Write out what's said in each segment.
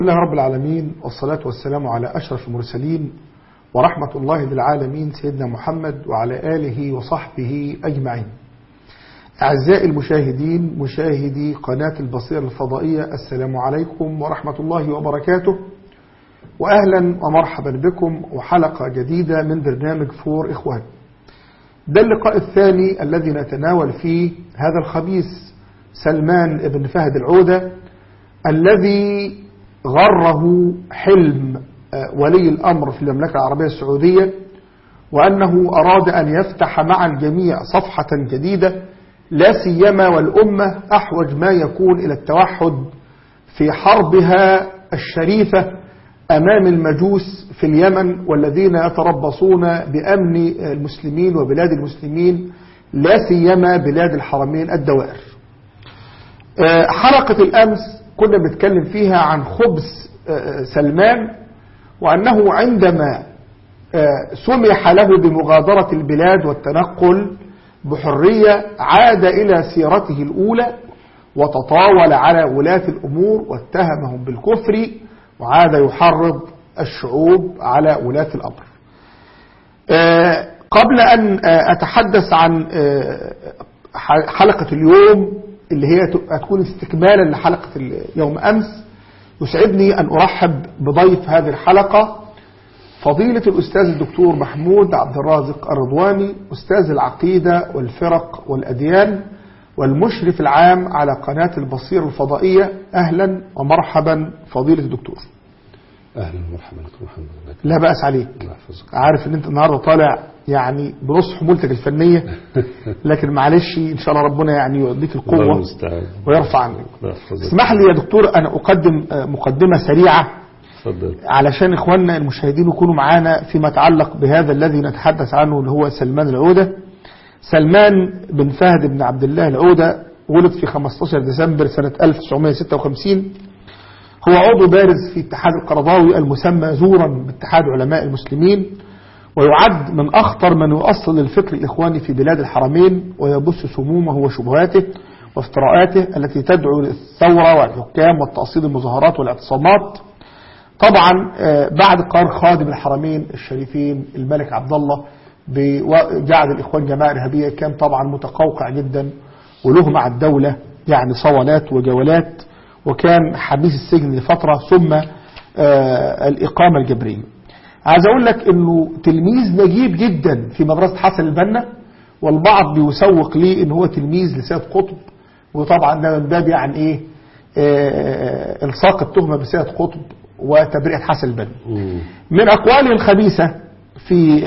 الله رب العالمين والصلاة والسلام على أشرف المرسلين ورحمة الله للعالمين سيدنا محمد وعلى آله وصحبه أجمعين أعزائي المشاهدين مشاهدي قناة البصيرة الفضائية السلام عليكم ورحمة الله وبركاته وأهلا ومرحبا بكم وحلقة جديدة من برنامج فور إخوان ده اللقاء الثاني الذي نتناول فيه هذا الخبيث سلمان بن فهد العودة الذي غره حلم ولي الأمر في المملكة العربية السعودية وأنه أراد أن يفتح مع الجميع صفحة جديدة لا سيما والأمة أحوج ما يكون إلى التوحد في حربها الشريفة أمام المجوس في اليمن والذين يتربصون بأمن المسلمين وبلاد المسلمين لا سيما بلاد الحرمين الدوائر حلقة الأمس كنا بنتكلم فيها عن خبز سلمان وأنه عندما سمح له بمغادرة البلاد والتنقل بحرية عاد إلى سيرته الأولى وتطاول على ولاة الأمور واتهمهم بالكفر وعاد يحرض الشعوب على ولاة الأمر قبل أن أتحدث عن حلقة اليوم اللي هي هتكون استكمالا لحلقة يوم أمس يسعدني أن أرحب بضيف هذه الحلقة فضيلة الأستاذ الدكتور محمود عبد الرازق الرضواني أستاذ العقيدة والفرق والأديان والمشرف العام على قناة البصير الفضائية أهلا ومرحبا فضيلة الدكتور أهلا ومرحبا دكتور محمد لا بأس عليك الله يحفظك عارف ان انت النهاردة طالع يعني بنص حمولتك الفنية لكن معلش ان شاء الله ربنا يعني يوديك الله القوة المستعان ويرفع عنك الله يحفظك اسمح لي يا دكتور انا اقدم مقدمة سريعة تفضل علشان اخواننا المشاهدين يكونوا معانا فيما يتعلق بهذا الذي نتحدث عنه اللي هو سلمان العودة سلمان بن فهد بن عبد الله العودة ولد في 15 ديسمبر سنة 1956 هو عضو بارز في اتحاد القرضاوي المسمى زورا باتحاد علماء المسلمين ويعد من أخطر من يؤصل الفكر الإخواني في بلاد الحرمين ويبث سمومه وشبهاته وافتراءاته التي تدعو للثورة والحكام والتأصيل المظاهرات والاعتصامات طبعا بعد قرار خادم الحرمين الشريفين الملك عبد الله بجعل الإخوان جماعة إرهابية كان طبعا متقوقع جدا وله مع الدولة يعني صولات وجولات وكان حبيس السجن لفترة ثم الإقامة الجبرية عايز أقول لك أنه تلميذ نجيب جدا في مدرسة حسن البنا والبعض بيسوق ليه أنه هو تلميذ لسيد قطب وطبعا ده من باب يعني إيه الصاق التهمة بسيد قطب وتبرئة حسن البنا من أقواله الخبيثة في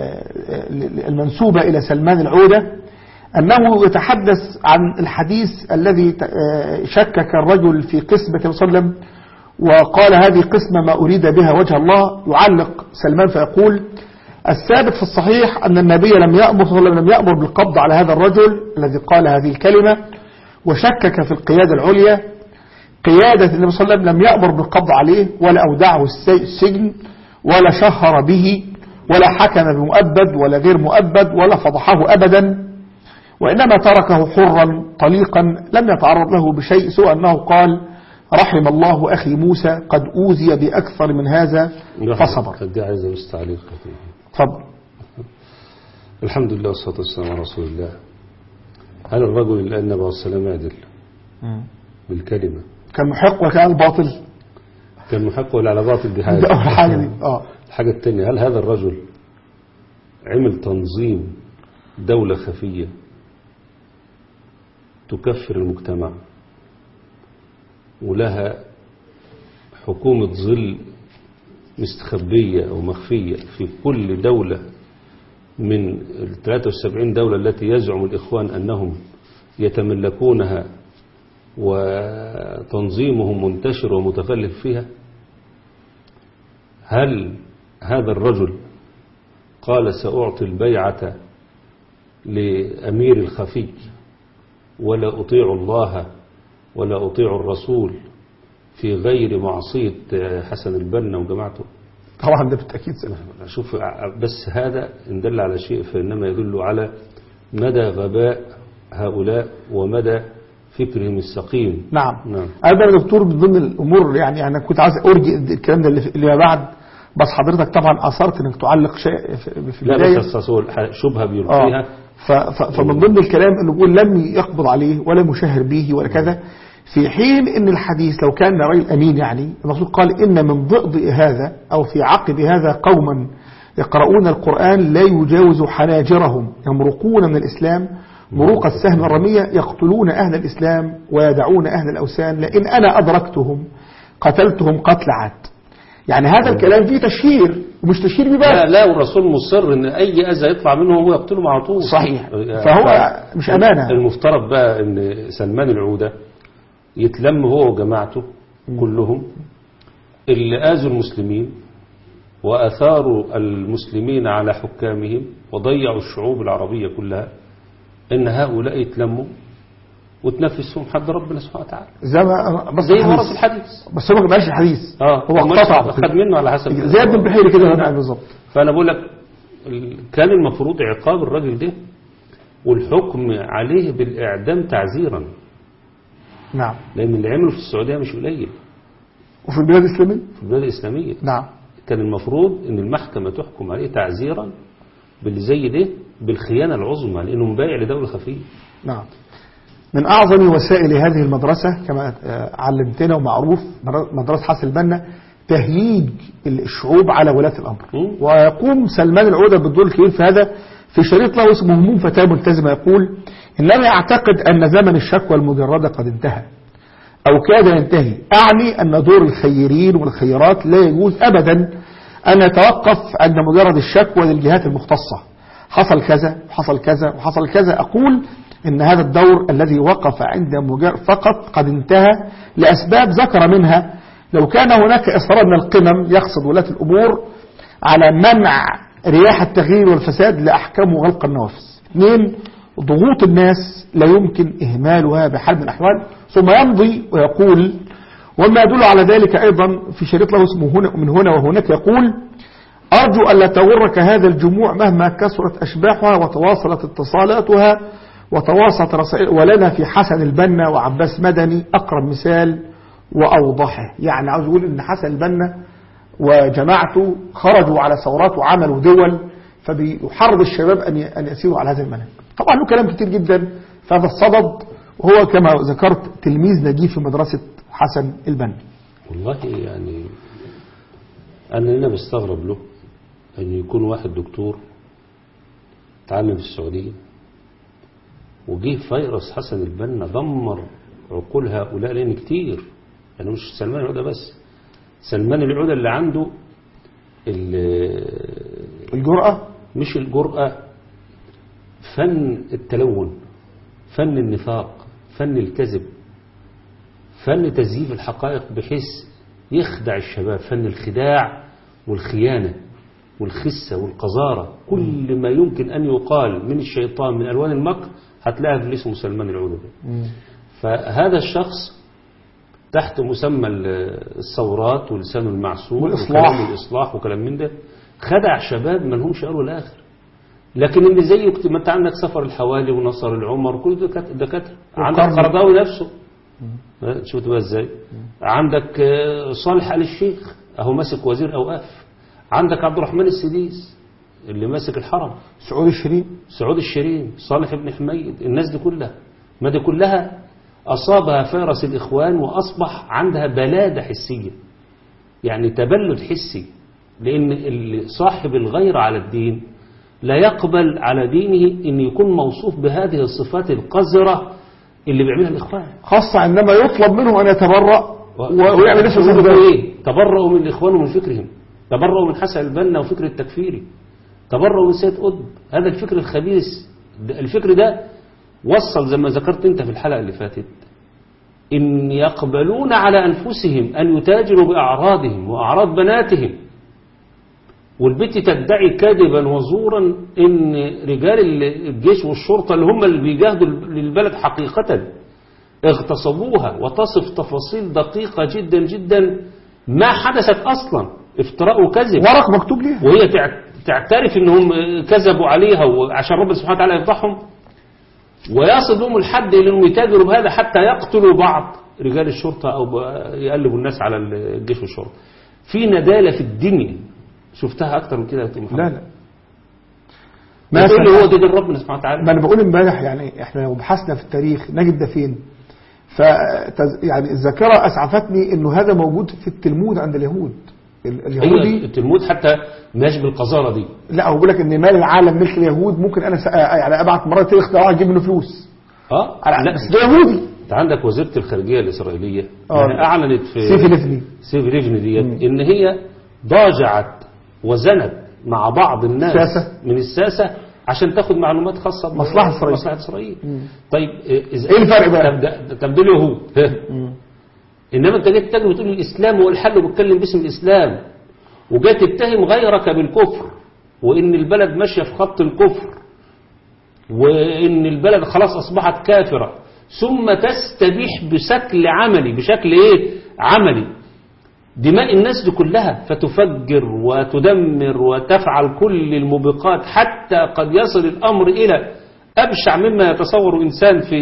المنسوبة إلى سلمان العودة أنه يتحدث عن الحديث الذي شكك الرجل في قسمة النبي صلى الله عليه وسلم وقال هذه قسمة ما أريد بها وجه الله يعلق سلمان فيقول الثابت في الصحيح أن النبي لم يأمر صلى الله عليه وسلم لم يأمر بالقبض على هذا الرجل الذي قال هذه الكلمة وشكك في القيادة العليا قيادة النبي صلى الله عليه وسلم لم يأمر بالقبض عليه ولا أودعه السجن ولا شهر به ولا حكم بمؤبد ولا غير مؤبد ولا فضحه أبدا وإنما تركه حرا طليقا لم يتعرض له بشيء سوى أنه قال رحم الله أخي موسى قد أوذي بأكثر من هذا فصبر قد عايز بس تعليق خفيف. تفضل الحمد لله والصلاة والسلام على رسول الله هل الرجل اللي النبي عليه السلام عدل بالكلمة كان محق وكان الباطل كان محق ولا على باطل دي ده حاجة أول حاجة دي اه الحاجة التانية هل هذا الرجل عمل تنظيم دولة خفية تكفر المجتمع ولها حكومة ظل مستخبية أو مخفية في كل دولة من ال 73 دولة التي يزعم الإخوان أنهم يتملكونها وتنظيمهم منتشر ومتخلف فيها هل هذا الرجل قال سأعطي البيعة لأمير الخفي ولا أطيع الله ولا أطيع الرسول في غير معصية حسن البنا وجماعته طبعا ده بالتأكيد سنة شوف بس هذا إن دل على شيء فإنما يدل على مدى غباء هؤلاء ومدى فكرهم السقيم نعم نعم هذا يا دكتور من ضمن الامور يعني انا كنت عايز ارجي الكلام ده اللي في- اللي ما بعد بس حضرتك طبعا اثرت انك تعلق شيء في في لا البدايه بس أصل هو الح- شبهة اه بيلقيها ف- ف- فمن ضمن الكلام انه بيقول لم يقبض عليه ولا مشهر به ولا كذا في حين ان الحديث لو كان رجل امين يعني الرسول قال ان من ضئضئ هذا او في عقب هذا قوما يقرؤون القران لا يجاوز حناجرهم يمرقون من الاسلام مروق السهم الرميه يقتلون اهل الاسلام ويدعون اهل الاوثان لئن انا ادركتهم قتلتهم قتل عاد يعني هذا الكلام فيه تشهير ومش تشهير لا ببالغ لا والرسول مصر ان اي اذى يطلع منه هو يقتلهم على طول صحيح. يعني فهو مش أمانة. المفترض بقى ان سلمان العودة يتلم هو وجماعته كلهم اللي اذوا المسلمين واثاروا المسلمين على حكامهم وضيعوا الشعوب العربية كلها ان هؤلاء يتلموا وتنفسهم حد ربنا سبحانه وتعالى زي ما بس زي ما الحديث. رأس الحديث بس هو ما بقاش الحديث اه هو مش- اقتطع خد منه على حسب زي ابن البحيري كده هنا بالظبط فأنا بقول لك ال- كان المفروض عقاب الراجل ده والحكم عليه بالإعدام تعزيرا نعم لأن اللي عمله في السعودية مش قليل وفي البلاد الإسلامية في البلاد الإسلامية نعم كان المفروض إن المحكمة تحكم عليه تعزيرا باللي زي ده بالخيانة العظمى لأنه مبايع لدولة خفية نعم من أعظم وسائل هذه المدرسة كما آه، علمتنا ومعروف مدرسة حسن البنا تهييج الشعوب على ولاة الأمر مم. ويقوم سلمان العودة بالدور الكبير في هذا في شريط له اسمه هموم فتاة ملتزمة يقول إنني أعتقد أن زمن الشكوى المجردة قد انتهى أو كاد ينتهي أعني أن دور الخيرين والخيرات لا يجوز أبدا أن يتوقف عند مجرد الشكوى للجهات المختصة حصل كذا وحصل كذا وحصل كذا أقول إن هذا الدور الذي وقف عند مجرد فقط قد انتهى لأسباب ذكر منها لو كان هناك إصرار من القمم يقصد ولاة الأمور على منع رياح التغيير والفساد لأحكام وغلق النوافذ اثنين ضغوط الناس لا يمكن إهمالها بحال من الأحوال ثم يمضي ويقول وما يدل على ذلك أيضا في شريط له اسمه هنا من هنا وهناك يقول أرجو ألا تغرك هذا الجموع مهما كثرت أشباحها وتواصلت اتصالاتها وتواصلت رسائل ولنا في حسن البنا وعباس مدني أقرب مثال وأوضحه يعني عاوز أقول إن حسن البنا وجماعته خرجوا على ثورات وعملوا دول فبيحرض الشباب أن ي- أن يسيروا على هذا المنهج طبعا له كلام كتير جدا في هذا الصدد وهو كما ذكرت تلميذ نجيب في مدرسة حسن البنا والله يعني أنا هنا بستغرب له أن يكون واحد دكتور تعلم في السعودية وجه فيروس حسن البنا دمر عقول هؤلاء لأن كتير يعني مش سلمان العودة بس سلمان العودة اللي عنده ال- الجرأة مش الجرأة فن التلون فن النفاق فن الكذب فن تزييف الحقائق بحيث يخدع الشباب فن الخداع والخيانة والخسة والقذارة كل ما يمكن أن يقال من الشيطان من ألوان المكر هتلاقيها في اللي اسمه سلمان العودة فهذا الشخص تحت مسمى الثورات ولسان المعصوم والإصلاح. وكلام الإصلاح وكلام من ده خدع شباب ما لهمش أول ولا آخر لكن اللي زيه كت- ما انت عندك سفر الحوالي ونصر العمر كل ده كت- دكاتره عندك وقرن. قرضاوي نفسه ها، شفت بقى ازاي عندك آه، صالح آل الشيخ اهو ماسك وزير اوقاف عندك عبد الرحمن السديس اللي ماسك الحرم سعود الشريف سعود الشريم صالح بن حميد الناس دي كلها ما دي كلها أصابها فيروس الإخوان وأصبح عندها بلادة حسية يعني تبلد حسي لأن اللي صاحب الغير على الدين لا يقبل على دينه أن يكون موصوف بهذه الصفات القذرة اللي بيعملها الإخوان خاصة عندما يطلب منه أن يتبرأ و- ويعمل نفسه زي يقولوا ده. ايه تبرؤوا من الاخوان ومن فكرهم تبرؤوا من حسن البنا وفكر التكفيري تبرؤوا من سيد قطب هذا الفكر الخبيث ده- الفكر ده وصل زي ما ذكرت انت في الحلقه اللي فاتت ان يقبلون على انفسهم ان يتاجروا باعراضهم واعراض بناتهم والبت تدعي كذبا وزورا ان رجال الجيش والشرطه اللي هم اللي بيجاهدوا للبلد حقيقه اغتصبوها وتصف تفاصيل دقيقة جدا جدا ما حدثت أصلا افتراء وكذب ورق مكتوب ليها وهي تع- تعترف انهم كذبوا عليها وعشان ربنا سبحانه وتعالى يفضحهم ويصل لهم الحد إلى أنهم يتاجروا بهذا حتى يقتلوا بعض رجال الشرطة أو ب- يقلبوا الناس على الجيش والشرطة في ندالة في الدنيا شفتها أكتر من كده يا دكتور محمد لا لا ما تقول لي هو مثلا ده دين ربنا سبحانه وتعالى ما انا بقول امبارح يعني احنا لو بحثنا في التاريخ نجد ده فين ف يعني الذاكره اسعفتني انه هذا موجود في التلمود عند اليهود ال- هي اليهودي التلمود حتى ماشي بالقذارة دي لا هو بيقول لك ان مال العالم ملك اليهود ممكن انا س- يعني ابعت مرات اختراع اجيب منه فلوس اه على- لا بس ده يهودي انت عندك وزيرة الخارجية الإسرائيلية آه. يعني أعلنت في سيف ليفني سيف ريفن ديت إن هي ضاجعت وزنت مع بعض الناس ساسة. من الساسة عشان تاخد معلومات خاصة ب- مصلحة إسرائيل. مصلحة إسرائيل طيب إذا إيه الفرق بقى؟ طب ده- طب دول يهود إنما أنت جاي تتكلم بتقول الإسلام هو الحل وبتكلم باسم الإسلام وجاي تتهم غيرك بالكفر وإن البلد ماشية في خط الكفر وإن البلد خلاص أصبحت كافرة ثم تستبيح بشكل عملي بشكل إيه عملي دماء الناس دي كلها فتفجر وتدمر وتفعل كل الموبقات حتى قد يصل الأمر إلى أبشع مما يتصور إنسان في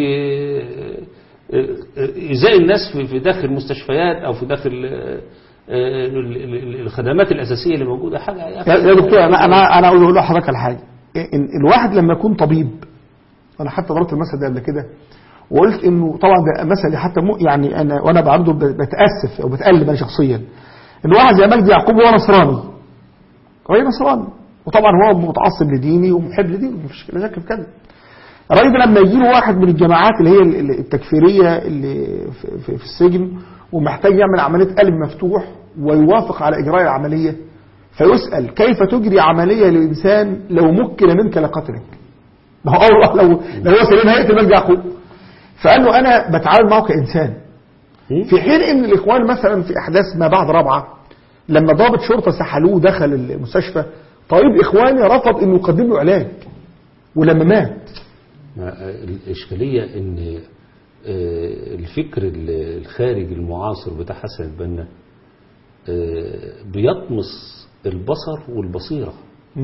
إزاء الناس في في داخل المستشفيات أو في داخل آه، ال- ال- الخدمات الأساسية اللي موجودة حاجة يا أخي يا يا دكتور انا انا انا عاوز اقول لحضرتك على حاجه إن الواحد لما يكون طبيب انا حتى ضربت المثل ده قبل كده وقلت انه طبعا ده مثل حتى مو يعني انا وانا بعرضه ب- بتاسف او بتقلب انا شخصيا ان واحد زي مجدي يعقوب هو نصراني راجل نصراني وطبعا هو متعصب لديني ومحب لديني مفيش شك في كده الراجل ده لما يجي له واحد من الجماعات اللي هي ال- ال- التكفيريه اللي في, في, في السجن ومحتاج يعمل عمليه قلب مفتوح ويوافق على اجراء العمليه فيسال كيف تجري عمليه لانسان لو مكن منك لقتلك ما هو أول لو لو هو سليم هيقتل مجدي يعقوب فقال له انا بتعامل معه كانسان في حين ان الاخوان مثلا في احداث ما بعد رابعه لما ضابط شرطه سحلوه دخل المستشفى طبيب اخواني رفض انه يقدم له علاج ولما مات ما- الإشكالية إن آه، الفكر ال- الخارجي المعاصر بتاع حسن البنا آه، بيطمس البصر والبصيرة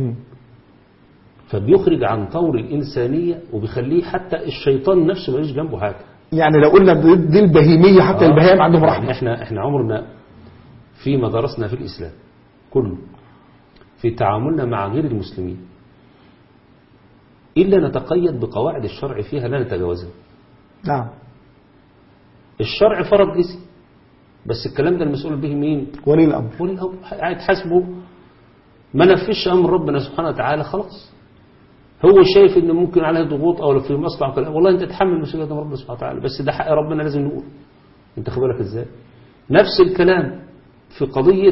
فبيخرج عن طور الإنسانية وبيخليه حتى الشيطان نفسه ماليش جنبه حاجة يعني لو قلنا دي دي البهيميه حتى آه. البهائم عندهم يعني رحمه احنا احنا عمرنا فيما درسنا في الإسلام كله في تعاملنا مع غير المسلمين إلا نتقيد بقواعد الشرع فيها لا نتجاوزها نعم الشرع فرض جزي بس الكلام ده المسؤول به مين ولي الامر ولي الأمر قاعد حاسبه ما نفذش أمر ربنا سبحانه وتعالى خلاص هو شايف ان ممكن عليه ضغوط او في مصلحه وكلام والله انت تحمل مسؤوليه ربنا سبحانه وتعالى بس ده حق ربنا لازم نقول انت خد بالك ازاي نفس الكلام في قضيه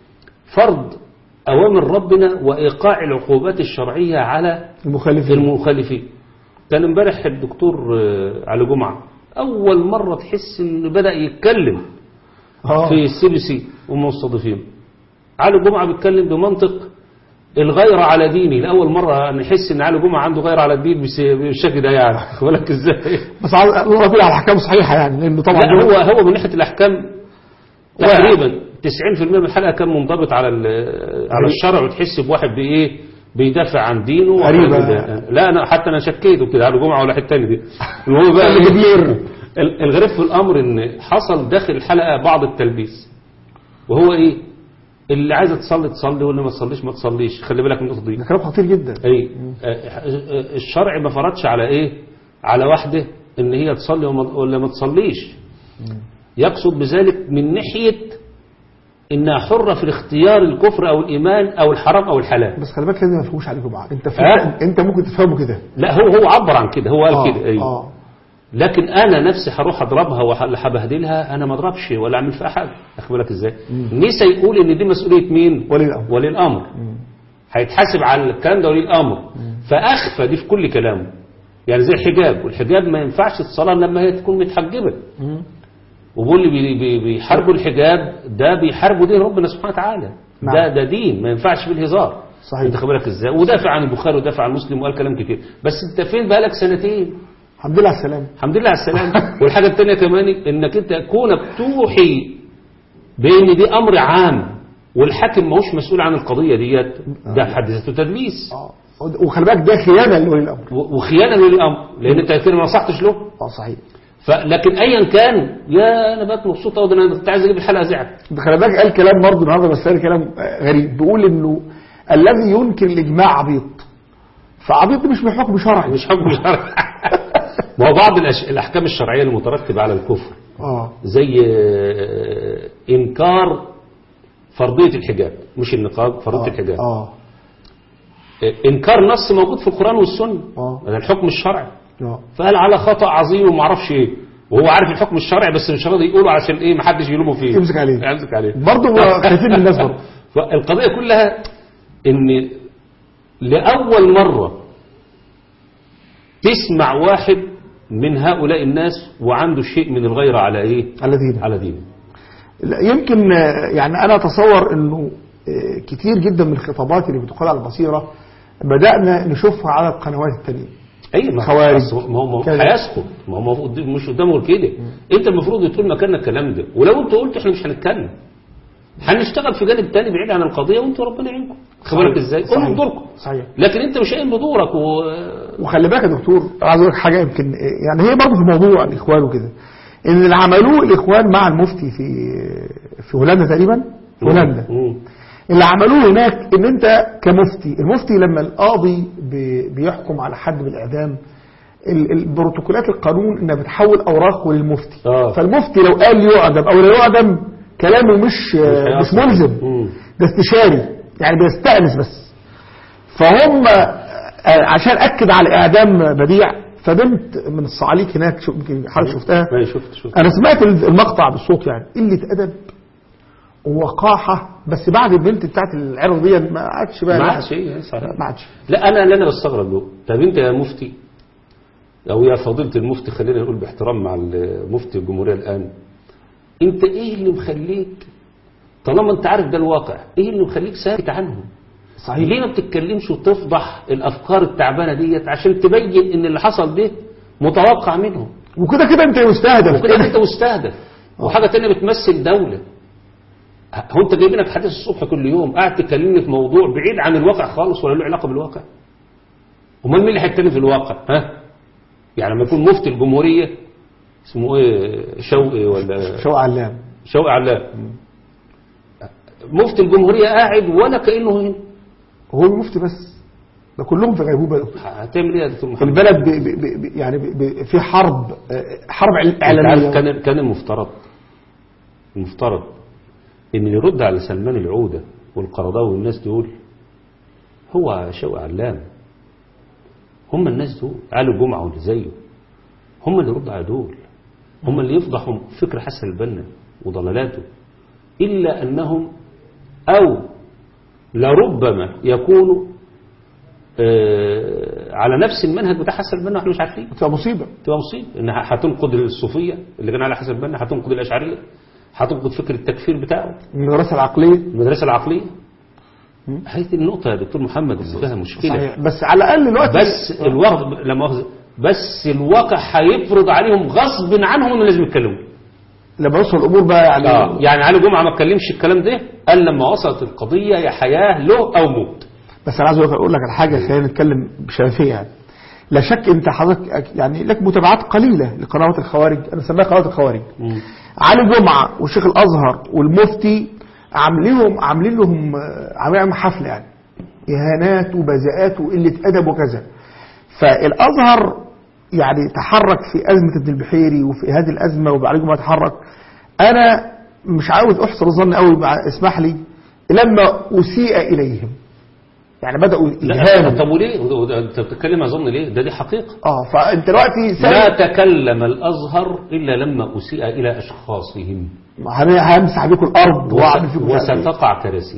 فرض اوامر ربنا وايقاع العقوبات الشرعيه على المخالفين المخالفين كان امبارح الدكتور آه، علي جمعه اول مره تحس انه بدا يتكلم اه في السي بي سي ومستضيفين علي جمعه بيتكلم بمنطق الغيرة على ديني لأول مرة نحس إن علي جمعة عنده غيرة على الدين بس- بالشكل ده يعني خد بالك إزاي بس عاوز اقول على الاحكام صحيحه يعني لانه طبعا لا هو هو من ناحية الأحكام تقريبا 90% من الحلقة كان منضبط على ال- على الشرع وتحس بواحد بإيه بيدافع عن دينه غريبة. وحاجة- لا أنا حتى أنا شكيته كده علي جمعة ولا واحد تاني دي المهم بقى اللي إيه؟ بيبلر. ال- الغريب في الأمر إن حصل داخل الحلقة بعض التلبيس وهو إيه اللي عايزة تصلي تصلي واللي ما تصليش ما تصليش خلي بالك من النقطة دي ده كلام خطير جدا اي آه، الشرع ما فرضش على ايه على واحده ان هي تصلي وما- ولا ما تصليش يقصد بذلك من ناحيه انها حره في الاختيار الكفر او الايمان او الحرام او الحلال بس خلي بالك لازم ما يفهموش عليكم بعض انت آه. فاهم انت ممكن تفهمه كده لا هو هو عبر عن كده هو قال اه كده أي. اه لكن انا نفسي هروح اضربها ولا هبهدلها انا ما اضربش ولا اعمل فيها حاجه اخد بالك ازاي نسى يقول ان دي مسؤوليه مين ولي الامر ولي الامر هيتحاسب على الكلام ده ولي الامر فاخفى دي في كل كلامه يعني زي الحجاب والحجاب ما ينفعش الصلاه لما هي تكون متحجبه وبيقول لي بي- بي- بيحاربوا الحجاب ده بيحاربوا دين ربنا سبحانه وتعالى نعم. ده ده دين ما ينفعش بالهزار صحيح. انت خد بالك ازاي ودافع عن البخاري ودافع عن مسلم وقال كلام كتير بس انت فين بقالك سنتين الحمد لله على السلامه الحمد لله على السلامة والحاجة التانية كمان انك انت كونك توحي بان دي امر عام والحاكم ماهوش مسؤول عن القضية ديت ده حد ذاته تدليس اه وخلي بالك ده خيانة لولي الأمر و- وخيانه للامر لان انت كده ما نصحتش له اه صحيح فلكن ايا كان يا انا بقيت مبسوط قوي ده انا كنت عايز اجيب الحلقه زعل ده خلي بالك قال كلام برضه النهارده بس قال كلام آه، غريب بيقول انه الذي ينكر الاجماع عبيط فعبيط ده مش بحكم شرعي مش حكم شرعي ما هو بعض الأش... الاحكام الشرعيه المترتبه على الكفر اه زي آه، انكار فرضيه الحجاب مش النقاب فرضيه الحجاب اه آه، انكار نص موجود في القران والسنه آه. هذا الحكم الشرعي اه فقال على خطا عظيم وما اعرفش ايه وهو عارف الحكم الشرعي بس مش راضي يقوله عشان ايه ما حدش يلومه فيه يمسك عليه. يمسك عليه برضه هو خايفين من الناس برضه فالقضيه كلها ان لاول مره تسمع واحد من هؤلاء الناس وعنده شيء من الغيره على ايه على دينه على دينه لا، يمكن آه، يعني انا اتصور انه آه، كتير جدا من الخطابات اللي بتقال على البصيره بدانا نشوفها على القنوات التانية اي ما خوارج. أصل ما هو ما هو كذا. هيسقط ما هو المفروض- مش قدامه غير كده انت المفروض تقول مكاننا الكلام ده ولو انت قلت احنا مش هنتكلم هنشتغل في جانب تاني بعيد عن القضيه وانتوا ربنا يعينكم خبرك ازاي قولوا صحيح. بدوركم صحيح لكن انت مش قايم بدورك و... وخلي بالك يا دكتور أنا عايز اقول لك حاجه يمكن يعني هي برضه في موضوع الاخوان وكده ان اللي عملوه الاخوان مع المفتي في في هولندا تقريبا في هولندا مم. اللي عملوه هناك ان انت كمفتي المفتي لما القاضي بي- بيحكم على حد بالاعدام ال- البروتوكولات القانون انها بتحول اوراقه للمفتي آه. فالمفتي لو قال يعدم او لا يعدم كلامه مش مش هيأثر. ملزم مم. ده استشاري يعني بيستأنس بس فهم آه، عشان اكد على اعدام بديع فبنت من الصعاليك هناك شو يمكن حضرتك شفتها اي شفت شفت انا سمعت المقطع بالصوت يعني قله ادب ووقاحه بس بعد البنت بتاعت العرض دي ما عادش بقى ما عادش ايه صحيح ما عادش لا انا اللي انا بستغرب له طب انت يا مفتي او يا فضيله المفتي خلينا نقول باحترام مع مفتي الجمهوريه الان انت ايه اللي مخليك طالما انت عارف ده الواقع ايه اللي مخليك ساكت عنهم صحيح ليه ما بتتكلمش وتفضح الافكار التعبانه ديت عشان تبين ان اللي حصل ده متوقع منهم وكده كده انت مستهدف وكده انت مستهدف وحاجه تانية بتمثل دوله هو انت جايبينك حديث الصبح كل يوم قاعد تكلمني في موضوع بعيد عن الواقع خالص ولا له علاقه بالواقع امال مين اللي هيتكلم في الواقع ها يعني لما يكون مفتي الجمهوريه اسمه ايه شوقي ولا شو علام شوقي علام مفتي الجمهوريه قاعد ولا كانه هنا هو المفتي بس ده كلهم في غيبوبه يا دكتور. هتعمل ايه يا دكتور محمد البلد بي بي بي يعني بي بي في حرب آه، حرب انت عارف اعلاميه كان كان المفترض المفترض ان اللي يرد على سلمان العوده والقرضاوي والناس دول هو شوقي علام هم الناس دول علي الجمعه واللي زيه هم اللي يرد على دول هم اللي يفضحوا فكر حسن البنا وضلالاته الا انهم او لربما يكونوا آه، على نفس المنهج بتاع حسن البنا واحنا مش عارفين تبقى مصيبه تبقى مصيبه انها هتنقض الصوفيه اللي كان على حسب البنا هتنقض الاشعريه هتنقض فكر التكفير بتاعه المدرسه العقليه المدرسه العقليه هذه النقطه يا دكتور محمد اللي فيها مشكله صحيح بس على الاقل دلوقتي بس الوقت لما أخذ بس الواقع هيفرض عليهم غصب عنهم انه لازم يتكلموا لما يوصل الامور بقى يعني آه. يعني علي جمعه ما اتكلمش الكلام ده قال لما وصلت القضيه يا حياه له او موت بس انا عايز اقول لك- اقول لك على حاجه خلينا نتكلم بشفافيه يعني لا شك انت حضرتك أك- يعني لك متابعات قليله لقنوات الخوارج انا بسميها قنوات الخوارج علي جمعه والشيخ الازهر والمفتي عاملين لهم عاملين لهم آه، عاملين لهم حفله يعني اهانات وبذاءات وقله ادب وكذا فالازهر يعني تحرك في ازمه ابن البحيري وفي هذه الازمه وعلي جمعه تحرك انا مش عاوز احسن الظن قوي مع اسمح لي لما اسيء اليهم يعني بداوا لا اهانه طب وليه وده- وده- انت بتتكلم اظن ليه ده دي حقيقه اه فانت دلوقتي لا سايب تكلم الازهر الا لما اسيء الى اشخاصهم هن- همسح بيكم الارض واعمل فيكم مش عارف إيه. وستقع كراسي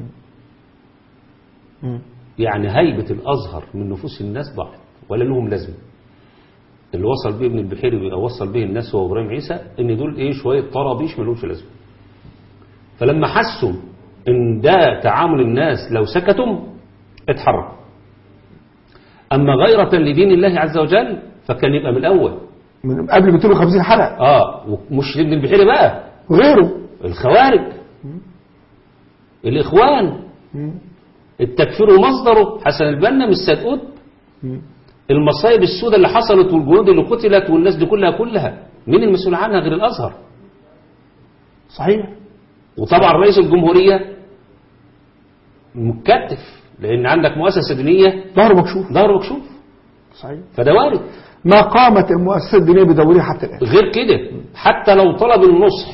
مم. يعني هيبة الأزهر من نفوس الناس ضاعت ولا لهم لازمة اللي وصل به ابن البحيري أو وصل به الناس هو إبراهيم عيسى إن دول إيه شوية طرابيش ما لهمش لازمة فلما حسوا إن ده تعامل الناس لو سكتوا اتحرك أما غيرة لدين الله عز وجل فكان يبقى من الأول من قبل 250 حلقه آه ومش ابن البحيري بقى وغيره الخوارج الإخوان مم. التكفير ومصدره حسن البنا مش سيد قطب مم. المصايب السوداء اللي حصلت والجنود اللي قتلت والناس دي كلها كلها مين المسؤول عنها غير الازهر صحيح وطبعا رئيس الجمهوريه مكتف لان عندك مؤسسه دينيه ظهره مكشوف ظهر مكشوف صحيح فده وارد ما قامت المؤسسة الدينية بدورها حتى الآن غير كده حتى لو طلب النصح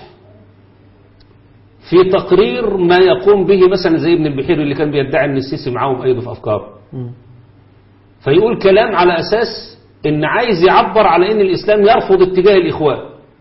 في تقرير ما يقوم به مثلا زي ابن البحير اللي كان بيدعي ان السيسي معاهم ايده في افكاره فيقول كلام على اساس ان عايز يعبر على ان الاسلام يرفض اتجاه الاخوان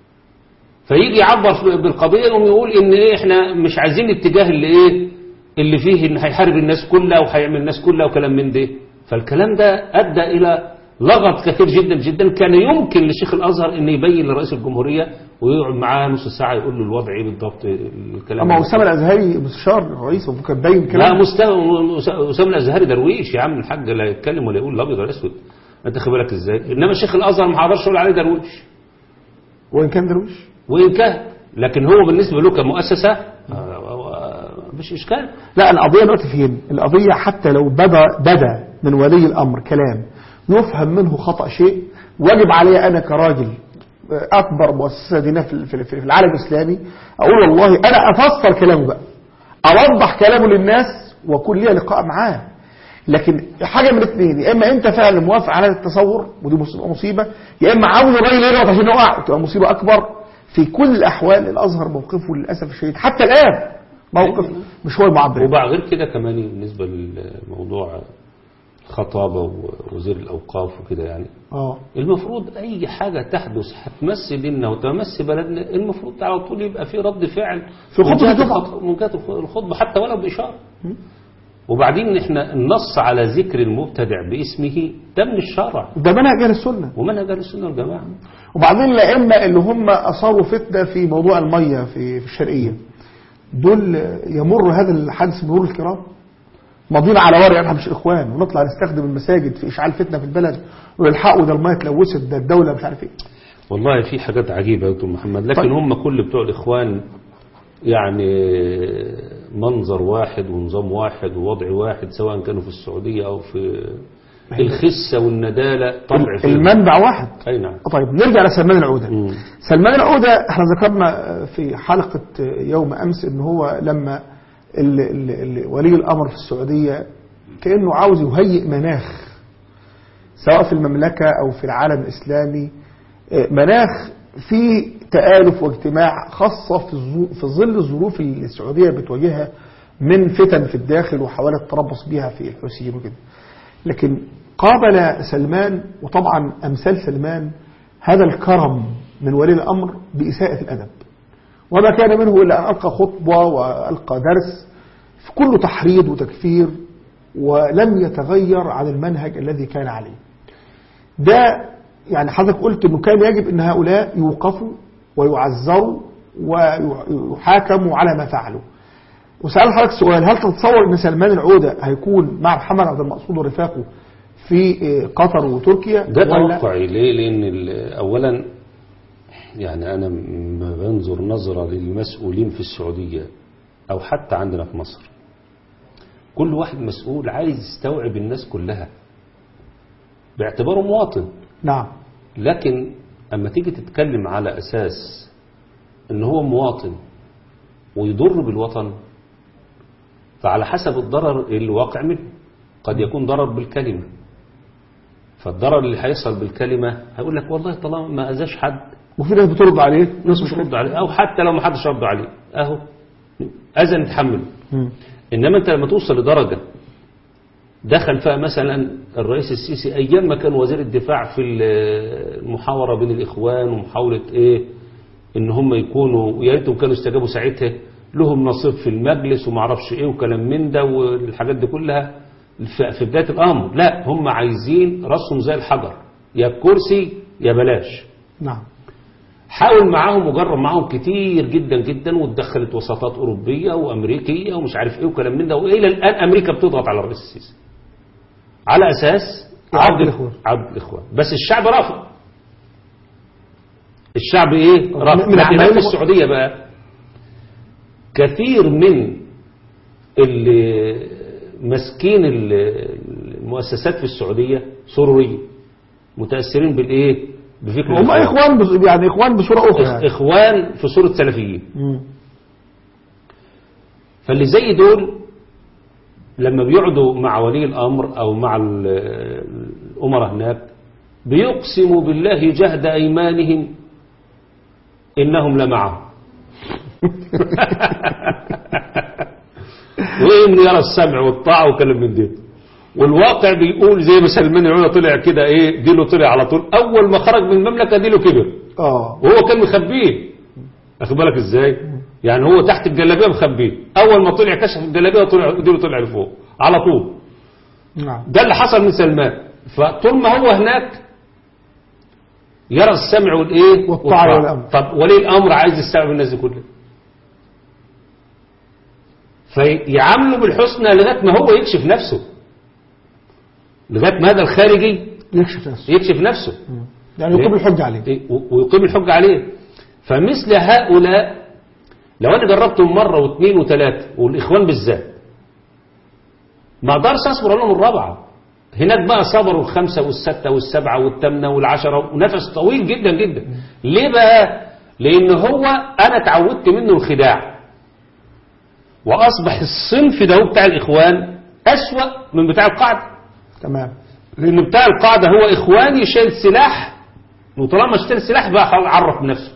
فيجي يعبر بالقضيه يقوم يقول ان ايه احنا مش عايزين الاتجاه اللي ايه اللي فيه ان هيحارب الناس كلها وهيعمل الناس كلها وكلام من ده فالكلام ده ادى الى لغط كثير جدا جدا كان يمكن لشيخ الازهر ان يبين لرئيس الجمهوريه ويقعد معاه نص ساعه يقول له الوضع ايه بالضبط الكلام أما ده. أسامة الأزهري مستشار رئيس وكان باين لا كلام مستوى أسامة الأزهري درويش يا عم الحاج لا يتكلم ولا يقول الأبيض ولا الأسود أنت خد بالك إزاي إنما شيخ الأزهر ما حضرش يقول عليه درويش وإن كان درويش وإن كان لكن هو بالنسبة له كمؤسسة آه، آه، مش إشكال لا القضية دلوقتي فين القضية حتى لو بدا بدا من ولي الأمر كلام يفهم منه خطأ شيء واجب علي أنا كراجل أكبر مؤسسة دينية في في- في العالم الإسلامي أقول والله أنا أفسر كلامه بقى أوضح كلامه للناس وأكون ليا لقاء معاه لكن حاجة من الاثنين يا إما أنت فعلا موافق على التصور ودي مصيبة- مصيبة يا إما عاوز الراجل يغلط عشان يقع تبقى مصيبة أكبر في كل الأحوال الأزهر موقفه للأسف الشديد حتى الآن موقف مش هو المعبر وبعد غير كده كمان بالنسبة لموضوع خطابة ووزير الأوقاف وكده يعني اه المفروض أي حاجة تحدث هتمس ديننا وتمس بلدنا المفروض على طول يبقى في رد فعل في خطبة من جهة الجمعة. الخط- من جهة الخطبة حتى ولو بإشارة وبعدين احنا النص على ذكر المبتدع باسمه ده من الشرع ده منهج اهل السنه ومنهج اهل السنه والجماعه وبعدين الائمه اللي هم اثاروا فتنه في موضوع الميه في في الشرقيه دول يمر هذا الحادث مرور الكرام ماضيين على ورق احنا مش اخوان ونطلع نستخدم المساجد في اشعال فتنه في البلد ويلحقوا ده الميه اتلوثت ده الدوله مش عارف ايه والله في حاجات عجيبه يا دكتور محمد لكن طيب. هم كل بتوع الاخوان يعني منظر واحد ونظام واحد ووضع واحد سواء كانوا في السعوديه او في الخسه والنداله طبع فيهم. المنبع واحد اي نعم طيب نرجع لسلمان العوده مم. سلمان العودة احنا ذكرنا في حلقة يوم أمس ان هو لما ال ال ال ولي الأمر في السعودية كأنه عاوز يهيئ مناخ سواء في المملكة أو في العالم الإسلامي اه، مناخ في تآلف واجتماع خاصة في, الظو- في ظل الظروف اللي السعودية بتواجهها من فتن في الداخل وحاولت التربص بها في الحوثيين وكده لكن قابل سلمان وطبعا أمثال سلمان هذا الكرم من ولي الأمر بإساءة الأدب وما كان منه إلا أن ألقى خطبة وألقى درس في كله تحريض وتكفير ولم يتغير عن المنهج الذي كان عليه ده يعني حضرتك قلت أنه كان يجب أن هؤلاء يوقفوا ويعذروا ويحاكموا على ما فعلوا وسأل حضرتك سؤال هل تتصور أن سلمان العودة هيكون مع محمد عبد المقصود ورفاقه في قطر وتركيا ده ولا توقعي ليه لان ال- اولا يعني انا لما بنظر نظره للمسؤولين في السعوديه او حتى عندنا في مصر كل واحد مسؤول عايز يستوعب الناس كلها باعتباره مواطن نعم لكن اما تيجي تتكلم على اساس ان هو مواطن ويضر بالوطن فعلى حسب الضرر اللي واقع منه قد يكون ضرر بالكلمة فالضرر اللي هيحصل بالكلمة هيقول لك والله طالما ما أذاش حد وفي ناس بترد عليه ناس مش رد عليه أو حتى لو ما حدش رد عليه أهو أذى نتحمله مم. إنما أنت لما توصل لدرجة دخل فيها مثلا الرئيس السيسي أيام ما كان وزير الدفاع في المحاورة بين الإخوان ومحاولة إيه إن هم يكونوا ويا ريتهم كانوا استجابوا ساعتها لهم نصيب في المجلس وما اعرفش إيه وكلام من ده والحاجات دي كلها في في بداية الأمر لا هم عايزين راسهم زي الحجر يا بكرسي يا بلاش نعم حاول معاهم وجرب معاهم كتير جدا جدا واتدخلت وساطات أوروبية وأمريكية ومش عارف إيه وكلام من ده وإلى الآن أمريكا بتضغط على الرئيس السيسي على أساس عبد عبد الإخوان. عبد الإخوان بس الشعب رافض الشعب إيه رافض من لكن عملية في السعودية بقى كثير من اللي ماسكين ال- المؤسسات في السعودية سرورية متأثرين بالإيه بفكر هم الإخوان. اخوان بص- يعني اخوان بصوره اخرى يعني. إخوان في صورة سلفيين مم. فاللي زي دول لما بيقعدوا مع ولي الأمر أو مع ال- الأمراء هناك بيقسموا بالله جهد أيمانهم إنهم لمعه وإن يرى السمع والطاعة وكلام من ده والواقع بيقول زي ما سلمان العلا طلع كده ايه ديله طلع على طول اول ما خرج من المملكه ديله كبر اه وهو كان مخبيه اخد بالك ازاي يعني هو تحت الجلابيه مخبيه اول ما طلع كشف الجلابيه طلع ديله طلع لفوق على طول نعم ده اللي حصل من سلمان فطول ما هو هناك يرى السمع والايه والطاعة والأمر. طب ولي الامر عايز يستوعب الناس دي كلها فيعامله بالحسنى لغايه ما هو يكشف نفسه لغايه ما هذا الخارجي يكشف نفسه يكشف نفسه مم. يعني يقوم الحجة عليه إيه، و- ويقيم الحجة عليه فمثل هؤلاء لو أنا جربتهم مرة واثنين وثلاثة والإخوان بالذات ما أقدرش أصبر لهم الرابعة هناك بقى صبروا الخمسة والستة والسبعة والثامنة والعشرة ونفس طويل جدا جدا ليه بقى؟ لأن هو أنا اتعودت منه الخداع وأصبح الصنف ده هو بتاع الإخوان أسوأ من بتاع القاعدة تمام لأن بتاع القاعدة هو إخواني شايل سلاح وطالما اشتري سلاح بقى خلاص عرف نفسه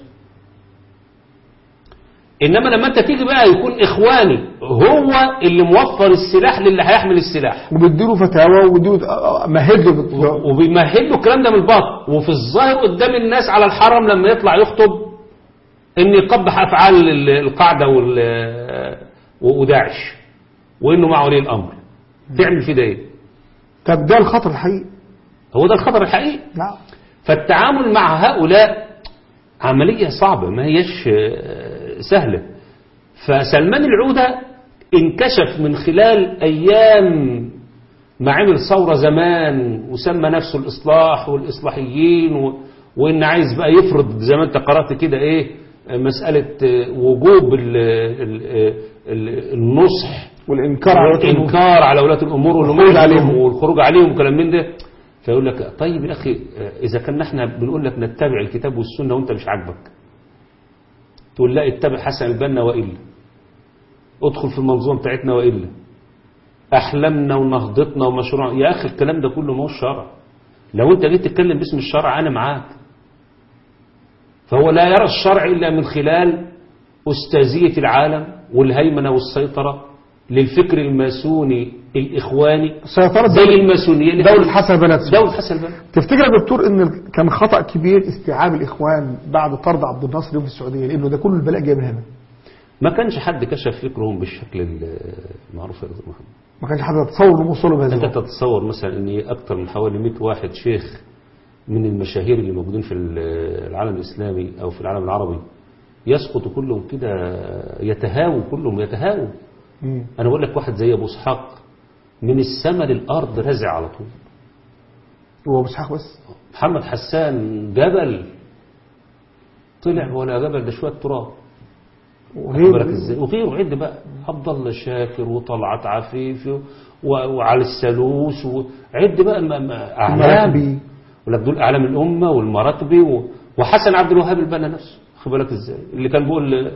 إنما لما أنت تيجي بقى يكون إخواني هو اللي موفر السلاح للي هيحمل السلاح وبيديله فتاوى وبيديله آه، آه، مهد له بت- وبيمهد له الكلام ده من الباطن وفي الظاهر قدام الناس على الحرم لما يطلع يخطب ان يقبح افعال ال- القاعده وال- وداعش وانه مع ولي الامر تعمل في ده ايه؟ طب ده الخطر الحقيقي هو ده الخطر الحقيقي نعم فالتعامل مع هؤلاء عملية صعبة ما هيش آه، سهلة فسلمان العودة انكشف من خلال أيام ما عمل ثورة زمان وسمى نفسه الإصلاح والإصلاحيين و... وإن عايز بقى يفرض زي ما أنت قرأت كده إيه آه، مسألة آه، وجوب ال... ال... ال... النصح والانكار على الأمور. والإنكار على ولاة الأمور والخروج والخروج عليهم. عليهم والخروج عليهم وكلام من ده فيقول لك طيب يا أخي إذا كنا احنا بنقول لك نتبع الكتاب والسنة وأنت مش عاجبك تقول لا اتبع حسن البنا وإلا ادخل في المنظومة بتاعتنا وإلا أحلامنا ونهضتنا ومشروع يا أخي الكلام ده كله ما هو الشرع لو أنت جيت تتكلم باسم الشرع أنا معاك فهو لا يرى الشرع إلا من خلال أستاذية العالم والهيمنة والسيطرة للفكر الماسوني الإخواني سيطرة زي دولة, الماسونية اللي دولة حسن بنات دولة حسن البنا تفتكر يا دكتور ان ال- كان خطأ كبير استيعاب الاخوان بعد طرد عبد الناصر اليوم في السعودية لانه ده كل البلاء جاي من هنا ما كانش حد كشف فكرهم بالشكل المعروف يا دكتور محمد ما كانش حد يتصور انهم وصلوا بهذه انت النقطة. تتصور مثلا ان اكثر من حوالي 100 واحد شيخ من المشاهير اللي موجودين في العالم الاسلامي او في العالم العربي يسقط كلهم كده يتهاووا كلهم يتهاووا مم. انا بقول لك واحد زي ابو اسحاق من السماء للارض رزع على طول هو مش حق بس محمد حسان جبل طلع ولا جبل ده شويه تراب واخد بالك وغير ازاي وغيره عد بقى عبد الله شاكر وطلعت عفيفي و- وعلي السلوس وعد بقى الم- م- اعلام المراكبي. ولك دول اعلام الامه والمراكبي و- وحسن عبد الوهاب البنا نفسه خد بالك ازاي اللي كان بيقول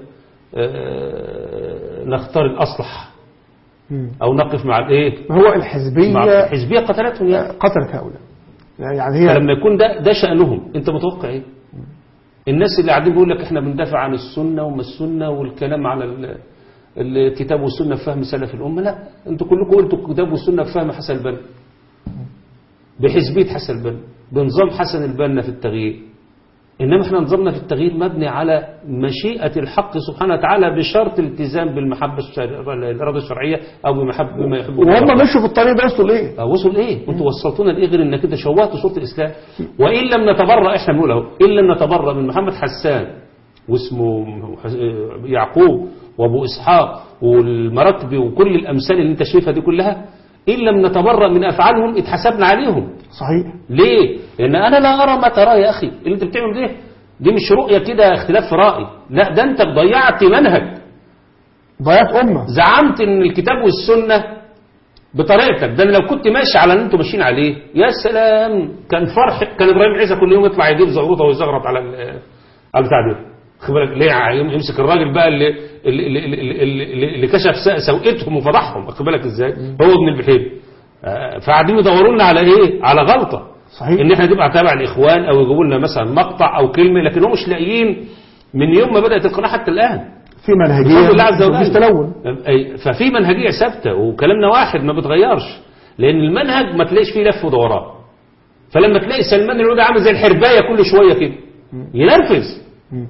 آه، نختار الاصلح مم. او نقف مع الايه هو مع الحزبية الحزبيه قتلتهم يعني قتلت هؤلاء يعني هي فلما يكون ده ده شأنهم انت متوقع ايه الناس اللي قاعدين بيقول لك احنا بندافع عن السنة وما السنة والكلام على ال- الكتاب والسنة في فهم سلف الأمة لا انتوا كلكم قلتوا الكتاب والسنة في فهم حسن البنا بحزبية حسن البنا بنظام حسن البنا في التغيير إنما احنا نظامنا في التغيير مبني على مشيئة الحق سبحانه وتعالى بشرط الالتزام بالمحبة الشرع- الإرادة الشرعية أو بمحبة بما يحب الله وهم مشوا في الطريق ده وصلوا ليه وصل ايه انتوا وصلتونا لايه غير انك كده شوهتوا صوره الاسلام وان لم نتبرأ احنا بنقول اهو ان لم نتبرأ من محمد حسان واسمه حس- يعقوب وابو اسحاق والمراكبي وكل الامثال اللي انت شايفها دي كلها ان لم نتبرأ من افعالهم اتحسبنا عليهم صحيح ليه لان انا لا ارى ما ترى يا اخي اللي انت بتعمل ده دي مش رؤيه كده اختلاف في راي لا ده انت ضيعت منهج ضيعت أمة زعمت ان الكتاب والسنة بطريقتك ده أنا لو كنت ماشي على اللي انتوا ماشيين عليه يا سلام كان فرح كان ابراهيم عيسى كل يوم يطلع يجيب زغروطه ويزغرط على ال- على البتاع ده خد بالك ليه ع- يمسك الراجل بقى اللي اللي, اللي, اللي, اللي, اللي كشف س- سوءتهم وفضحهم واخد بالك ازاي هو ابن البحير آه، فقاعدين يدوروا لنا على ايه على غلطه صحيح. ان احنا نبقى تابع الاخوان او يجيبوا لنا مثلا مقطع او كلمه لكن هم مش لاقيين من يوم ما بدات القناه حتى الان في منهجية الحمد لله عز وجل مفيش تلون أي- ففي منهجية ثابتة وكلامنا واحد ما بتغيرش لأن المنهج ما تلاقيش فيه لف ودوران فلما تلاقي سلمان العودة عامل زي الحرباية كل شوية كده ينرفز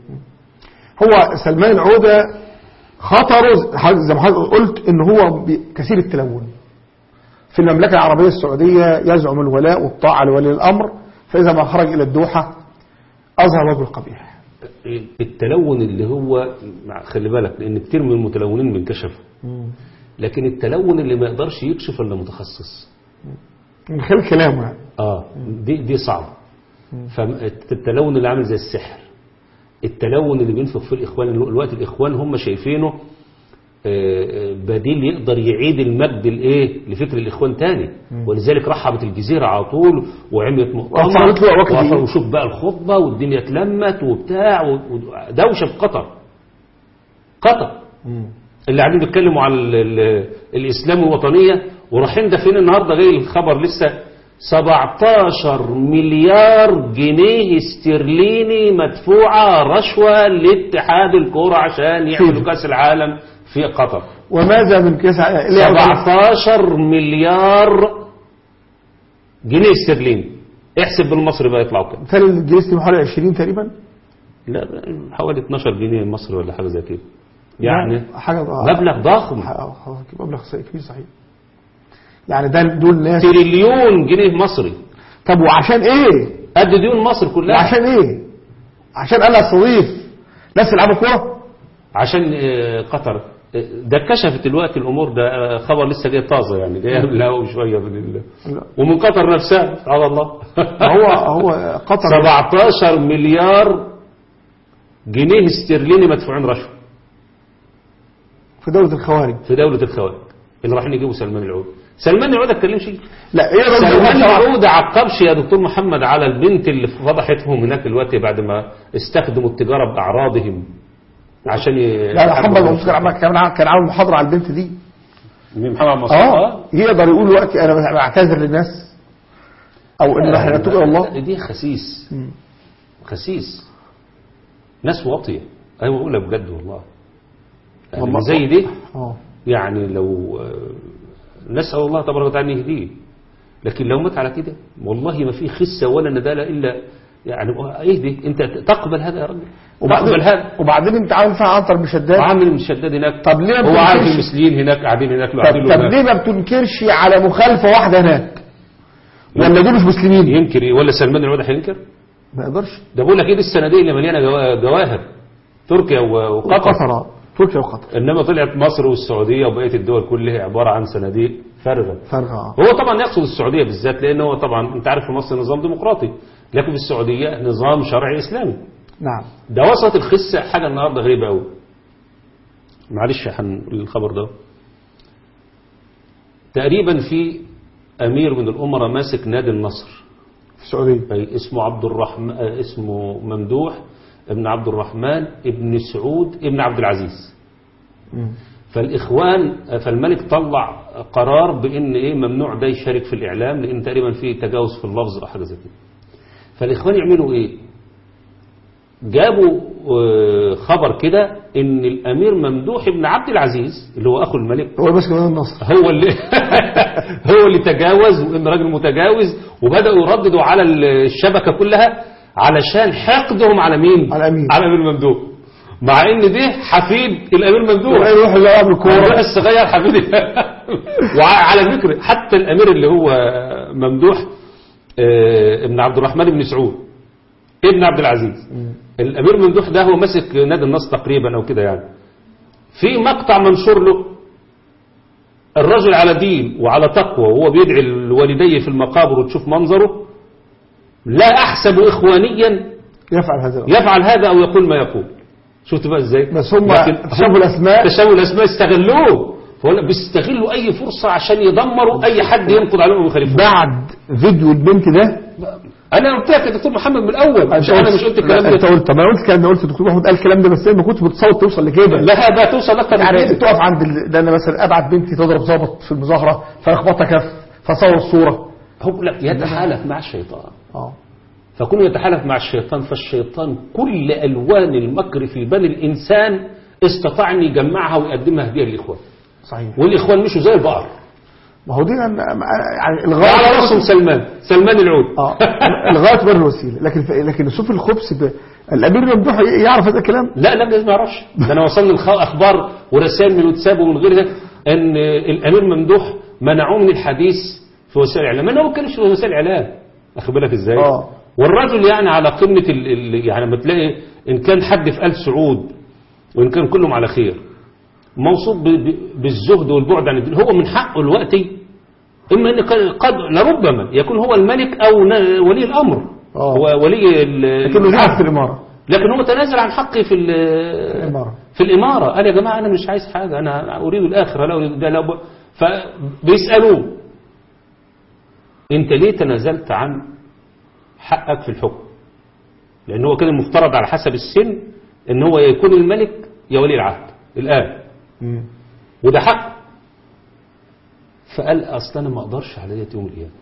هو سلمان العودة خطره زي ما حضرتك قلت ان هو بي- كثير التلون في المملكة العربية السعودية يزعم الولاء والطاعة لولي الأمر فإذا ما خرج إلى الدوحة أظهر وجه القبيح التلون اللي هو مع- خلي بالك لأن كتير من المتلونين بينكشفوا لكن التلون اللي ما يقدرش يكشف إلا متخصص من خلال كلامه يعني اه دي دي صعبه فالتلون اللي عامل زي السحر التلون اللي بينفخ في الاخوان الوقت الاخوان هم شايفينه آه، آه، بديل يقدر يعيد المجد الايه لفكر الاخوان تاني ولذلك رحبت الجزيره على طول وعملت مؤتمر وأخرت له وقت وأخر- دي. وشوف بقى الخطبه والدنيا اتلمت وبتاع و- ودوشه في قطر قطر اللي قاعدين بيتكلموا على ال- ال- الاسلام والوطنيه ورايحين دافعين النهارده جاي الخبر لسه 17 مليار جنيه استرليني مدفوعه رشوه لاتحاد الكوره عشان يعملوا فيفا. كاس العالم في قطر وماذا من كيس ع- اللي يعود على- 17 مليار جنيه استرليني احسب بالمصري بقى يطلعوا كام مثال الجنيه حوالي 20 تقريبا لا حوالي 12 جنيه مصري ولا حاجه زي كده يعني حاجة مبلغ ضخم ح- مبلغ كبير صحيح يعني ده دول ناس تريليون جنيه مصري طب وعشان ايه قد ديون مصر كلها وعشان ايه عشان انا استضيف ناس يلعبوا كوره عشان آه، قطر آه، ده كشفت الوقت الامور ده آه، خبر لسه جاي طازه يعني جاي له شويه من ال... لا. ومن قطر نفسها سبحان الله هو هو قطر 17 مليار جنيه استرليني مدفوعين رشوه في دولة الخوارج في دوله الخوارج اللي رايحين يجيبوا سلمان العود سلمان العود اتكلمش لا ايه ده سلمان العود عقبش يا دكتور محمد على البنت اللي فضحتهم هناك دلوقتي بعد ما استخدموا التجاره باعراضهم عشان ي... لا لا محمد منصور كان عمل كان عامل- كان عامل محاضرة على البنت دي مين محمد منصور اه يقدر يقول دلوقتي انا بعتذر للناس او ان احنا نتوب الى الله دي خسيس خسيس ناس واطية ايوه بقول لك بجد والله يعني والله. زي دي اه يعني لو آه، نسأل الله تبارك وتعالى أن يهديه لكن لو مات على كده والله ما في خسة ولا ندالة إلا يعني ايه دي انت تقبل هذا يا راجل وبعدين تقبل هذا وبعدين انت عامل فيها عنتر بشداد وعامل المشدد هناك طب ليه ما هو عارف بتنكرش؟ المسلمين هناك قاعدين هناك طب, لوحدهم طب هناك. ليه ما بتنكرش على مخالفة واحدة هناك ولا دول مش مسلمين ينكر ايه ولا سلمان العودة هينكر ما يقدرش ده بقول لك ايه دي الصناديق اللي مليانه جوا- جواهر تركيا و- وقطر قطر تركيا وقطر انما طلعت مصر والسعوديه وبقيه الدول كلها عباره عن صناديق فارغه فرقة هو طبعا يقصد السعوديه بالذات لان هو طبعا انت عارف في مصر نظام ديمقراطي لكن في السعوديه نظام شرعي اسلامي نعم ده وسط الخسه حاجه النهارده غريبه قوي معلش هن الخبر ده تقريبا في امير من الامراء ماسك نادي النصر في السعودية أي اسمه عبد الرحمن آه، اسمه ممدوح ابن عبد الرحمن ابن سعود ابن عبد العزيز مم. فالإخوان آه، فالملك طلع قرار بأن إيه ممنوع ده يشارك في الإعلام لأن تقريبا في تجاوز في اللفظ أو حاجة زي كده فالإخوان يعملوا إيه جابوا آه، خبر كده ان الامير ممدوح ابن عبد العزيز اللي هو اخو الملك هو اللي ماسك نادي النصر هو اللي هو اللي تجاوز وان راجل متجاوز وبداوا يرددوا على الشبكه كلها علشان حقدهم على مين على الأمير. على الامير ممدوح مع ان ده حفيد الامير ممدوح يروح يلعب ممدوح الكورة الصغير حفيد وعلى فكره حتى الامير اللي هو ممدوح آه، ابن عبد الرحمن بن سعود ابن عبد العزيز الامير ممدوح ده هو ماسك نادي النصر تقريبا او كده يعني في مقطع منشور له الرجل على دين وعلى تقوى وهو بيدعي الوالديه في المقابر وتشوف منظره لا احسب اخوانيا يفعل هذا الأمر. يفعل هذا او يقول ما يقول شفت بقى ازاي بس هم لكن شافوا الأسماء تشابه الاسماء استغلوه فهو بيستغلوا اي فرصه عشان يدمروا اي حد ينقض عليهم ويخالفهم بعد فيديو البنت ده انا قلت لك يا دكتور محمد من الاول مش انا مش قلت الكلام انت ده قلت طب ما انا قلت الكلام ده قلت الدكتور محمود قال الكلام ده بس انا ما كنتش بتصوت توصل لكده لا بقى توصل اكتر من يعني كده تقف عند ال... ده انا مثلا ابعت بنتي تضرب ظابط في المظاهره فاخبطها كف فصور الصوره هو لا يتحالف مع الشيطان اه فكونه يتحالف مع الشيطان فالشيطان كل الوان المكر في بني الانسان استطاع ان يجمعها ويقدمها هديه للاخوان صحيح والاخوان مشوا زي البقر ما هو دي أنا- يعني وعلى الغايه راسهم سلمان سلمان العود اه الغايه بر الوسيله لكن لكن شوف الخبث ب... الامير ممدوح يعرف هذا الكلام لا لا ما يعرفش ده انا وصلني الخ- اخبار ورسائل من الواتساب ومن غيرها ان الامير ممدوح منعوه من الحديث في وسائل الاعلام انا ما بتكلمش في وسائل الاعلام اخد بالك ازاي اه. والرجل يعني على قمه ال... ال... يعني لما تلاقي ان كان حد في ال سعود وان كان كلهم على خير موصوف ب... ب... بالزهد والبعد عن الدين هو من حقه الوقتي اما ان كان قد لربما يكون هو الملك او ن- ولي الامر اه. هو ولي ال- لكنه العهد. جاء في الاماره لكن هو تنازل عن حقي في ال- الإمارة. في الإمارة قال يا جماعة أنا مش عايز حاجة أنا أريد الآخرة لا أريد ده لا ب- فبيسألوه أنت ليه تنازلت عن حقك في الحكم لأن هو كان المفترض على حسب السن أن هو يكون الملك يا ولي العهد الآن مم. وده حق فقال أصل أنا ما أقدرش على ديت يوم القيامة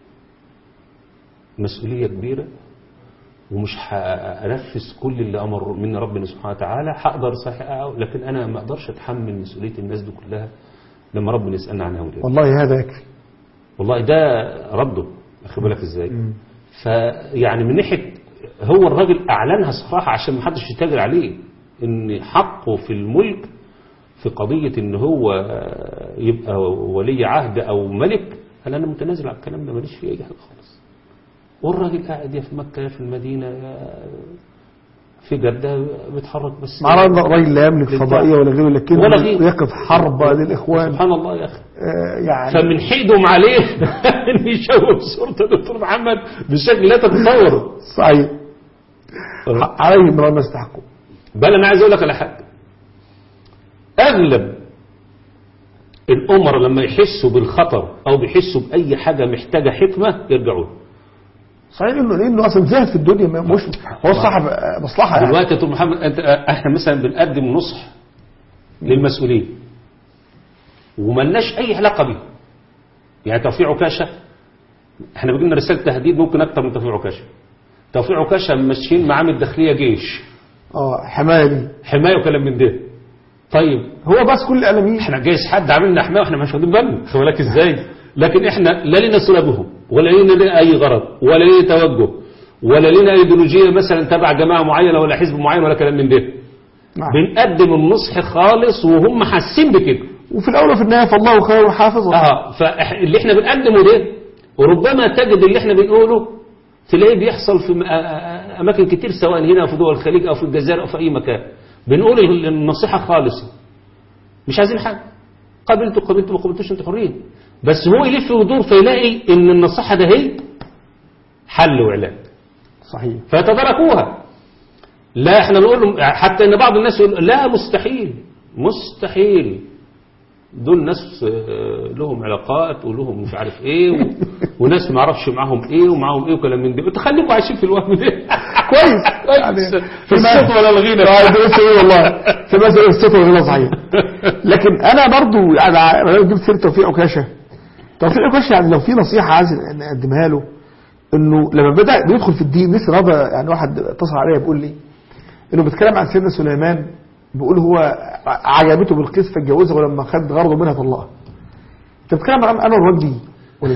مسؤولية كبيرة ومش هنفذ كل اللي أمر مني ربنا سبحانه وتعالى هقدر صحيح أقول، لكن أنا ما أقدرش أتحمل مسؤولية الناس دي كلها لما ربنا يسألنا عنها يوم القيامة والله هذا يكفي والله ده رده أخد بالك إزاي مم. فيعني من ناحية هو الراجل أعلنها صراحة عشان ما حدش يتاجر عليه إن حقه في الملك في قضية إن هو يبقى ولي عهد أو ملك قال أنا متنازل على الكلام ده ماليش فيه أي حاجة خالص والراجل قاعد يا في مكة يا في المدينة يا في جدة بيتحرك بس مع راجل لا يملك فضائيه ولا غيره لكنه ولا غيره. يقف حرب للاخوان سبحان الله يا أخي آه، يعني فمن حيدهم عليه ان يشوه صورة الدكتور محمد بشكل لا تتصور صحيح عليهم ما يستحقوا بل انا عايز اقول لك على حاجه اغلب الامراء لما يحسوا بالخطر او بيحسوا باي حاجه محتاجه حكمه يرجعوا له. صحيح انه لانه اصلا زهد في الدنيا ما- مش هو صاحب آه، مصلحه يعني دلوقتي يا دكتور محمد انت احنا مثلا بنقدم نصح للمسؤولين وملناش اي علاقه بيهم يعني توفيق عكاشه احنا بيجي لنا رساله تهديد ممكن اكتر من توفيق عكاشه توفيق عكاشه ماشيين معاه من الداخليه جيش اه حمايه دي حمايه وكلام من ده طيب هو بس كل الاعلاميين احنا جايز حد عاملنا حمايه واحنا مش واخدين بالنا خد بالك ازاي لكن احنا لا لنا صله بهم ولا لنا اي غرض ولا لنا توجه ولا لنا ايديولوجيه مثلا تبع جماعه معينه ولا حزب معين ولا كلام من ده نعم. بنقدم النصح خالص وهم حاسين بكده وفي الاول وفي النهايه فالله خير حافظا اه فاللي احنا بنقدمه ده وربما تجد اللي احنا بنقوله تلاقيه بيحصل في م- آ- آ- اماكن كتير سواء هنا في دول الخليج او في الجزائر او في اي مكان بنقول ال- النصيحه خالصه مش عايزين حاجه قبلتوا قبلتوا ما قبلتوش انتوا حرين بس هو يلف ويدور فيلاقي ان النصيحه ده هي حل وعلاج صحيح فيتداركوها لا احنا نقول لهم حتى ان بعض الناس يقول لا مستحيل مستحيل دول ناس آه، لهم علاقات ولهم مش عارف ايه و... وناس ما اعرفش معاهم ايه ومعاهم ايه وكلام من ده تخليكم عايشين في الوهم ده كويس كويس يعني في الصوت ولا الغنى آه، ده بس ايه والله في مسألة الصوت والغنى صحيح لكن انا برضو يعني انا جبت سيره توفيق عكاشه توفيق عكاشه يعني لو في نصيحه عايز نقدمها له انه لما بدا بيدخل في الدين لسه النهارده يعني واحد اتصل عليا بيقول لي انه بيتكلم عن سيدنا سليمان بيقول هو عجبته بالقيس فاتجوزها ولما خد غرضه منها طلقها انت بتتكلم عن انا الراجل ولا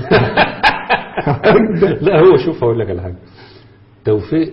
لا هو شوف هقول لك على حاجه توفيق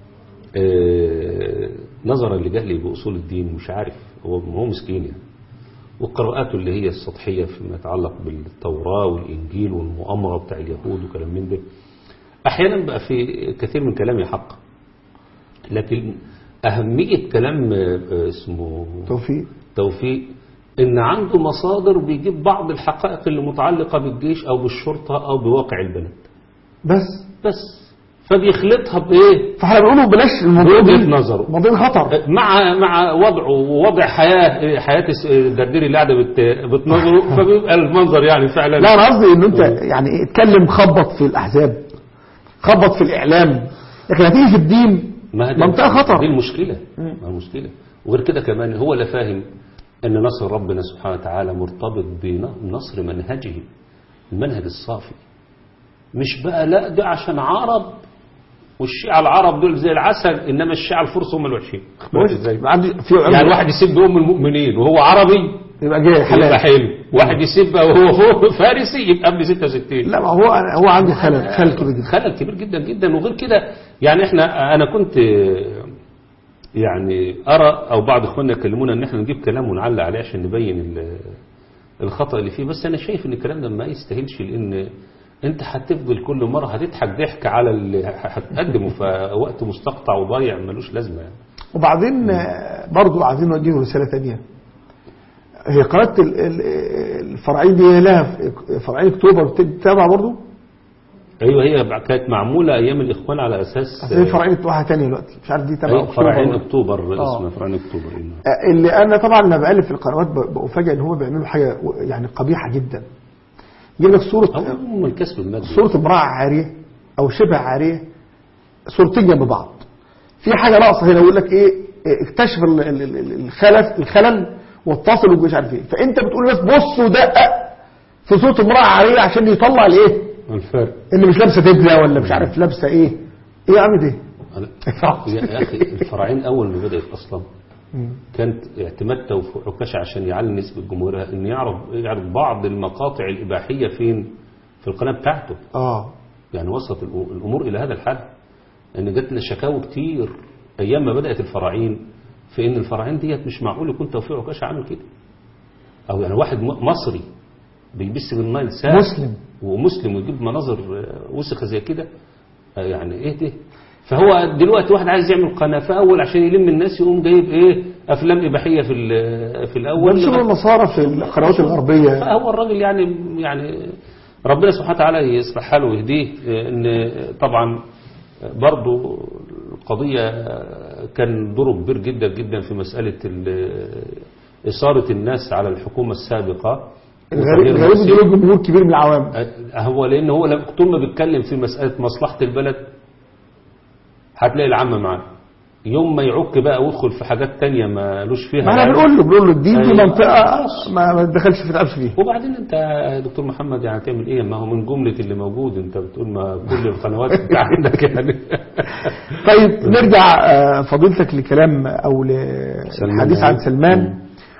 آه، نظرا لجهله باصول الدين مش عارف هو هو مسكين يعني وقراءاته اللي هي السطحيه فيما يتعلق بالتوراه والانجيل والمؤامره بتاع اليهود وكلام من ده احيانا بقى في كثير من كلامي حق لكن اهميه كلام آه، اسمه توفيق توفيق ان عنده مصادر بيجيب بعض الحقائق اللي متعلقه بالجيش او بالشرطه او بواقع البلد بس بس فبيخلطها بايه فاحنا بنقوله بلاش الموضوع بوجهة دي نظره. موضوع خطر مع مع وضعه ووضع حياه حياه الس- الدرديري اللي قاعده بت- بتنظره فبيبقى المنظر يعني فعلا لا انا قصدي ان انت يعني اتكلم خبط في الاحزاب خبط في الاعلام لكن هتيجي في الدين ما هي منطقه دي خطر المشكله ما المشكله وغير كده كمان هو لا فاهم ان نصر ربنا سبحانه وتعالى مرتبط بنصر منهجه المنهج الصافي مش بقى لا ده عشان عرب والشيعة العرب دول زي العسل انما الشيعة الفرس هم الوحشين بالك ازاي عندي في يعني واحد يسب ام المؤمنين وهو عربي يبقى جاي يبقى حلال حلو واحد يسب وهو فوق فارسي يبقى ابن 66 لا ما هو هو عنده خلل خلل كبير جدا خلل كبير جدا جدا وغير كده يعني احنا انا كنت يعني ارى او بعض اخواننا يكلمونا ان احنا نجيب كلام ونعلق عليه عشان نبين ال- الخطا اللي فيه بس انا شايف ان الكلام ده ما يستاهلش لان انت هتفضل كل مره هتضحك ضحك على اللي هتقدمه في وقت مستقطع وضايع ملوش لازمه يعني وبعدين آه، برضو عايزين نوجه رسالة تانية هي قناة ال- ال- الفرعين دي لها في- فرعين اكتوبر بتتابع برضو ايوه هي كانت معموله ايام الاخوان على اساس زي فرعين واحدة تانية دلوقتي مش عارف دي تبع أيوة اكتوبر فرعين ولا- اكتوبر آه. اسمها فرعين اكتوبر إيه. آه، اللي انا طبعا لما بقلب في القنوات ب- بفاجئ ان هم بيعملوا حاجة و- يعني قبيحة جدا يجيب لك صورة او من الكسب المادي صورة امرأة عارية او شبه عارية صورتين جنب بعض في حاجة ناقصة هنا يقول لك ايه إيه، اكتشف ال- ال- ال- الخلل الخلل واتصل ومش عارف ايه فانت بتقول للناس بصوا دقق في صورة امرأة عارية عشان يطلع الايه الفرق اللي مش لابسة دبلة ولا مش عارف لابسة ايه ايه يا عم ده يا اخي الفرعين اول ما بدات اصلا كانت اعتماد توفيق عكاشة عشان يعلي نسبة جمهورها ان يعرض يعرض بعض المقاطع الإباحية فين في القناة بتاعته اه يعني وصلت الأ- الأمور إلى هذا الحد ان جات لنا شكاوى كتير أيام ما بدأت الفراعين في ان الفراعين ديت مش معقول يكون توفيق عكاشة عامل كده أو يعني واحد م- مصري بيبث بالنايل ساعة مسلم. ومسلم ويجيب مناظر آه، وسخة زي كده آه، يعني ايه ده فهو دلوقتي واحد عايز يعمل قناة فأول عشان يلم الناس يقوم جايب ايه أفلام إباحية في ال- في الأول ونشوف النصارى في القنوات الغربية فهو الراجل يعني يعني ربنا سبحانه وتعالى يصلح حاله ويهديه ان طبعا برضو القضية كان دوره كبير جدا جدا في مسألة ال- إثارة الناس على الحكومة السابقة الغريب وتغيير الغريب المصير. دول جمهور كبير من العوام هو لأن هو لما- طول ما بيتكلم في مسألة مصلحة البلد هتلاقي العامة معاه يوم ما يعك بقى ويدخل في حاجات تانية ما لوش فيها ما احنا يعني. بنقول له بنقول له الدين دي أيوة. منطقة ما ما تدخلش في تلعبش فيها وبعدين انت يا دكتور محمد يعني هتعمل ايه ما هو من جملة اللي موجود انت بتقول ما كل القنوات انت عندك يعني طيب نرجع آه، فضيلتك لكلام او سلمان. لحديث عن سلمان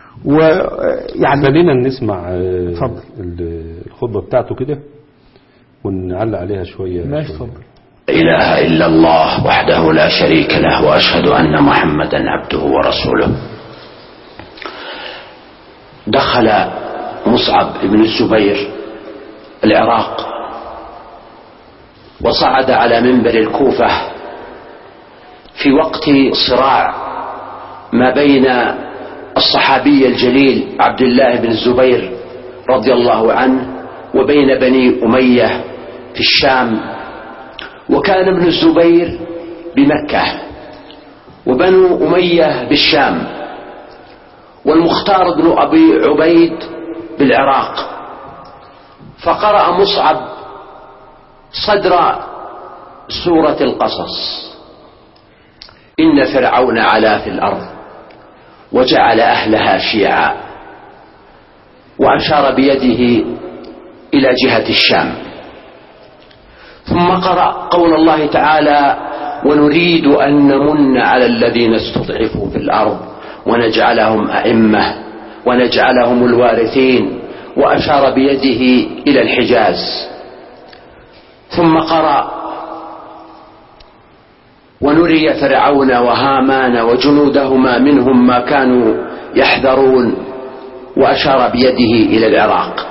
ويعني خلينا نسمع آه، اتفضل. ال- الخطبة بتاعته كده ونعلق عليها شوية ماشي شوية. اتفضل إله إلا الله وحده لا شريك له وأشهد أن محمدا عبده ورسوله دخل مصعب بن الزبير العراق وصعد على منبر الكوفة في وقت صراع ما بين الصحابي الجليل عبد الله بن الزبير رضي الله عنه وبين بني أمية في الشام وكان ابن الزبير بمكة وبنو أمية بالشام والمختار بن أبي عبيد بالعراق فقرأ مصعب صدر سورة القصص إن فرعون علا في الأرض وجعل أهلها شيعا وأشار بيده إلى جهة الشام ثم قرأ قول الله تعالى ونريد أن نمن على الذين استضعفوا في الأرض ونجعلهم أئمة ونجعلهم الوارثين وأشار بيده إلى الحجاز ثم قرأ ونري فرعون وهامان وجنودهما منهم ما كانوا يحذرون وأشار بيده إلى العراق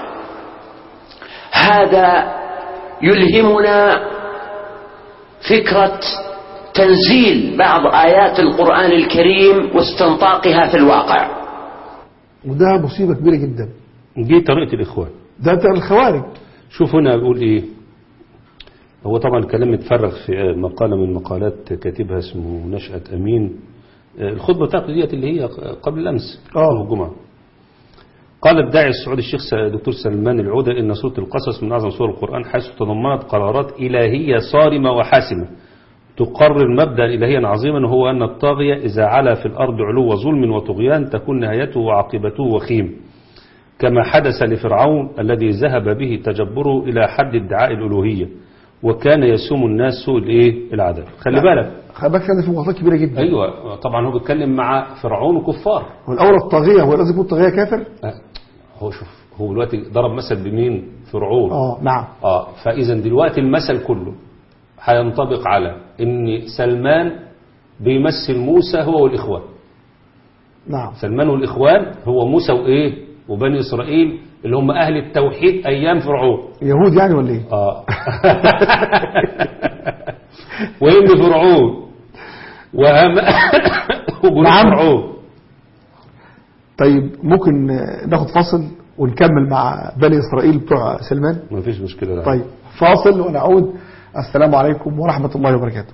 هذا يلهمنا فكرة تنزيل بعض آيات القرآن الكريم واستنطاقها في الواقع وده مصيبة كبيرة جدا دي طريقة الإخوان ده بتاع الخوارج شوف هنا بيقول إيه هو طبعا الكلام متفرغ في مقالة من مقالات كاتبها اسمه نشأة أمين الخطبة بتاعته ديت اللي هي قبل الأمس آه. يوم الجمعة قال الداعي السعودي الشيخ س- دكتور سلمان العودة إن سورة القصص من أعظم سور القرآن حيث تضمنت قرارات إلهية صارمة وحاسمة تقرر مبدأ إلهيا عظيما وهو أن الطاغية إذا علا في الأرض علو ظلم وطغيان تكون نهايته وعاقبته وخيم كما حدث لفرعون الذي ذهب به تجبره إلى حد ادعاء الألوهية وكان يسوم الناس سوء الإيه العذاب خلي بالك خلي بالك هذا في مغالطات كبيره جدا أيوة طبعا هو بيتكلم مع فرعون وكفار والاولى الطاغيه هو لازم يكون طاغيه كافر أه، هو شوف هو دلوقتي ضرب مثل بمين فرعون اه نعم اه فاذا دلوقتي المثل كله هينطبق على ان سلمان بيمثل موسى هو والاخوان نعم سلمان والاخوان هو موسى وايه وبني اسرائيل اللي هم اهل التوحيد ايام فرعون يهود يعني ولا ايه اه وابن فرعون وهم وجنود نعم. فرعون طيب ممكن ناخد فاصل ونكمل مع بني اسرائيل بتوع سلمان ما فيش مشكله لا. طيب فاصل ونعود السلام عليكم ورحمه الله وبركاته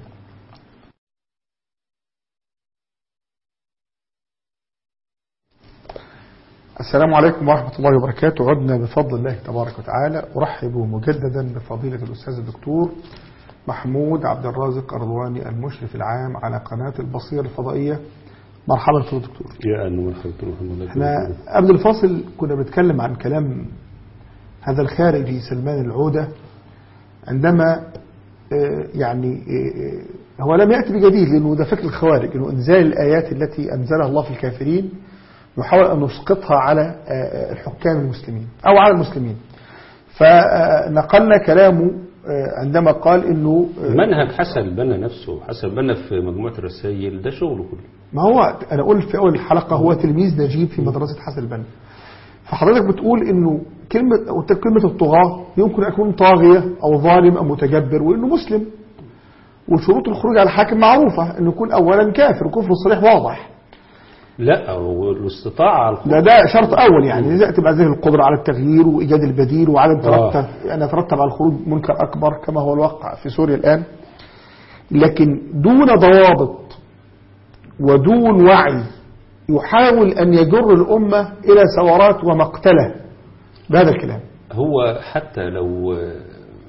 السلام عليكم ورحمة الله وبركاته عدنا بفضل الله تبارك وتعالى أرحب مجددا بفضيلة الأستاذ الدكتور محمود عبد الرازق أرضواني المشرف العام على قناة البصيرة الفضائية مرحبا فضيلة الدكتور يا أن مرحبا محمد احنا قبل الفاصل كنا بنتكلم عن كلام هذا الخارجي سلمان العودة عندما آه، يعني آه، هو لم يأتي بجديد لأنه ده فكر الخوارج أنه إنزال الآيات التي أنزلها الله في الكافرين نحاول أن نسقطها على آه، الحكام المسلمين أو على المسلمين فنقلنا كلامه آه، عندما قال أنه آه، منهج حسن البنا نفسه حسن البنا في مجموعة الرسائل ده شغله كله ما هو أنا قلت في أول الحلقة هو تلميذ نجيب في مدرسة حسن البنا فحضرتك بتقول انه كلمة قلت لك كلمة الطغاة يمكن أن يكون طاغية او ظالم او متجبر وانه مسلم وشروط الخروج على الحاكم معروفة انه يكون اولا كافر وكفر صريح واضح لا هو الاستطاعة على الخروج ده ده شرط اول يعني اذا تبقى ذهن القدرة على التغيير وايجاد البديل وعدم آه. ترتب ان يترتب على الخروج منكر اكبر كما هو الواقع في سوريا الان لكن دون ضوابط ودون وعي يحاول ان يجر الامة الى ثورات ومقتله بهذا الكلام هو حتى لو آه،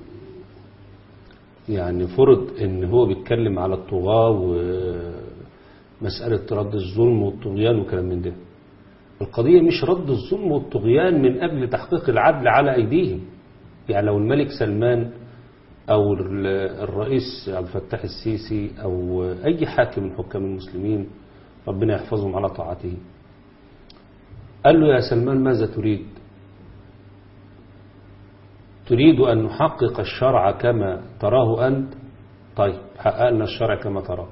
يعني فرض ان هو بيتكلم على الطغاة ومسألة رد الظلم والطغيان وكلام من ده القضية مش رد الظلم والطغيان من أجل تحقيق العدل على أيديهم يعني لو الملك سلمان أو ال- الرئيس عبد الفتاح السيسي أو أي حاكم من حكام المسلمين ربنا يحفظهم على طاعته قال له يا سلمان ماذا تريد تريد أن نحقق الشرع كما تراه أنت طيب حققنا الشرع كما تراه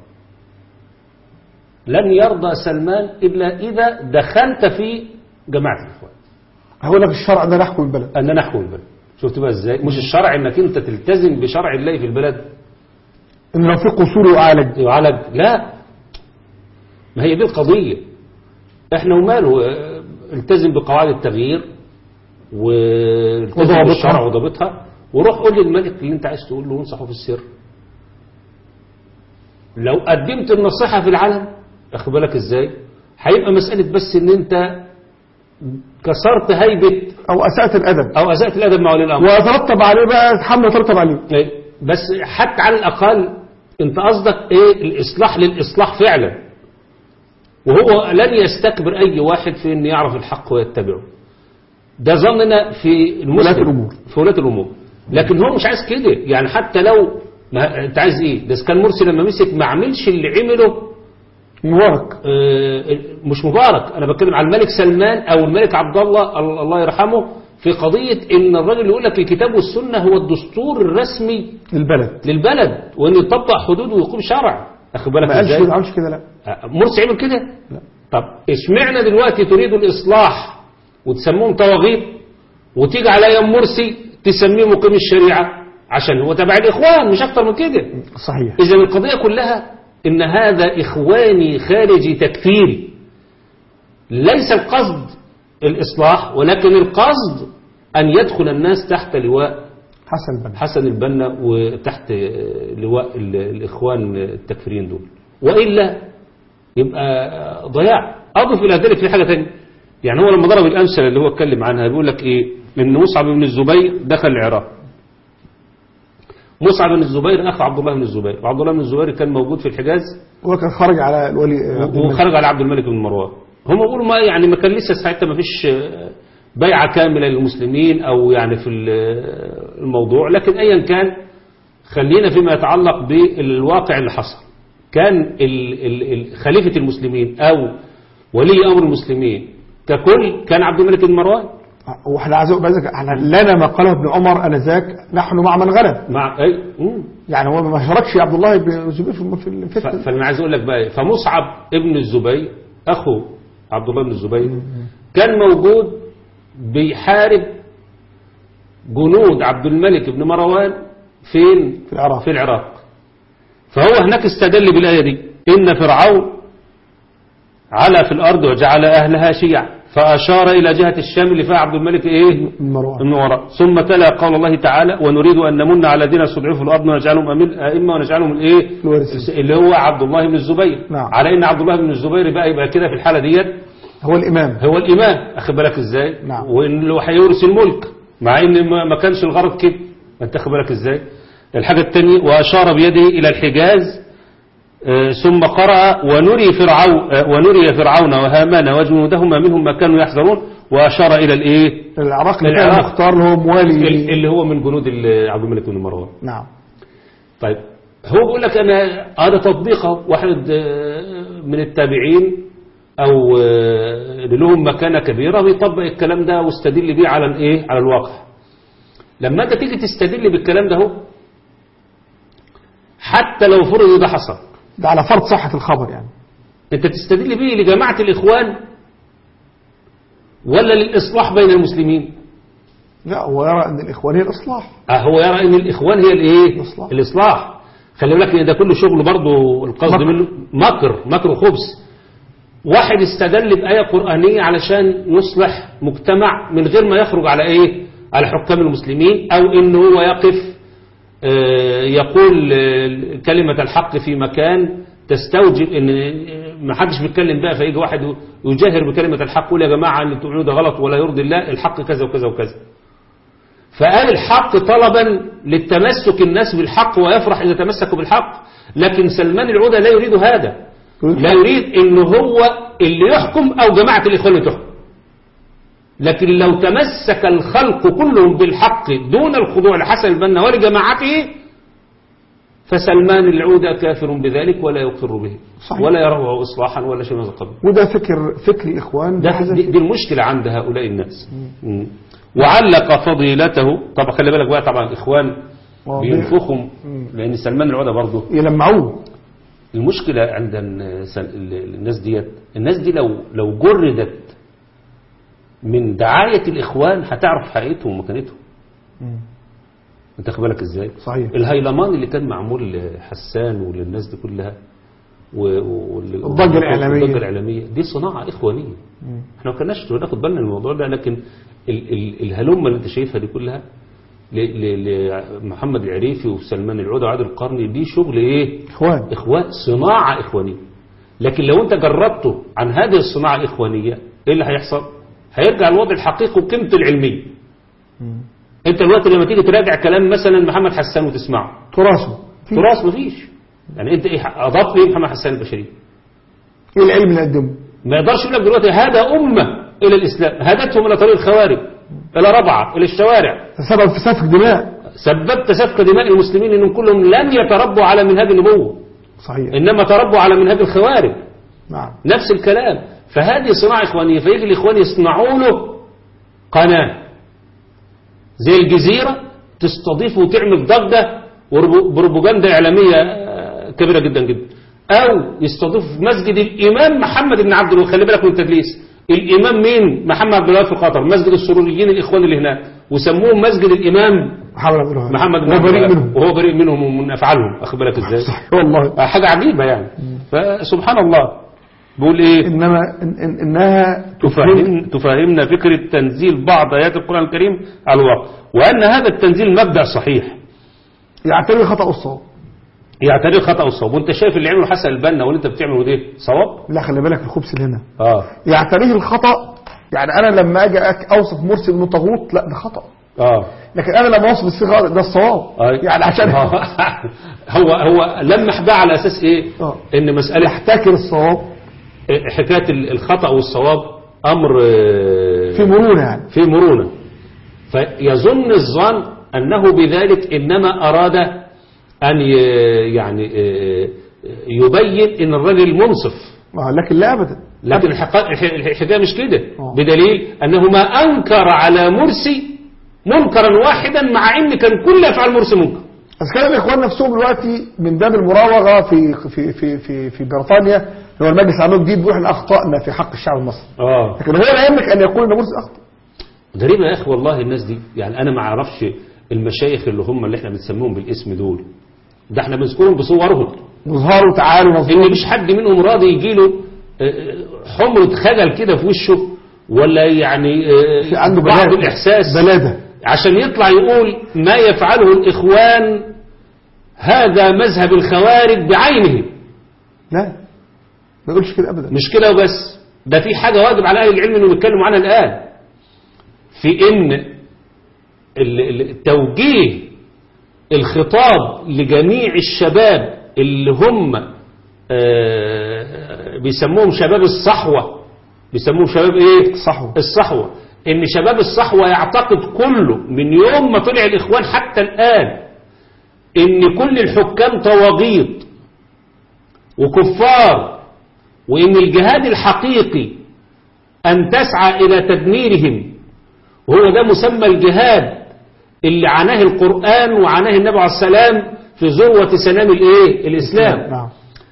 لن يرضى سلمان إلا إذا دخلت في جماعة الإخوان هقول لك الشرع ده نحكم البلد أن نحكم البلد شفت بقى إزاي مش الشرع إنك أنت تلتزم بشرع الله في البلد ان لو في قصور يعالج يعالج لا ما هي دي القضية احنا وماله اه، التزم بقواعد التغيير والتزم وضوابطها. بالشرع وضابطها وروح قول للملك اللي انت عايز تقول له وانصحه في السر لو قدمت النصيحة في العلن اخد بالك ازاي هيبقى مسألة بس ان انت كسرت هيبة او اساءة الادب او اسأت الادب مع ولي الامر ويترتب عليه بقى حمله يترتب عليه إيه، بس حتى على الأقل أنت قصدك إيه الإصلاح للإصلاح فعلا وهو لن يستكبر أي واحد في أن يعرف الحق ويتبعه ده ظننا في المسلم ولاة الأمور. في ولاة الأمور لكن هو مش عايز كده يعني حتى لو ما أنت عايز إيه ده كان مرسي لما مسك ما عملش اللي عمله مبارك آه، مش مبارك انا بتكلم على الملك سلمان او الملك عبد الله ال- الله يرحمه في قضية ان الراجل اللي يقول لك الكتاب والسنة هو الدستور الرسمي البلد للبلد وانه يطبق حدود ويقوم شرع اخد بالك ما قالش ازاي كده ما عملش كده لا مرسي عمل كده لا. طب اشمعنى دلوقتي تريد الاصلاح وتسموهم طواغيت وتيجي على ايام مرسي تسميه مقيم الشريعه عشان هو تبع الاخوان مش اكتر من كده صحيح اذا القضيه كلها ان هذا اخواني خارجي تكفيري ليس القصد الاصلاح ولكن القصد ان يدخل الناس تحت لواء حسن البنا حسن البنا وتحت لواء ال- الإخوان التكفيريين دول وإلا يبقى ضياع أضف إلى ذلك في حاجة تانية يعني هو لما ضرب الأمثلة اللي هو اتكلم عنها بيقول لك إيه إن مصعب بن الزبير دخل العراق مصعب بن الزبير أخو عبد الله بن الزبير وعبد الله بن الزبير كان موجود في الحجاز هو كان خرج على الولي عبد الملك. وخرج على عبد الملك بن مروان هم بيقولوا ما يعني ما كان لسه ساعتها ما فيش بيعة كاملة للمسلمين أو يعني في ال- الموضوع لكن أيا كان خلينا فيما يتعلق بالواقع اللي حصل كان ال- ال- ال- خليفة المسلمين أو ولي أمر المسلمين ككل كان عبد الملك بن مروان واحنا عايز اقول لك احنا لنا ما قاله ابن عمر انذاك نحن مع من غلب مع أي مم. يعني هو ما شاركش عبد الله بن الزبير في في ف- الفتنه فانا عايز اقول لك بقى إيه، فمصعب ابن الزبير اخو عبد الله بن الزبير كان موجود بيحارب جنود عبد الملك بن مروان فين في العراق في العراق فهو هناك استدل بالآية دي إن فرعون علا في الأرض وجعل أهلها شيعا فأشار إلى جهة الشام اللي فيها عبد الملك إيه من مروان من وراء ثم تلا قول الله تعالى ونريد أن نمن على الذين استضعفوا في الأرض ونجعلهم أمين- أئمة ونجعلهم الإيه الوارثين. اللي هو عبد الله بن الزبير نعم. على إن عبد الله بن الزبير بقى يبقى كده في الحالة ديت هو الامام هو الإمام أخد بالك إزاي نعم. وإن هو هيورث الملك مع إن ما ما كانش الغرض كده أنت أخد بالك إزاي الحاجة الثانية وأشار بيده إلى الحجاز آه، ثم قرأ ونري فرعون آه، ونري فرعون وهامان وجنودهما منهم ما كانوا يحذرون وأشار إلى الإيه العراق اللي كان العراق. مختار اللي هو موالي ال- اللي هو من جنود ال- عبد الملك بن مروان نعم طيب هو بيقول لك انا هذا تطبيقه واحد آه، من التابعين او آه، اللي لهم مكانه كبيره بيطبق الكلام ده واستدل بيه على الايه على الواقع لما انت تيجي تستدل بالكلام ده هو حتى لو فرض ده حصل ده على فرض صحة الخبر يعني انت تستدل بيه لجماعه الاخوان ولا للاصلاح بين المسلمين لا هو يرى ان الاخوان هي الاصلاح آه، هو يرى ان الاخوان هي الايه الإصلاح. الاصلاح خلي بالك ان ده كله شغل برضه القصد مكر. منه مكر مكر خبث واحد استدل بآية قرآنية علشان يصلح مجتمع من غير ما يخرج على ايه على حكام المسلمين او ان هو يقف آه، يقول آه، كلمة الحق في مكان تستوجب ان آه، ما حدش بيتكلم بقى فيجي واحد يجاهر بكلمة الحق يقول يا جماعة اللي تقولوه ده غلط ولا يرضي الله الحق كذا وكذا وكذا فقال الحق طلبا للتمسك الناس بالحق ويفرح إذا تمسكوا بالحق لكن سلمان العودة لا يريد هذا لا يريد ان هو اللي يحكم او جماعة الاخوان اللي تحكم لكن لو تمسك الخلق كلهم بالحق دون الخضوع لحسن البنا ولجماعته فسلمان العودة كافر بذلك ولا يقر به صحيح. ولا يراه إصلاحا ولا شيء من هذا القبيل وده فكر فكر الاخوان ده بهذا دي, دي المشكلة عند هؤلاء الناس مم. وعلق فضيلته طبعا خلي بالك بقى طبعا الإخوان آه، بينفخهم لأن سلمان العودة برضه يلمعوه المشكلة عند الناس- الناس ديت الناس دي لو لو جردت من دعاية الإخوان هتعرف حقيقتهم ومكانتهم انت خد بالك ازاي صحيح الهيلمان اللي كان معمول لحسان وللناس دي كلها و- و- وال- الضجة الإعلامية. الضجة الإعلامية دي صناعة إخوانية احنا ما كناش ناخد بالنا من الموضوع ده لكن ال ال الهلمة اللي انت شايفها دي كلها ل- ل- لمحمد العريفي وسلمان العودة وعادل القرني دي شغل ايه اخوان إخوان صناعة إخوانية لكن لو أنت جربته عن هذه الصناعة الإخوانية إيه اللي هيحصل هيرجع الوضع الحقيقي وقيمته العلمية أنت دلوقتي لما تيجي تراجع كلام مثلا محمد حسان وتسمعه تراثه في- تراث مفيش يعني أنت إيه أضاف لي محمد حسان البشري ايه العلم اللي قدمه ما يقدرش يقول لك دلوقتي هذا أمة إلى الإسلام هدتهم إلى طريق الخوارج إلى ربعة إلى الشوارع سبب في سفك دماء سببت سفك دماء المسلمين إنهم كلهم لم يتربوا على منهج النبوة صحيح إنما تربوا على منهج الخوارج نعم نفس الكلام فهذه صناعة إخوانية فيجي الإخوان يصنعوا له قناة زي الجزيرة تستضيف وتعمل ضجة وبروباجندا إعلامية آه، كبيرة جدا جدا أو يستضيف في مسجد الإمام محمد بن عبد الوهاب خلي بالك من التدليس الإمام مين محمد عبد الوهاب في قطر مسجد السروريين الإخوان اللي هناك وسموه مسجد الإمام محمد عبد الوهاب محمد بن هو عبد بريء الوهاب منهم وهو بريء منهم ومن أفعالهم أخد بالك إزاي صحيح والله حاجة عجيبة يعني فسبحان الله بيقول ايه إنما إن إن إنها تفهم تفهمنا فكرة تنزيل بعض آيات القرآن الكريم على الواقع وأن هذا التنزيل مبدأ صحيح يعتبر خطأ الصواب يعتبر خطأ وصواب وانت شايف اللي عمله حسن البنا واللي انت بتعمله ده صواب لا خلي بالك الخبث اللي هنا اه يعتريه الخطأ يعني أنا لما أجي أك- أوصف مرسي إنه طاغوت لا ده خطأ اه لكن أنا لما أوصف الصيغة ده الصواب آه. يعني عشان هو هو لمح بقى على اساس ايه آه. ان مسألة يحتكر الصواب حكاية الخطأ والصواب امر آه، في مرونة يعني في مرونة فيظن الظن أنه بذلك إنما أراد أن ي- يعني آه، يبين إن الرجل منصف آه، لكن لا أبدا لكن الحقا- الح- الحكاية مش كده آه. بدليل أنه ما أنكر على مرسي منكرا واحدا مع إن كان كل أفعال مرسي منكر بس كلام الإخوان نفسهم دلوقتي من باب المراوغة في في في في في بريطانيا اللي هو المجلس العام الجديد بيقول احنا أخطأنا في حق الشعب المصري آه لكن هو لا يملك أن يقول إن مرسي أخطأ غريبة يا أخي والله الناس دي يعني أنا ما أعرفش المشايخ اللي هم اللي احنا بنسميهم بالاسم دول ده احنا بنذكرهم بصورهم مظهروا تعالوا ان مظهور مش حد منهم راضي يجي له حمرة خجل كده في وشه ولا يعني آه، في عنده بعض بلادة. الاحساس بلادة عشان يطلع يقول ما يفعله الاخوان هذا مذهب الخوارج بعينه لا ما يقولش كده أبدا مش كده وبس ده في حاجة واجب على اهل العلم انهم يتكلموا عنها الان في ان ال- ال- توجيه الخطاب لجميع الشباب اللي هم آه، بيسموهم شباب الصحوة بيسموهم شباب ايه صحوة الصحوة ان شباب الصحوة يعتقد كله من يوم ما طلع الاخوان حتى الان ان كل الحكام طواغيت وكفار وان الجهاد الحقيقي ان تسعى الى تدميرهم وهو ده مسمى الجهاد اللي عناه القرآن وعناه النبي عليه السلام في ذروة سنام الايه الاسلام نعم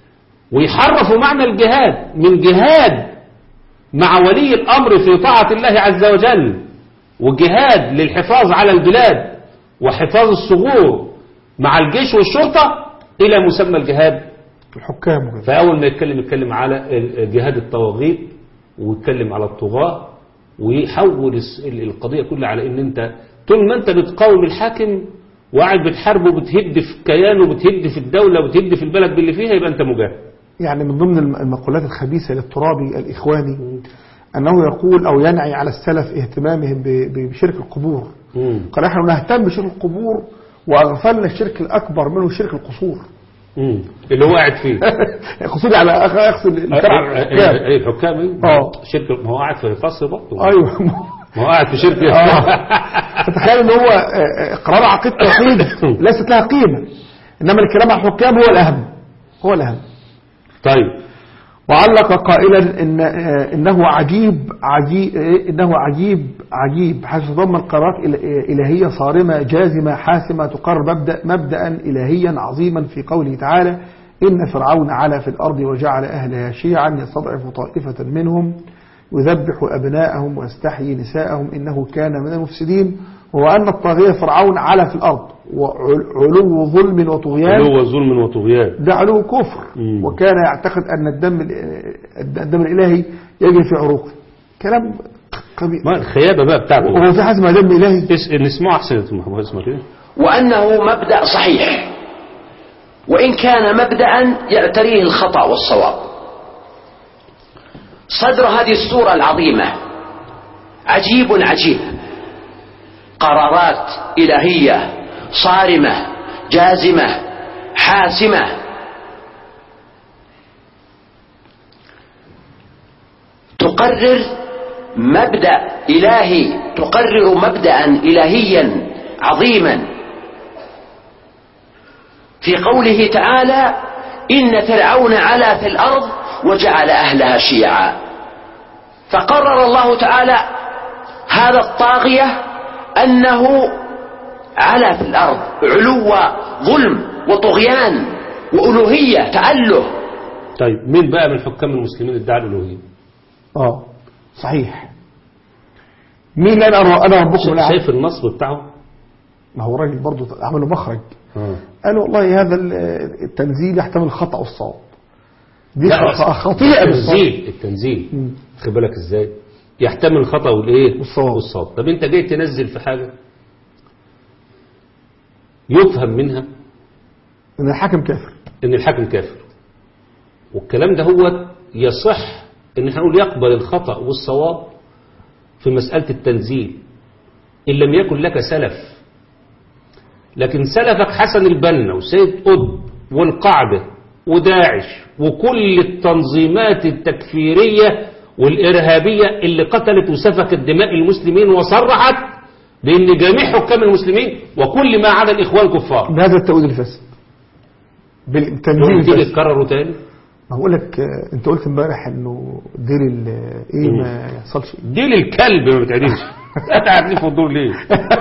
ويحرفوا معنى الجهاد من جهاد مع ولي الأمر في طاعة الله عز وجل وجهاد للحفاظ على البلاد وحفاظ الثغور مع الجيش والشرطة إلى مسمى الجهاد الحكام وكده فأول ما يتكلم يتكلم على جهاد الطواغيت ويتكلم على الطغاة ويحول الس- ال- القضية كلها على ان انت طول ما انت بتقاوم الحاكم وقاعد بتحاربه وبتهد في كيانه وبتهد في الدولة وبتهد في البلد اللي فيها يبقى انت مجاهد يعني من ضمن الم- المقولات الخبيثة للترابي الإخواني أنه يقول أو ينعي على السلف اهتمامهم ب- ب- بشرك القبور مم. قال نحن نهتم بشرك القبور وأغفلنا الشرك الأكبر منه شرك القصور مم. اللي هو قاعد فيه قصوري على أخ يقصد الكلام على الحكام. اي الحكام ايه آه. شركة ما هو قاعد في قصر برضه أيوه ما هو قاعد في شركة آه. فتخيل ان هو آه، اقرار عقيدة التوحيد ليست لها قيمة انما الكلام على الحكام هو الاهم هو الاهم طيب وعلق قائلا إن آه، إنه عجيب عجيب آه، إنه عجيب عجيب حيث تضمن قرارات إل- آه، إلهية صارمة جازمة حاسمة تقرر مبدأ مبدأ إلهيا عظيما في قوله تعالى إن فرعون علا في الأرض وجعل أهلها شيعا يستضعف طائفة منهم يذبح أبناءهم ويستحيي نساءهم إنه كان من المفسدين وهو أن الطاغية فرعون علا في الأرض وعلو ظلم وطغيان اللي هو ظلم وطغيان ده علو كفر مم. وكان يعتقد أن الدم الدم الإلهي يجري في عروقه كلام قبيح ما الخيابة بقى بتاعته وهو في حاجة اسمها دم إلهي اس- نسمعه أحسن يا محمد اسمه كده وأنه مبدأ صحيح وإن كان مبدأ يعتريه الخطأ والصواب صدر هذه السورة العظيمة عجيب عجيب قرارات إلهية صارمة جازمة حاسمة تقرر مبدأ إلهي تقرر مبدأ إلهيا عظيما في قوله تعالى إن فرعون علا في الأرض وجعل أهلها شيعا فقرر الله تعالى هذا الطاغية أنه علا في الأرض علو ظلم وطغيان وألوهية تعله طيب مين بقى من حكام المسلمين ادعى الألوهية اه صحيح مين انا انا ربكم الاعلى شايف النصب بتاعه ما هو راجل برضه عملوا مخرج آه. قالوا والله هذا ال- التنزيل يحتمل الخطأ والصواب دي لا، خ- خطيئة بالصوت التنزيل التنزيل خد بالك ازاي يحتمل الخطا والايه والصواب. والصواب طب انت جاي تنزل في حاجه يفهم منها ان الحاكم كافر ان الحاكم كافر والكلام ده هو يصح ان احنا نقول يقبل الخطا والصواب في مساله التنزيل ان لم يكن لك سلف لكن سلفك حسن البنا وسيد قطب والقعده وداعش وكل التنظيمات التكفيريه والارهابيه اللي قتلت وسفكت دماء المسلمين وصرحت بان جميع حكام المسلمين وكل ما عدا الاخوان كفار بهذا التأويل الفاسد بالتنزيل تقول تيجي الفاسد تكرره تاني ما بقول لك آه، انت قلت امبارح انه دير ال- ايه ما يحصلش دي للكلب ما بتعدلش انت عارفين في الدور ليه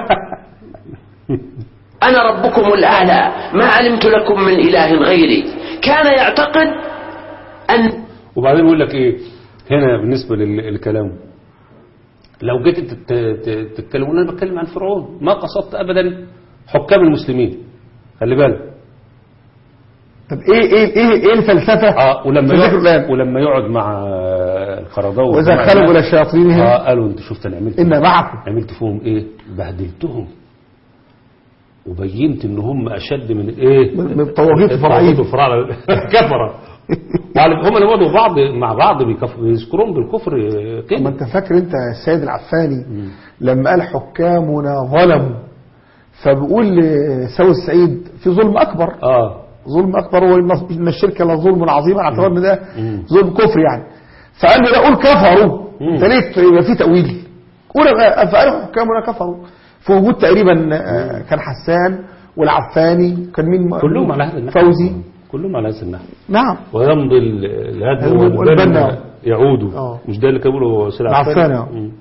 أنا ربكم الأعلى ما علمت لكم من إله غيري كان يعتقد أن وبعدين يقول لك ايه هنا بالنسبه لل- للكلام لو جيت تت- تت- تتكلم انا بتكلم عن فرعون ما قصدت ابدا حكام المسلمين خلي بالك طب ايه ايه ايه ايه الفلسفه اه ولما في ذكر يقعد الآن؟ ولما يقعد مع القرضاوي واذا والجماعة خلقوا دي، لشياطينهم اه قالوا انت شفت انا عملت ان معكم عملت فيهم ايه بهدلتهم وبينت ان هم اشد من ايه من- من الطواغيت الفرعيين. الطواغيت الفرعيين كفره وعلى- هم لما بعض مع بعض بيكف- بيذكرون بالكفر ما كده انت فاكر انت السيد العفاني لما قال حكامنا ظلموا فبيقول لسوي السعيد في ظلم اكبر اه ظلم اكبر هو ان الشرك لظلم عظيم على اعتبار ان ده مم. ظلم كفر يعني فقال له لا قول كفروا مم. انت ليه يبقى في تاويل قول فقالوا حكامنا كفروا في وجود تقريبا آه، كان حسان والعفاني كان مين كلهم على هذا النحو فوزي كلهم على هذا النحو نعم ويمضي ال- الهدم الهدم والبنى والبنى. يعودوا آه. مش ده اللي كان بيقوله سيد العفاني، آه. مم.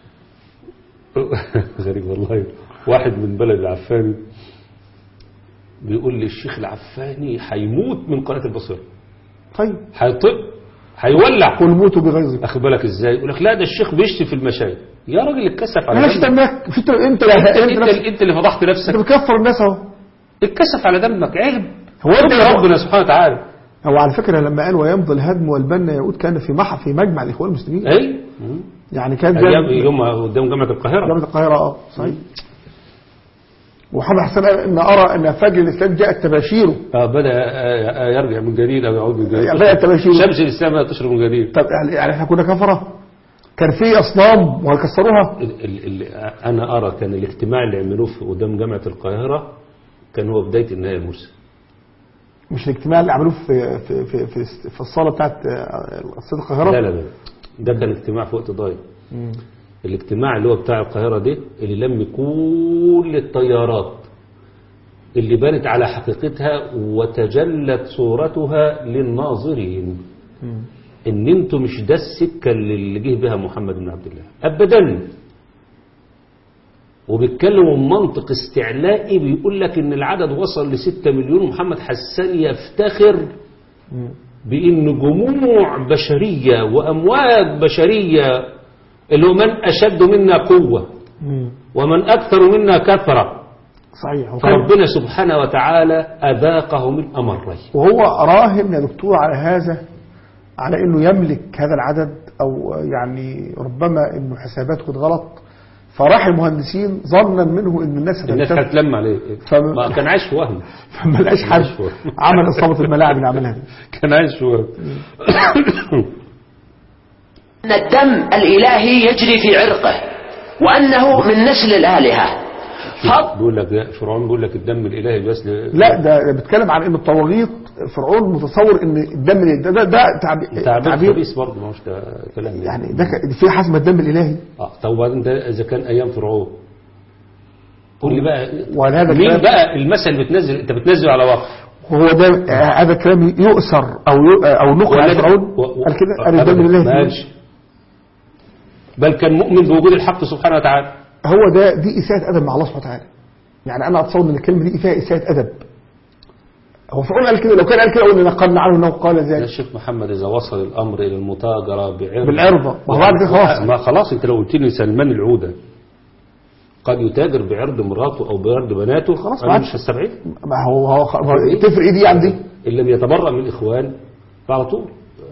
غريب والله واحد من بلد العفاني بيقول لي الشيخ العفاني هيموت من قناة البصيرة طيب هيطق هيولع قل موتوا بغيظكم اخد بالك ازاي يقول لك لا ده الشيخ بيشتي في المشايخ يا راجل اتكسف على انا دمك شتمك في انت انت انت, انت انت, نفسك- انت اللي فضحت انت نفسك بتكفر الناس اهو اتكسف على دمك عيب هو انت يا ربنا سبحانه وتعالى هو على فكره لما قال ويمضي الهدم والبنى يعود كان في مح في مجمع الاخوان المسلمين اي يعني كان ايام جاب- يوم قدام جامعة القاهرة جامعة القاهرة اه صحيح ومحمد حسن قال ان ارى ان فجر الاسلام جاءت تباشيره آه بدأ آه، آه، يرجع من جديد أو يعود من جديد يعني بدأت تباشيره. شمس الإسلام لا تشرب من جديد طب يعني يعني احنا كنا كفره كان في اصنام وهيكسروها ال ال ال أنا أرى كان الاجتماع اللي عملوه في قدام جامعة القاهرة كان هو بداية النهاية المرسل مش الاجتماع اللي عملوه في في في في, في الصاله بتاعت آه، استاد القاهره لا لا لا ده كان اجتماع في وقت ضايع الاجتماع اللي هو بتاع القاهرة ده اللي لم كل التيارات اللي بانت على حقيقتها وتجلت صورتها للناظرين ان انتوا مش ده السكة اللي جه بها محمد بن عبد الله ابدا وبيتكلموا بمنطق استعلائي بيقول لك ان العدد وصل لستة مليون ومحمد حسان يفتخر بان جموع بشرية وامواج بشرية اللي هو من اشد منا قوة مم. ومن اكثر منا كثرة صحيح وكان- فربنا سبحانه وتعالى أذاقه من أمرين وهو راهن يا دكتور على هذا على انه يملك هذا العدد او يعني ربما انه حساباته كانت غلط فراح المهندسين ظنا منه ان الناس الناس هتلتف هتلم عليه فم- ما كان عايش في وهم فما لقاش حد مشهور. عمل اصابه الملاعب اللي عملها دي كان عايش في وهم أن الدم الإلهي يجري في عرقه وأنه من نسل الآلهة فض بيقول لك ده فرعون بيقول لك الدم الإلهي بس ل- لا ده بيتكلم عن ان الطواغيت فرعون متصور ان الدم ده ده, ده تعبير, تعبير تعبير خبيث برضه ما هوش ده كلام يعني ده ك- في حسم الدم الالهي اه طب وبعدين ده إذا كان أيام فرعون قول لي بقى وهذا مين الكلام- بقى المثل بتنزل أنت بتنزل على وقف وهو ده آه، هذا الكلام يؤثر او يو- او نقل عن ولا- فرعون و- و- قال كده قال أبداً، الدم ما الالهي قالش. بل كان مؤمن بوجود الحق سبحانه وتعالى هو ده دي اساءه ادب مع الله سبحانه وتعالى يعني انا اتصور ان الكلمه دي فيها اساءه ادب هو فرعون قال كده لو كان قال كده قلنا نقلنا عنه انه قال يا ذلك شيخ محمد إذا وصل الأمر إلى المتاجرة بعرض بالعرضة. ما هو بعد كده خلاص. ما خلاص أنت لو قلت لي سلمان العودة قد يتاجر بعرض مراته أو بعرض بناته خلاص أنا بعد. مش هستبعد ما هو هو خ- هو تفرق ايه دي عن دي إن لم يتبرأ من الإخوان فعلى طول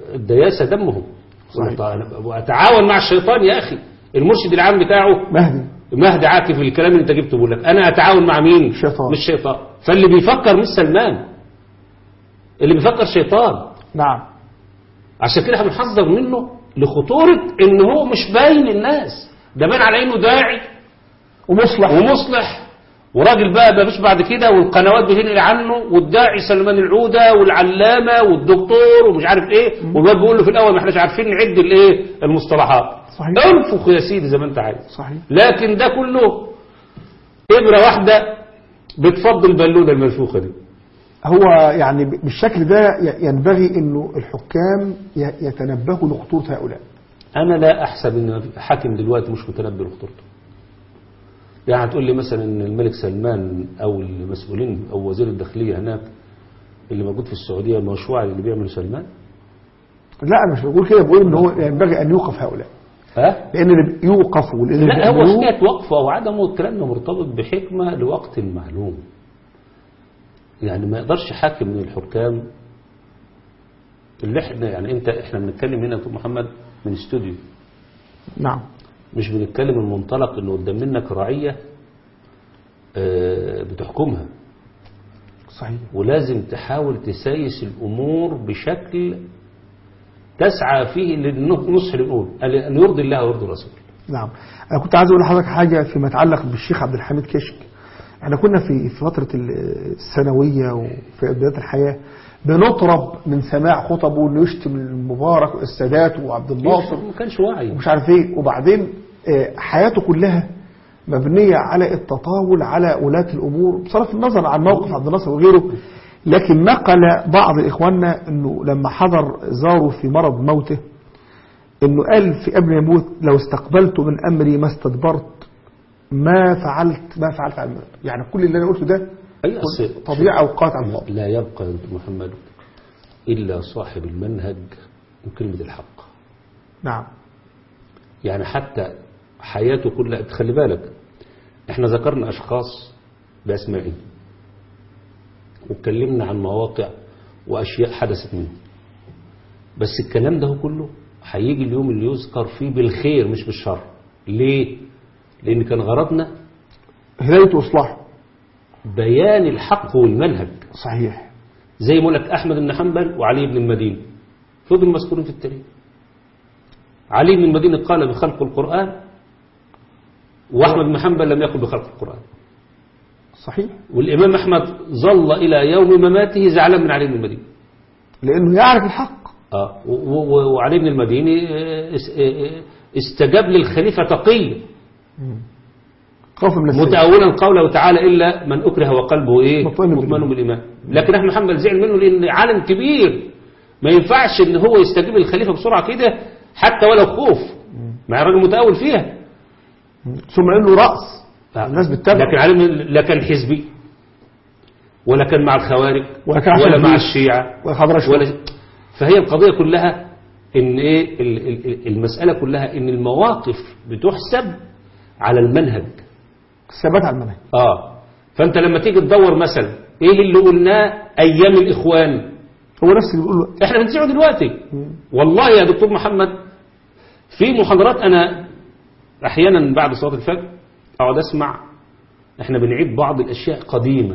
الدياسة دمهم صحيح. وأتعاون مع الشيطان يا أخي المرشد العام بتاعه مهدي مهدي عاكف الكلام اللي انت جبته بقول لك انا اتعاون مع مين الشيطان. مش شيطان فاللي بيفكر مش سلمان اللي بيفكر شيطان نعم عشان كده احنا بنحذر منه لخطورة ان هو مش باين للناس ده باين على انه داعي ومصلح ومصلح وراجل بقى ما فيش بعد كده والقنوات بتنقل عنه والداعي سلمان العودة والعلامة والدكتور ومش عارف ايه والواد بيقول له في الاول ما احناش عارفين نعد الايه المصطلحات صحيح. انفخ يا سيدي زي ما انت عايز صحيح لكن ده كله إبرة واحدة بتفضي البالونة المنفوخة دي هو يعني ب- بالشكل ده ي- ينبغي انه الحكام ي- يتنبهوا لخطورة هؤلاء أنا لا أحسب إن حاكم دلوقتي مش متنبه لخطورته يعني هتقول لي مثلا إن الملك سلمان أو المسؤولين أو وزير الداخلية هناك اللي موجود في السعودية مشروع اللي بيعمله سلمان لا انا مش بقول كده بقول ان هو ينبغي ان يوقف هؤلاء ها؟ لان اللي يوقفوا واللي لا هو بيعملوه حكاية وقفه أو عدمه الكلام ده مرتبط بحكمة لوقت معلوم يعني ما يقدرش حاكم من الحكام اللي احنا يعني انت احنا بنتكلم هنا يا دكتور محمد من استوديو نعم مش بنتكلم من منطلق انه قدام منك رعية آه، بتحكمها صحيح ولازم تحاول تسايس الامور بشكل تسعى فيه للنصح اللي بنقول ان يرضي الله ويرضي الرسول نعم انا كنت عايز اقول لحضرتك حاجه فيما يتعلق بالشيخ عبد الحميد كشك احنا كنا في في فتره الثانويه وفي بدايه الحياه بنطرب من سماع خطبه انه يشتم المبارك والسادات وعبد الناصر ما كانش واعي ومش عارف ايه وبعدين آه، حياته كلها مبنية على التطاول على ولاة الأمور بصرف النظر عن موقف عبد الناصر وغيره لكن نقل بعض إخواننا أنه لما حضر زاره في مرض موته أنه قال في قبل ما يموت لو استقبلت من أمري ما استدبرت ما فعلت ما فعلت على الموت يعني كل اللي أنا قلته ده أي أصل تضييع أوقات على الفاضي لا يبقى يا دكتور محمد إلا صاحب المنهج وكلمة الحق نعم يعني حتى حياته كلها خلي بالك احنا ذكرنا أشخاص بأسمائهم واتكلمنا عن مواقع وأشياء حدثت منهم بس الكلام ده كله هيجي اليوم اللي يذكر فيه بالخير مش بالشر ليه؟ لأن كان غرضنا هداية وإصلاح بيان الحق والمنهج صحيح زي ما يقول لك أحمد بن حنبل وعلي بن المديني فضل مذكورين في التاريخ علي بن المديني قال بخلق القرآن وأحمد بن حنبل لم يقل بخلق القرآن صحيح والإمام أحمد ظل إلى يوم مماته زعلان من علي بن المديني لأنه يعرف الحق آه و- و- وعلي بن المديني آه، اس- آه، استجاب للخليفة تقي خوف من السيف متأولا قوله تعالى إلا من أكره وقلبه إيه مطمئن مطمئن بالإيمان لكن أحمد محمد زعل منه لأن عالم كبير ما ينفعش إن هو يستجيب للخليفة بسرعة كده حتى ولو خوف مع الراجل متأول فيها ثم انه رأس الناس بتتابع لكن عالم لا كان حزبي ولا كان مع الخوارج ولا كان عشان ولا مع الجيش. الشيعة ولا خبر أشهر. ولا فهي القضية كلها ان ايه ال- ال- المسألة كلها ان المواقف بتحسب على المنهج الثبات على المنهج اه فانت لما تيجي تدور مثلا ايه اللي قلناه ايام الاخوان هو نفس اللي بيقول له احنا بنسمعه دلوقتي والله يا دكتور محمد في محاضرات انا احيانا بعد صلاه الفجر اقعد اسمع احنا بنعيد بعض الاشياء قديمه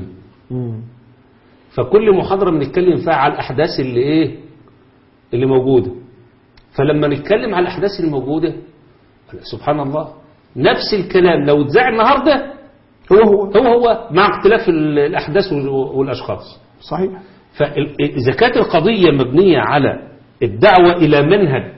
فكل محاضره بنتكلم فيها على الاحداث اللي ايه اللي موجوده فلما نتكلم على الاحداث اللي موجوده سبحان الله نفس الكلام لو اتذاع النهارده هو هو هو هو مع اختلاف ال- الاحداث وال- والاشخاص صحيح فإذا كانت القضية مبنية على الدعوة إلى منهج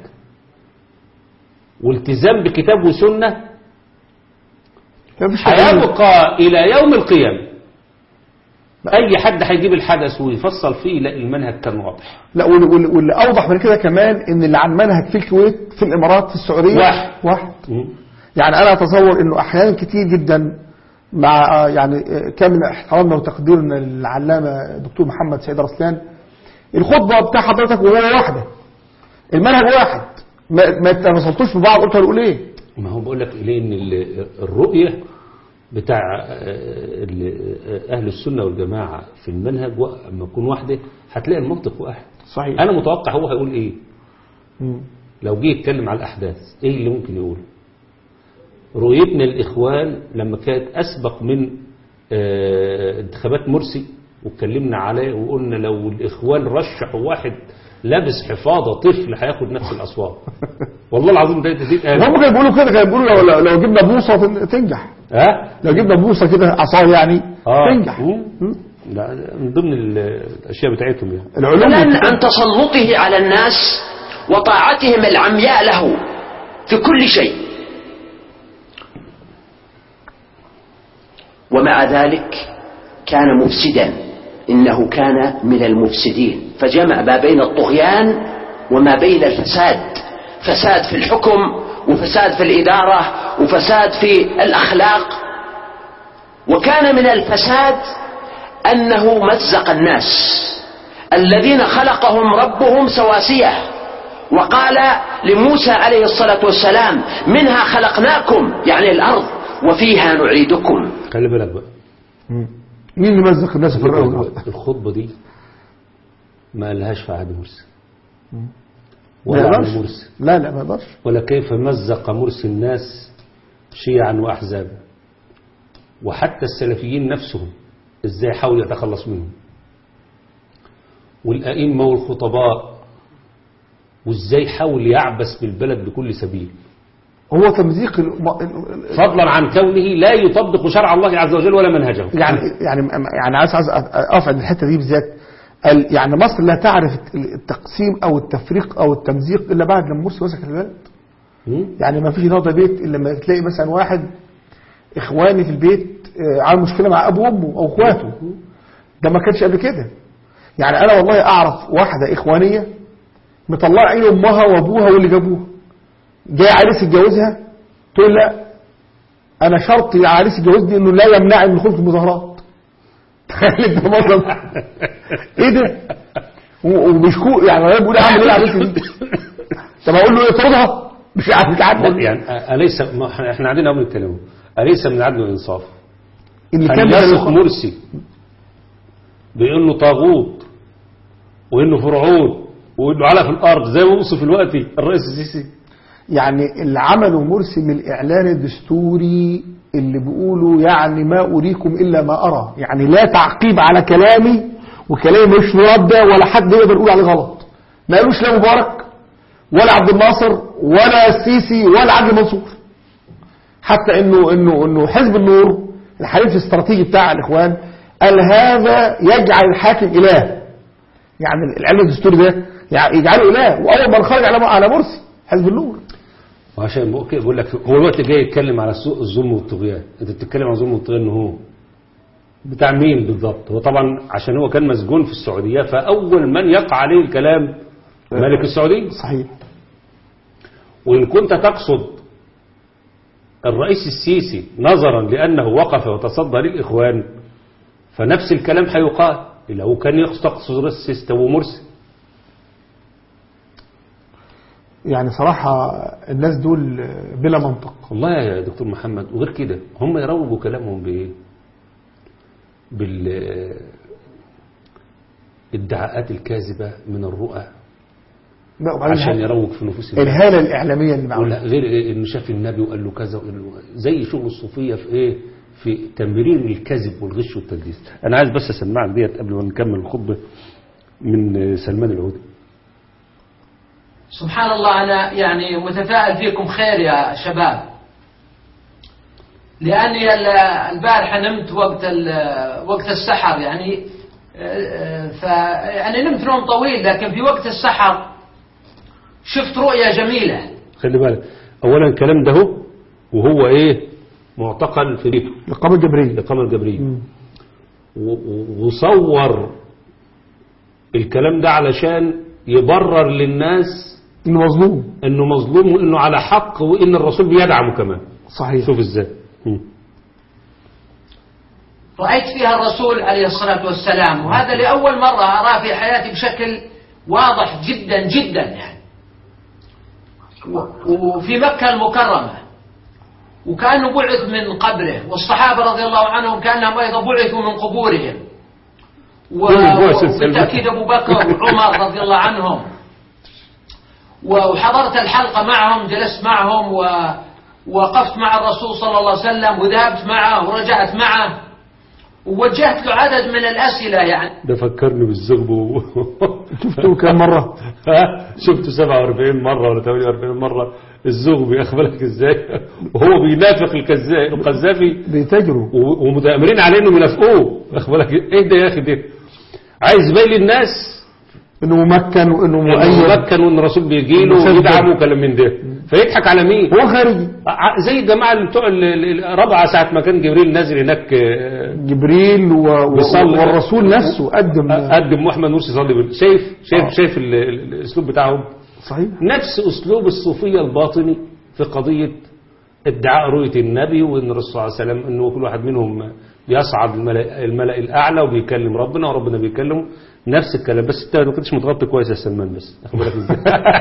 والتزام بكتاب وسنة ما فيش كلام. هيبقى إلى يوم القيامة أي حد هيجيب الحدث ويفصل فيه يلاقي المنهج كان واضح لا واللي, واللي, واللي اوضح من كده كمان ان اللي عن منهج في الكويت في الامارات في السعوديه واحد. واحد يعني انا اتصور انه احيانا كتير جدا مع آه، يعني آه، كامل احترامنا وتقديرنا للعلامه دكتور محمد سيد رسلان الخطبه بتاع حضرتك وهو واحده المنهج واحد ما ما تنصلتوش ببعض قلت هنقول ايه ما هو بقول لك ليه ان ال- الرؤية بتاع آه، ال- آه، أهل السنة والجماعة في المنهج و- لما يكون واحدة هتلاقي المنطق واحد صحيح أنا متوقع هو هيقول إيه مم. لو جه يتكلم على الأحداث إيه اللي ممكن يقوله رؤيتنا الإخوان لما كانت أسبق من آه، انتخابات مرسي واتكلمنا عليه وقلنا لو الإخوان رشحوا واحد لابس حفاضة طفل هياخد نفس الأصوات والله العظيم ده تزيد هم كانوا بيقولوا كده كانوا بيقولوا لو, لو, لو جبنا بوصة تن- تنجح ها لو جبنا بوصة كده عصاية يعني آه. تنجح مم. مم. لا من ضمن ال- الأشياء بتاعتهم يعني العلوم فضلا والكتاب- عن تسلطه على الناس وطاعتهم العمياء له في كل شيء ومع ذلك كان مفسدا إنه كان من المفسدين فجمع ما بين الطغيان وما بين الفساد فساد في الحكم وفساد في الإدارة وفساد في الأخلاق وكان من الفساد أنه مزق الناس الذين خلقهم ربهم سواسية وقال لموسى عليه الصلاة والسلام منها خلقناكم يعني الأرض وفيها نعيدكم خلي بالك بقى مم. مين اللي مزق الناس في خلي بالك الرأي بقى. الخطبة دي ما لهاش في عهد مرسي ما ولا يقدرش عن مرسي لا لا ما يقدرش ولا كيف مزق مرسي الناس شيعا وأحزابا وحتى السلفيين نفسهم ازاي حاول يتخلص منهم والأئمة والخطباء وازاي حاول يعبس بالبلد بكل سبيل هو تمزيق الم... ال- ال- فضلا عن كونه لا يطبق شرع الله عز وجل ولا منهجه يعني يعني يعني عايز عايز اقف عند الحته دي بالذات ال- يعني مصر لا تعرف التقسيم او التفريق او التمزيق الا بعد لما مرسي مسك البلد مم؟ يعني ما فيش نهضه بيت الا لما تلاقي مثلا واحد اخواني في البيت آه، عامل مشكله مع ابوه وامه او اخواته ده ما كانش قبل كده يعني انا والله اعرف واحده اخوانيه مطلعه عين امها وابوها واللي جابوها جاي عريس يتجوزها تقول لا انا شرط العريس يتجوزني انه لا يمنعني من الخروج في المظاهرات تخيل انت مثلا ايه ده و- وبيشكو يعني انا بقول اعمل ايه العريس دي طب اقول له اطردها مش عارف لا، يتعدل يعني أليس ما إحنا- احنا قاعدين اهو بنتكلم أليس من العدل والإنصاف اللي أن كان يثق بيقول- مرسي بأنه طاغوت وأنه فرعون وأنه على في الأرض زي ما وصف دلوقتي الرئيس السيسي يعني اللي عمله مرسي من الإعلان الدستوري اللي بيقولوا يعني ما أريكم إلا ما أرى يعني لا تعقيب على كلامي وكلامي مش مرده ولا حد يقدر يقول عليه غلط ما قالوش لا مبارك ولا عبد الناصر ولا السيسي ولا عبد المنصور حتى انه انه انه حزب النور الحليف الاستراتيجي بتاع الاخوان قال هذا يجعل الحاكم اله يعني العلم الدستوري ده يعني يجعله اله واول من خرج على على مرسي حزب النور وعشان بقول كده بقول لك هو الوقت جاي يتكلم على السوء الظلم والطغيان انت بتتكلم عن الظلم والطغيان ان هو بتاع مين بالضبط هو طبعا عشان هو كان مسجون في السعوديه فاول من يقع عليه الكلام ملك السعوديه صحيح وان كنت تقصد الرئيس السيسي نظرا لانه وقف وتصدى للاخوان فنفس الكلام هيقال لو كان يقصد السيسي ومرسي يعني صراحة الناس دول بلا منطق والله يا دكتور محمد وغير كده هم يروجوا كلامهم بايه بال الادعاءات الكاذبة من الرؤى لا وبعدين عشان الها- يروج في نفوس الناس الهالة الإعلامية اللي معمولة ولا غير إيه انه شاف النبي وقال له كذا وقال له زي شغل الصوفية في ايه في تمرير الكذب والغش والتدليس انا عايز بس اسمعك ديت قبل ما نكمل الخطبة من سلمان العودي سبحان الله أنا يعني متفائل فيكم خير يا شباب لأني ال- البارحة نمت وقت ال- وقت السحر يعني آه، ف يعني نمت نوم طويل لكن في وقت السحر شفت رؤيا جميلة خلي بالك اولا الكلام ده هو وهو ايه معتقل في بيته الإقامة الجبرية الإقامة الجبرية و- و- وصور الكلام ده علشان يبرر للناس إنه مظلوم انه مظلوم وانه على حق وان الرسول بيدعمه كمان صحيح شوف ازاي مم. رأيت فيها الرسول عليه الصلاة والسلام وهذا لأول مرة أراه في حياتي بشكل واضح جدا جدا يعني و- وفي مكة المكرمة وكأنه بعث من قبره والصحابة رضي الله عنهم كأنهم أيضا بعثوا من قبورهم و- كل البعث السلبي. وبالتأكيد أبو بكر وعمر رضي الله عنهم وحضرت الحلقة معهم جلست معهم ووقفت مع الرسول صلى الله عليه وسلم وذهبت معه ورجعت معه ووجهت له عدد من الأسئلة يعني ده فكرني بالزغب و... شفته كم مرة ها؟ شفته 47 مرة ولا 48 مرة الزغب يخبرك ازاي وهو بينافق الكذا- القذافي بيتاجروا و- ومتآمرين عليه انهم ينافقوه اخبرك ايه ده يا اخي ده عايز يبين للناس انه ممكن وانه انه مؤيد ممكن وان الرسول بيجي له مسدد. ويدعمه وكلام من ده فيضحك على مين هو خارجي ع- زي الجماعه اللي بتوع ال- ال- الرابعه ساعه ما كان جبريل نازل هناك آه، جبريل و... و... بيصلي. والرسول نفسه قدم قدم محمد مرسي صلي بال- شايف شايف آه. شايف ال- ال- الاسلوب بتاعهم صحيح نفس اسلوب الصوفيه الباطني في قضيه ادعاء رؤيه النبي وان الرسول صلى الله عليه وسلم انه كل واحد منهم بيصعد الملأ, الملأ الاعلى وبيكلم ربنا وربنا بيكلمه نفس الكلام بس انت ما كنتش متغطي كويس يا سلمان بس اخد بالك ازاي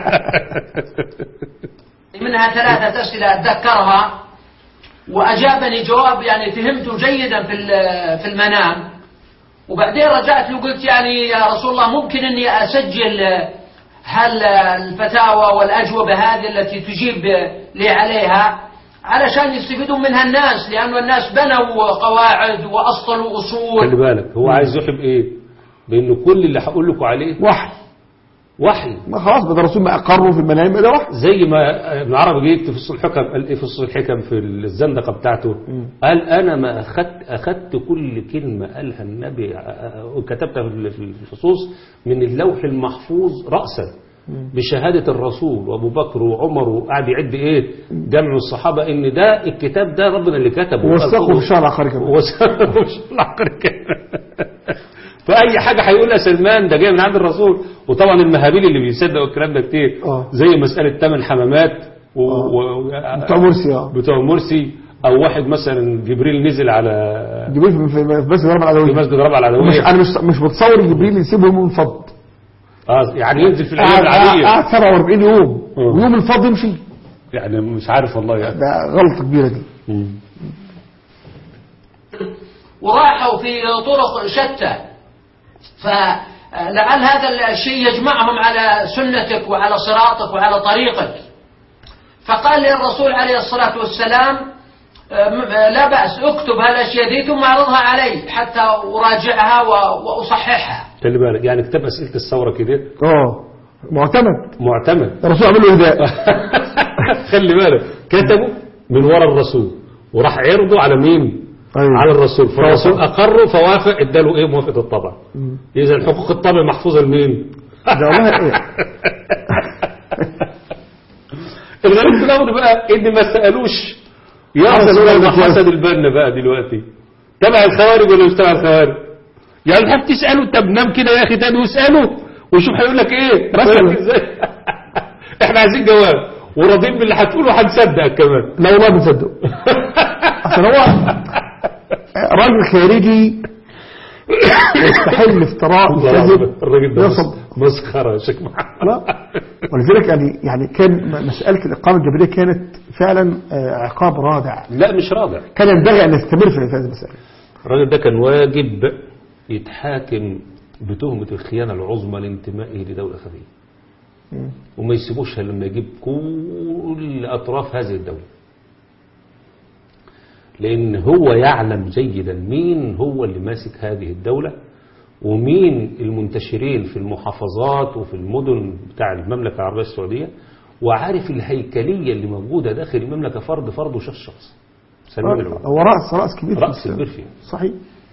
منها ثلاثة أسئلة أتذكرها وأجابني جواب يعني فهمته جيدا في ال- في المنام وبعدين رجعت له قلت يعني يا رسول الله ممكن أني أسجل هل الفتاوى والأجوبة هذه التي تجيب لي عليها علشان يستفيدون منها الناس لأن الناس بنوا قواعد وأصلوا خلي أصول بالك هو عايز يوحي بايه بان كل اللي هقول لكم عليه وحي وحي ما خلاص بدل الرسول ما اقره في المنام ده وحي زي ما ابن عربي جه يكتب في الصلح الحكم قال ايه في الصلح الحكم في الزندقه بتاعته قال انا ما اخذت اخذت كل كلمه قالها النبي آه، آه، وكتبتها في في الفصوص من اللوح المحفوظ راسا بشهاده الرسول وابو بكر وعمر وقعد يعد ايه جمع الصحابه ان ده الكتاب ده ربنا اللي كتبه ووثقوا في الشهر العقاري كمان وثقوا في الشهر العقاري كمان فاي حاجه هيقولها سلمان ده جاي من عند الرسول وطبعا المهابيل اللي بيصدقوا الكلام ده كتير آه. زي مساله ثمان حمامات و... و... بتوع مرسي اه بتوع مرسي او واحد مثلا جبريل نزل على جبريل في في بس ضرب في العدوية مسجد ربع مش العدويه انا مش مش متصور جبريل يسيبهم يوم الفض اه يعني ينزل في الايام قعد العاديه قعد 47 يوم آه. ويوم الفض يمشي يعني مش عارف والله يعني ده غلطه كبيره دي مم. وراحوا في طرق شتى فلعل هذا الشيء يجمعهم على سنتك وعلى صراطك وعلى طريقك فقال لي الرسول عليه الصلاة والسلام آه، لا بأس اكتب هالأشياء دي ثم اعرضها علي حتى أراجعها و- وأصححها خلي بالك يعني كتاب اسئله الثوره كده اه معتمد معتمد الرسول عمل له هداء خلي بالك كتبوا من ورا الرسول وراح عرضوا على مين أيوة. على الرسول فالرسول اقره فوافق اداله ايه موافقه الطبع اذا حقوق الطبع محفوظه لمين ده والله ايه الغريب في الامر بقى ان ما سالوش يا حسن رسول البنا الله دلوقتي. حسن البنا بقى دلوقتي تبع الخوارج ولا مش تبع الخوارج يعني الحاج تساله طب نام كده يا اخي تاني واساله وشوف هيقول لك ايه مثلا. هيقول لك ازاي احنا عايزين جواب وراضيين باللي هتقوله وهنصدقك كمان لا والله بنصدق عشان هو راجل خارجي يستحل افتراء وكذب الراجل ده يصب مسخره يا شيخ محمد لا ولذلك يعني يعني كان م- مسألة الإقامة الجبرية كانت فعلا آه، عقاب رادع لا مش راضع كان ينبغي أن يستمر في هذه المسألة الراجل ده كان واجب يتحاكم بتهمة الخيانة العظمى لانتمائه لدولة خفية وما يسيبوش إلا لما يجيب كل أطراف هذه الدولة لأن هو يعلم جيدا مين هو اللي ماسك هذه الدولة ومين المنتشرين في المحافظات وفي المدن بتاع المملكة العربية السعودية وعارف الهيكلية اللي موجودة داخل المملكة فرد فرد وشخص شخص سلمان العود هو رأس رأس كبير في رأس الإسلام. كبير فيه صحيح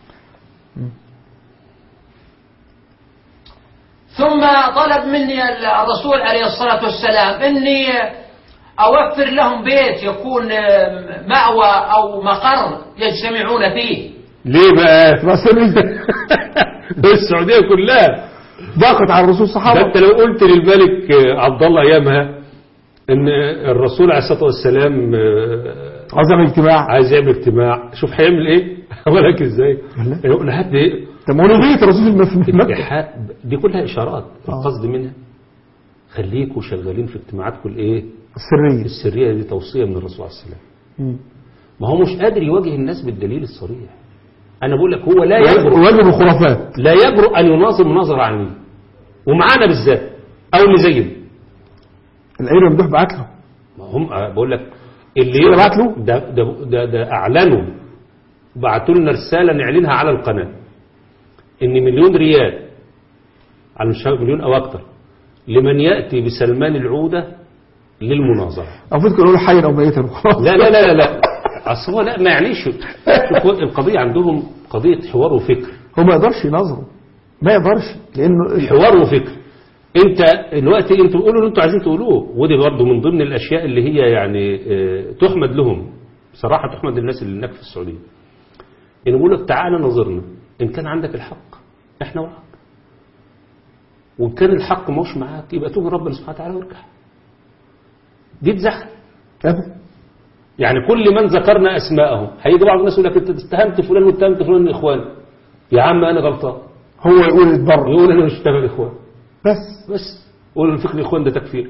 ثم طلب مني الرسول عليه الصلاة والسلام أني أوفر لهم بيت يكون مأوى أو مقر يجتمعون فيه ليه بقى بس السعودية كلها ضاقت على الرسول ده الصحابة انت لو قلت للملك عبد الله ايامها ان الرسول عليه الصلاه والسلام آه، عزم اجتماع عايز يعمل اجتماع شوف هيعمل ايه هقول لك ازاي لا. يقول هات ايه طب ما هو له بيت الرسول في في مكة الإيحاء دي كلها اشارات آه. القصد منها خليكوا شغالين في اجتماعاتكم الايه السرية السريه دي توصيه من الرسول عليه السلام مم. ما هو مش قادر يواجه الناس بالدليل الصريح انا بقول لك هو لا يجرؤ ويجب الخرافات لا يجرؤ أن يناظر مناظرة علمية ومعانا بالذات أو اللي زينا الأمير ممدوح بعت له ما هم أه، بقول لك اللي اللي بعت له؟ ده ده ده, ده اعلنوا بعتوا لنا رساله نعلنها على القناه ان مليون ريال على مش عارف مليون او اكتر لمن ياتي بسلمان العوده للمناظره المفروض كانوا يقولوا حيا أو ميتا وخلاص لا لا لا لا, لا. اصل هو لا ما يعنيش شوف هو القضيه عندهم قضيه حوار وفكر هو ما يقدرش ينظره ما يقدرش لأنه حوار وفكر انت دلوقتي انتوا بتقولوا اللي انتوا عايزين تقولوه ودي برضه من ضمن الاشياء اللي هي يعني آه، تحمد لهم بصراحه تحمد للناس اللي هناك في السعوديه ان بيقول لك تعالى نظرنا ان كان عندك الحق احنا وراك وان كان الحق مش معاك يبقى توب ربنا سبحانه وتعالى وارجع دي تزعل أبدا. يعني كل من ذكرنا اسماءهم هيجي بعض الناس يقول لك انت اتهمت فلان واتهمت فلان من اخواني يا عم انا غلطان هو يقول يتبرر يقول انا مش تابع الاخوان بس بس قول الفكر الاخوان ده تكفير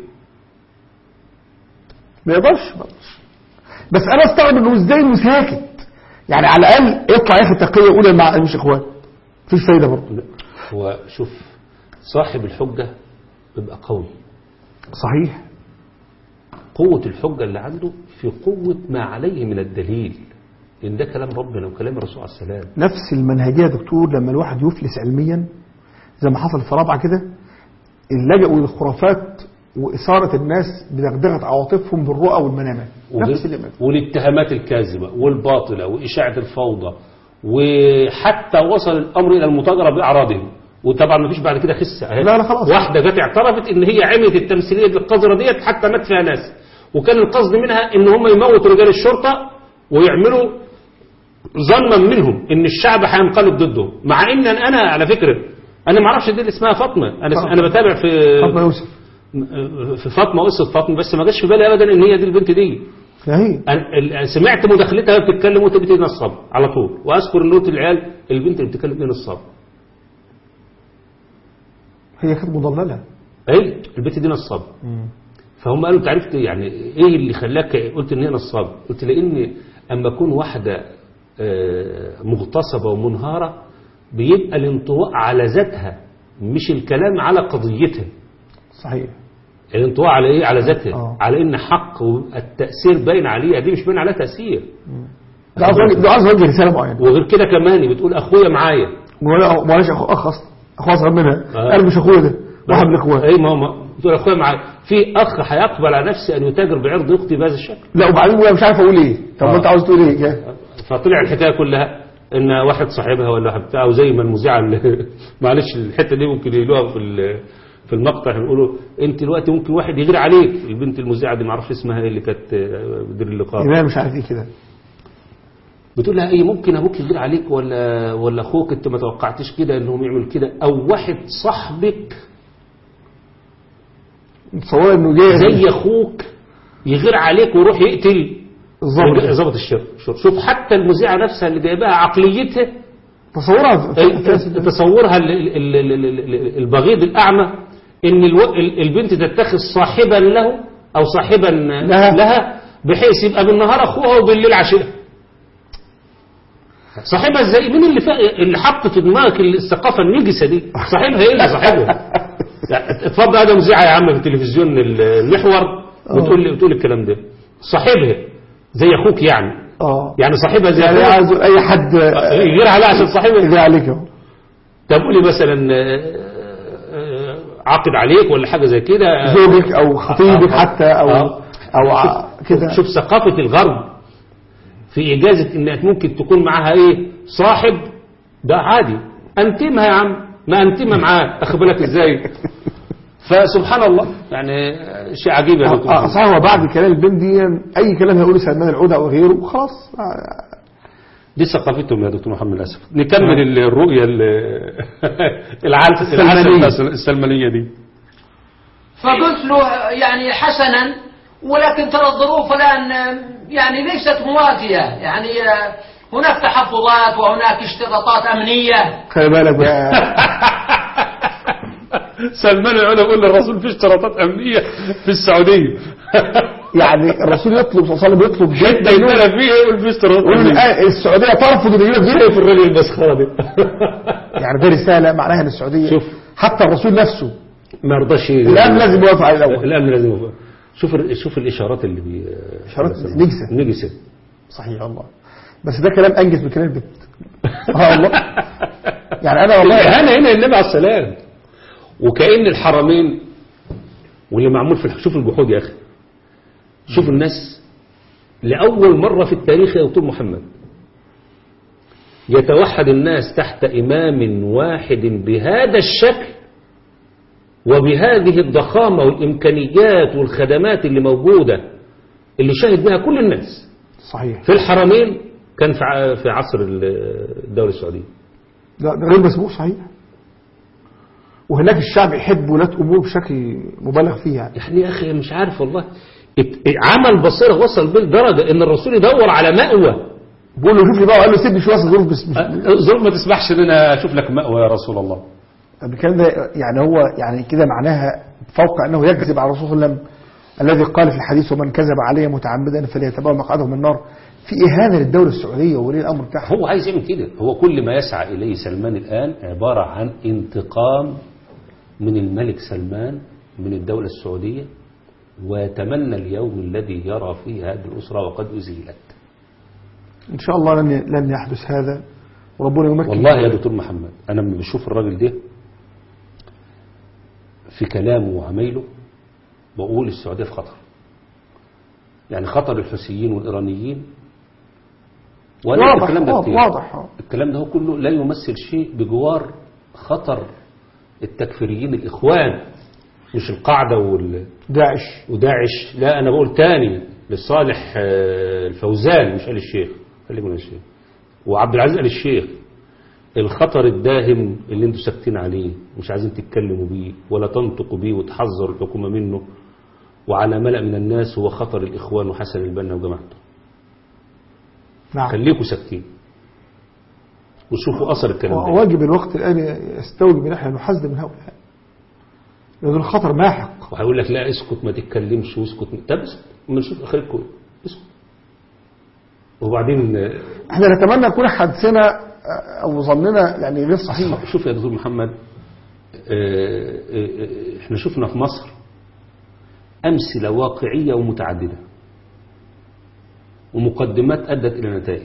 ما يقدرش برضه. بس انا استغرب انه ازاي انه ساكت يعني على الاقل اطلع يا اخي تقيه وقول مع مش اخوان مفيش فايده برضه لا. هو شوف صاحب الحجة بيبقى قوي صحيح قوة الحجة اللي عنده في قوة ما عليه من الدليل لأن ده كلام ربنا وكلام الرسول عليه السلام نفس المنهجيه يا دكتور لما الواحد يفلس علميا زي ما حصل في رابعه كده اللجأوا للخرافات واثاره الناس بدغدغه عواطفهم بالرؤى والمنامات نفس اللي والاتهامات الكاذبة والباطلة وإشاعة الفوضى وحتى وصل الأمر إلى المتاجرة بأعراضهم وطبعا ما فيش بعد كده خسة أهي. لا، لا، خلاص. واحدة جت اعترفت إن هي عملت التمثيلية دي القذرة ديت حتى مات فيها ناس وكان القصد منها إن هم يموتوا رجال الشرطة ويعملوا ظنا منهم إن الشعب هينقلب ضدهم مع إن أنا على فكرة أنا ما أعرفش دي اللي اسمها فاطمة أنا فاطمة. أنا بتابع في فاطمه يوسف في فاطمة قصة فاطمة بس ما جاش في بالي أبدا إن هي دي البنت دي هي أنا- ال- سمعت مداخلتها وهي بتتكلم وتبتدي نصاب على طول واذكر نوت العيال البنت اللي بتتكلم دي نصاب هي كانت مضلله اي البنت دي نصاب فهم قالوا انت عرفت يعني ايه اللي خلاك قلت ان هي نصاب قلت لان اما اكون واحده آه، مغتصبه ومنهاره بيبقى الانطواء على ذاتها مش الكلام على قضيتها صحيح الانطواء على ايه على ذاتها آه. على ان حق والتاثير باين عليها دي مش باين عليها تاثير ده عاوز يوجه- ده عاوز يوجه رساله معينه وغير كده كمان بتقول اخويا معايا ولا معلش اخو اخ اصلا اخو اصغر منها آه. انا مش اخويا ده واحد من الاخوان اي ماما بتقول اخويا معايا في اخ هيقبل على نفسه ان يتاجر بعرض اختي بهذا الشكل لا وبعدين انا مش عارف اقول ايه طب ما آه. انت عاوز تقول ايه فطلع الحكايه كلها ان واحد صاحبها ولا واحد بتاعه زي ما المذيعه اللي- معلش الحته دي ممكن يقولوها في ال- في المقطع يقولوا انت دلوقتي ممكن واحد يغير عليك البنت المذيعه دي ما اعرفش اسمها ايه اللي كانت آه، بتدير اللقاء ايمان مش عارف ايه كده بتقول لها ايه ممكن ابوك يغير عليك ولا ولا اخوك انت ما توقعتش كده انهم يعمل كده او واحد صاحبك متصور انه جاي زي اخوك يغير عليك ويروح يقتل الظابط ظابط الشرطه شوف حتى المذيعه نفسها اللي جايباها عقليتها تصورها في- في- تصورها ال- ال- ال- ال- ال- البغيض الأعمى إن الو- ال- البنت تتخذ صاحبا له أو صاحبا لها. لها بحيث يبقى بالنهار أخوها وبالليل عشيرها صاحبها ازاي مين اللي فا... اللي حط في دماغك الثقافه النجسه دي صاحبها ايه اللي صاحبها يعني اتفضل ادم مذيعه يا عم في التلفزيون المحور وتقول لي بتقول الكلام ده صاحبها زي اخوك يعني اه يعني صاحبها زي يعني اخوك عاوز اي حد غير عليها عشان صاحبها يجي عليك اهو طب قولي مثلا آه، آه، عقد عليك ولا حاجة زي كده زوجك او خطيبك آه. حتى او آه. او ع- كده شوف ثقافة الغرب في إجازة إنك ممكن تكون معاها إيه صاحب ده عادي أنتمها يا عم ما أنتمها معاه أخد بالك إزاي فسبحان الله يعني شيء عجيب يا آه، دكتور آه، صحيح هو بعد كلام البنت دي اي كلام هيقوله سلمان العودة او غيره خلاص آه، دي ثقافتهم يا دكتور محمد للأسف نكمل الرؤية ال- العالم السلمانية. السلمانية دي فقلت له يعني حسنا ولكن ترى الظروف الآن يعني ليست مواتية يعني هناك تحفظات وهناك اشتراطات أمنية خلي بالك بقى سلمان العلا بيقول للرسول في اشتراطات أمنية في السعودية يعني الرسول يطلب صلى الله عليه وسلم يطلب حتة جدا يتنى فيها يقول في اشتراطات يقول أمنية الآن السعودية ترفض ان يجيب غيره في الراجل المسخرة دي يعني دي رسالة معناها ان السعودية شوف. حتى الرسول نفسه ما رضاش الآن لازم يوافق على الأول الآن لازم يوافق شوف ال- شوف الاشارات اللي بي إشارات نجسة. نجسة صحيح والله بس ده كلام انجز من كلام البت اه والله يعني انا والله انا هنا النبي عليه السلام وكأن الحرمين واللي معمول في الح- شوف الجحود يا اخي شوف الناس لأول مرة في التاريخ يا دكتور محمد يتوحد الناس تحت إمام واحد بهذا الشكل وبهذه الضخامة والإمكانيات والخدمات اللي موجودة اللي شاهد بها كل الناس صحيح في الحرمين كان في ع- في عصر ال- الدولة السعودية لا ده غير مسبوق صحيح وهناك الشعب يحب ولاة امور بشكل مبالغ فيه يعني يعني يا أخي مش عارف والله ات- عمل بصيرة وصل بيه لدرجة إن الرسول يدور على مأوى بقول له شوف لي بقى وقال له سيبني شويه أصل ظروف بس مش ظلم ما تسمحش ان انا اشوف لك مأوى يا رسول الله الكلام ده يعني هو يعني كده معناها فوق انه يكذب على الرسول صلى الله عليه وسلم الذي قال في الحديث ومن كذب علي متعمدا فليتبوأ مقعده من النار في اهانه للدوله السعوديه وولي الامر بتاعها هو عايز يعمل كده هو كل ما يسعى إليه سلمان الآن عبارة عن انتقام من الملك سلمان من الدولة السعودية ويتمنى اليوم الذي يرى فيه هذه الأسرة وقد أزيلت ان شاء الله لن لن يحدث هذا وربنا يمكن والله يا دكتور محمد أنا لما بشوف الراجل ده في كلامه وعمايله بقول السعودية في خطر يعني خطر الحوثيين والإيرانيين وأنا واضح الكلام ده واضح, كتير. واضح آه. الكلام ده هو كله لا يمثل شيء بجوار خطر التكفيريين الإخوان مش القاعدة وال... داعش وداعش لا أنا بقول تاني لصالح آه، الفوزان مش آل الشيخ خليكم آل الشيخ وعبد العزيز آل الشيخ الخطر الداهم اللي انتوا ساكتين عليه مش عايزين تتكلموا بيه ولا تنطقوا بيه وتحذروا الحكومة منه وعلى ملأ من الناس هو خطر الإخوان وحسن البنا وجماعته نعم خليكم ساكتين وشوفوا أثر الكلام ده واجب الوقت الان يستوجب ان احنا نحذر من هؤلاء لأن الخطر ماحق وهيقول لك لا اسكت ما تتكلمش واسكت طب اسكت ما نشوف اخرتكم إيه. اسكت وبعدين آه، احنا نتمنى يكون حدثنا آه، او ظننا يعني غير صحيح شوف يا دكتور محمد آه، آه، آه، احنا شفنا في مصر أمثلة واقعية ومتعددة ومقدمات أدت إلى نتائج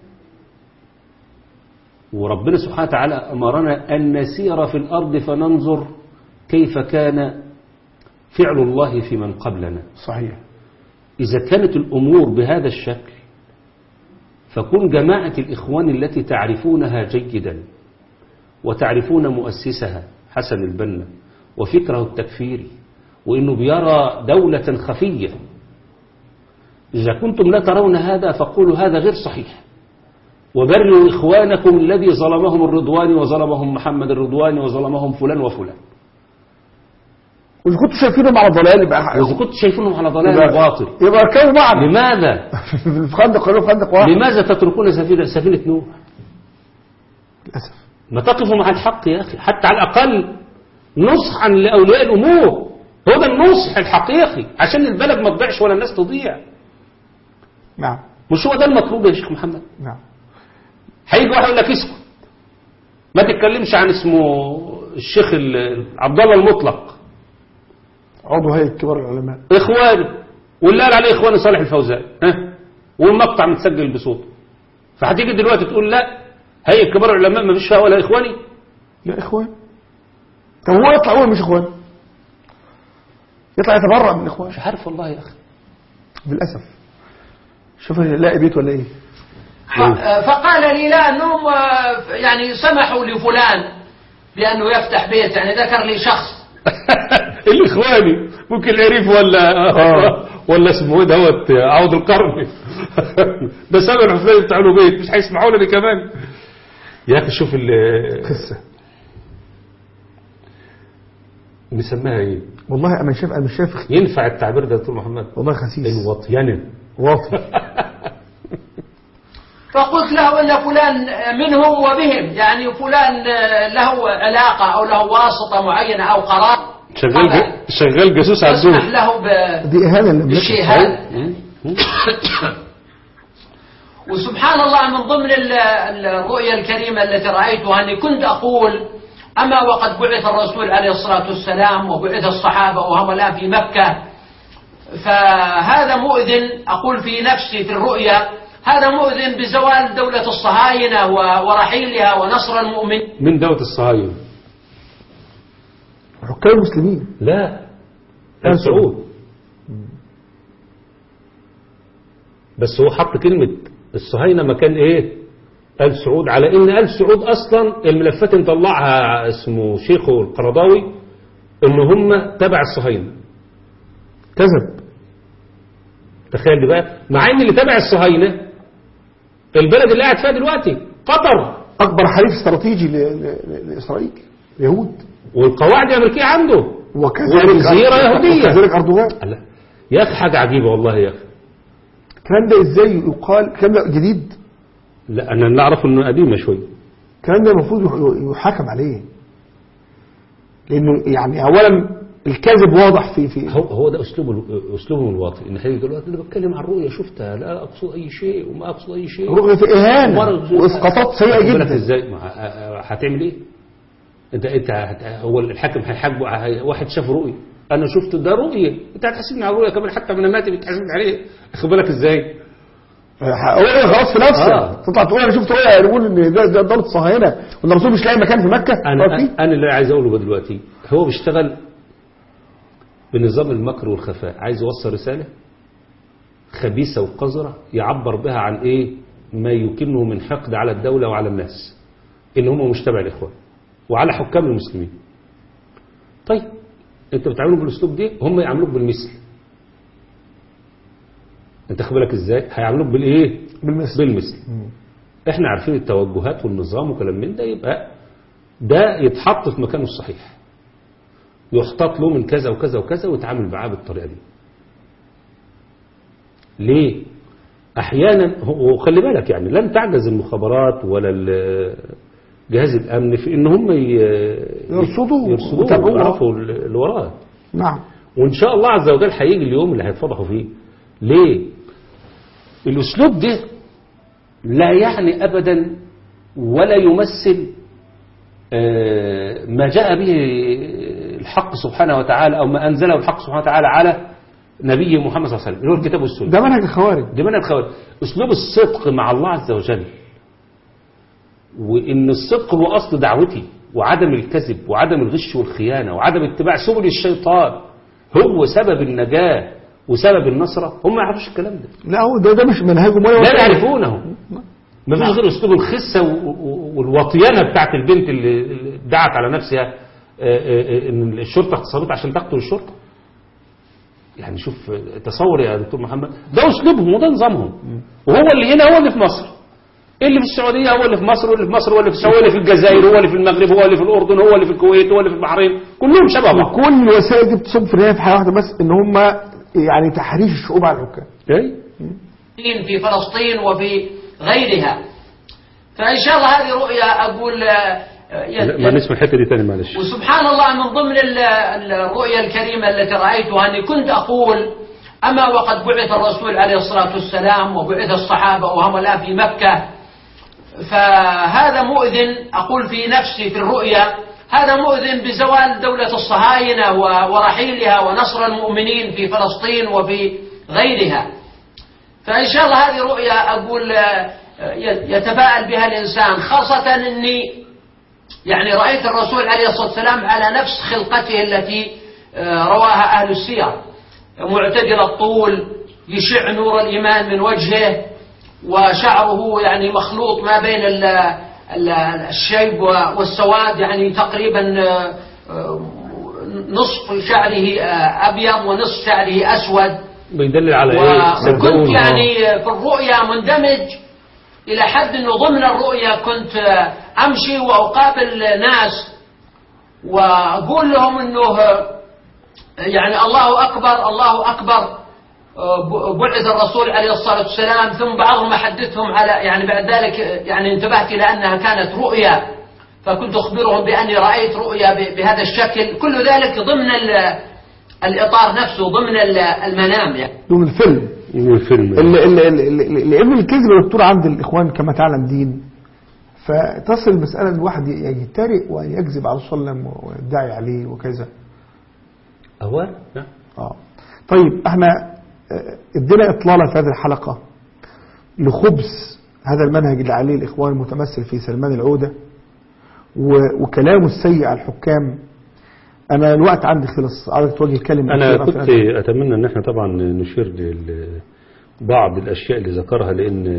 وربنا سبحانه وتعالى أمرنا أن نسير في الأرض فننظر كيف كان فعل الله في من قبلنا صحيح إذا كانت الأمور بهذا الشكل فكن جماعة الإخوان التي تعرفونها جيدا وتعرفون مؤسسها حسن البنا وفكره التكفيري وإنه بيرى دولة خفية إذا كنتم لا ترون هذا فقولوا هذا غير صحيح وبرروا إخوانكم الذي ظلمهم الرضواني وظلمهم محمد الرضواني وظلمهم فلان وفلان وإذا كنتوا شايفينهم على ضلال يبقى وإذا كنت شايفينهم على ضلال يبقى- وباطل يبقى اركبوا معنا لماذا في الخندق قالوا في خندق واحد لماذا تتركون سفينة, سفينة نوح للأسف ما تقفوا مع الحق يا أخي حتى على الأقل نصحا لأولياء الأمور هو ده النصح الحقيقي عشان البلد ما تضيعش ولا الناس تضيع نعم مش هو ده المطلوب يا شيخ محمد نعم هيجي واحد يقول لك اسكت ما تتكلمش عن اسمه الشيخ ال- عبد الله المطلق عضو هيئة كبار العلماء اخواني واللي قال عليه اخواني صالح الفوزان ها والمقطع متسجل بصوته فهتيجي دلوقتي تقول لا هيئة كبار العلماء ما فيش فيها ولا اخواني يا إخوان طب هو يطلع هو مش إخوان يطلع يتبرع من الإخوان مش عارف والله يا اخي للأسف شوف لاقي بيت ولا إيه فقال لي لا أنهم آه، يعني سمحوا لفلان بأنه يفتح بيت يعني ذكر لي شخص الاخواني ممكن العريف ولا ولا اسمه ايه دوت عوض القرن ده سامع الحفلات بتاع له بيت مش هيسمعوا لي كمان يا اخي شوف ال- قصة نسميها ايه والله أنا شايف أنا مش شايف ينفع التعبير ده يا دكتور محمد والله خسيس الوطينه واطي فقلت له أن فلان منهم وبهم يعني فلان له علاقة أو له واسطة معينة أو قرار شغال طبعا. شغال جاسوس على يسمح الدول له ب- دي إهانة للمملكة بالشيء هذا وسبحان الله من ضمن ال- ال- الرؤيا الكريمة التي رأيتها أني كنت أقول أما وقد بعث الرسول عليه الصلاة والسلام وبعث الصحابة وهم الآن في مكة فهذا مؤذن أقول في نفسي في الرؤيا هذا مؤذن بزوال دولة الصهاينة و- ورحيلها ونصر المؤمن من دولة الصهاينة حكام المسلمين لا آل سعود بس هو حط كلمة الصهاينة مكان ايه آل سعود على ان آل سعود اصلا الملفات اللي طلعها اسمه شيخه القرضاوي ان هم تبع الصهاينة كذب تخيل دي بقى مع ان اللي تبع الصهاينة البلد اللي قاعد فيها دلوقتي قطر أكبر حليف استراتيجي ل- ل- لإسرائيل اليهود والقواعد الامريكيه عنده وكذلك والجزيرة يهودية. وكذلك أردوغان الله. يا اخي حاجة عجيبة والله يا اخي الكلام ده ازاي يقال الكلام ده جديد لا انا اللي اعرفه انه قديمة شوية الكلام ده المفروض يح- يحاكم عليه لانه يعني اولا الكذب واضح في في هو هو ده اسلوب اسلوبهم الواطي ان هيجي دلوقتي انا بتكلم عن الرؤيه شفتها لا اقصد اي شيء وما اقصد اي شيء رؤية في اهانه مرة- واسقاطات سيئه واخد بالك جدا ازاي ما ه- هتعمل ايه انت انت هت- هو الحاكم هيحاسبه هي- واحد شاف رؤيه انا شفت ده رؤيه انت هتحاسبني على الرؤيه كمان حتى من ماتي بتحاسبني عليه واخد بالك ازاي رؤية خلاص في نفسك آه. تطلع تقول انا شفت رؤية يقول ان ده ده دولة صهاينة وان الرسول مش لاقي مكان في مكة انا يقعد فيه. انا اللي عايز اقوله بقى دلوقتي هو بيشتغل بنظام المكر والخفاء عايز يوصل رساله خبيثه وقذره يعبر بها عن ايه ما يكنه من حقد على الدوله وعلى الناس ان هم مش تبع الاخوان وعلى حكام المسلمين طيب انت بتعاملوا بالاسلوب ده هم يعاملوك بالمثل انت خد بالك ازاي هيعاملوك بالايه بالمثل بالمثل احنا عارفين التوجهات والنظام وكلام من ده يبقى ده يتحط في مكانه الصحيح يحتاط له من كذا وكذا وكذا ويتعامل معاه بالطريقه دي ليه احيانا هو- وخلي بالك يعني لن تعجز المخابرات ولا ال- جهاز الامن في ان هم ي- يرصدوا يرصدوا ويتابعوا. ويعرفوا اللي وراه نعم وإن شاء الله عز وجل هيجي اليوم اللي هيتفضحوا فيه ليه الأسلوب ده لا يعني أبدا ولا يمثل آه، ما جاء به الحق سبحانه وتعالى أو ما أنزله الحق سبحانه وتعالى على نبي محمد صلى الله عليه وسلم اللي هو الكتاب والسنة ده منهج الخوارج ده من الخوارج أسلوب الصدق مع الله عز وجل وإن الصدق هو أصل دعوتي وعدم الكذب وعدم الغش والخيانة وعدم اتباع سبل الشيطان هو سبب النجاة وسبب النصرة هم ما يعرفوش الكلام ده لا هو ده ده مش منهجهم ولا لا وسائل. يعرفونه ما فيش غير اسلوب الخسة و- و- والوطيانة بتاعت البنت اللي اللي ادعت على نفسها آه، آه، آه، ان الشرطة اغتصبتها عشان تقتل الشرطة يعني شوف آه، تصور يا دكتور محمد ده اسلوبهم وده نظامهم وهو اللي هنا هو اللي في مصر اللي في السعودية هو اللي في مصر واللي في مصر هو اللي في السعودية هو اللي في الجزائر هو اللي في المغرب هو اللي في الأردن هو اللي في الكويت هو اللي في البحرين كلهم شبه بعض كل الوسائل دي بتصب في النهايه في حاجه واحده بس ان هم يعني تحريف الشعوب على الحكام إيه؟ في فلسطين وفي غيرها فإن شاء الله هذه رؤيا أقول آه، لا، ما نسمع الحتة دي تاني معلش وسبحان الله من ضمن ال- ال- الرؤيا الكريمة التي رأيتها أني كنت أقول أما وقد بعث الرسول عليه الصلاة والسلام وبعث الصحابة وهم الآن في مكة فهذا مؤذن أقول في نفسي في الرؤيا هذا مؤذن بزوال دولة الصهاينة و- ورحيلها ونصر المؤمنين في فلسطين وفي غيرها فإن شاء الله هذه رؤيا أقول آه، ي- يتفاءل بها الإنسان خاصة أني يعني رأيت الرسول عليه الصلاة والسلام على نفس خلقته التي آه، رواها أهل السير معتدل الطول يشع نور الإيمان من وجهه وشعره يعني مخلوط ما بين ال- ال- الشيب والسواد يعني تقريبا آه، آه، نصف شعره آه، أبيض ونصف شعره أسود بيدلل على ايه وكنت صدقوني. يعني في الرؤيا مندمج إلى حد أنه ضمن الرؤيا كنت أمشي وأقابل ناس وأقول لهم أنه يعني الله أكبر الله أكبر بعث الرسول عليه الصلاة والسلام ثم بعضهم أحدثهم على يعني بعد ذلك يعني انتبهت إلى أنها كانت رؤيا فكنت أخبرهم بأني رأيت رؤيا ب- بهذا الشكل كل ذلك ضمن ال- الإطار نفسه ضمن ال- المنام يعني دول الفيلم من الفيلم ال- ال- ال- ال- لان الكذب يا دكتور عند الاخوان كما تعلم دين فتصل المساله ان الواحد يجترئ وان يكذب على الرسول صلى الله عليه وسلم ويدعي عليه وكذا أهوال نعم اه طيب احنا آه، ادينا اطلالة في هذه الحلقة لخبث هذا المنهج اللي عليه الاخوان المتمثل في سلمان العودة و- وكلامه السيء على الحكام انا الوقت عندي خلص عاوزك توجه كلمة أنا أخيرة في كنت هذا. أتمنى أن احنا طبعا نشير لبعض الأشياء اللي ذكرها لأن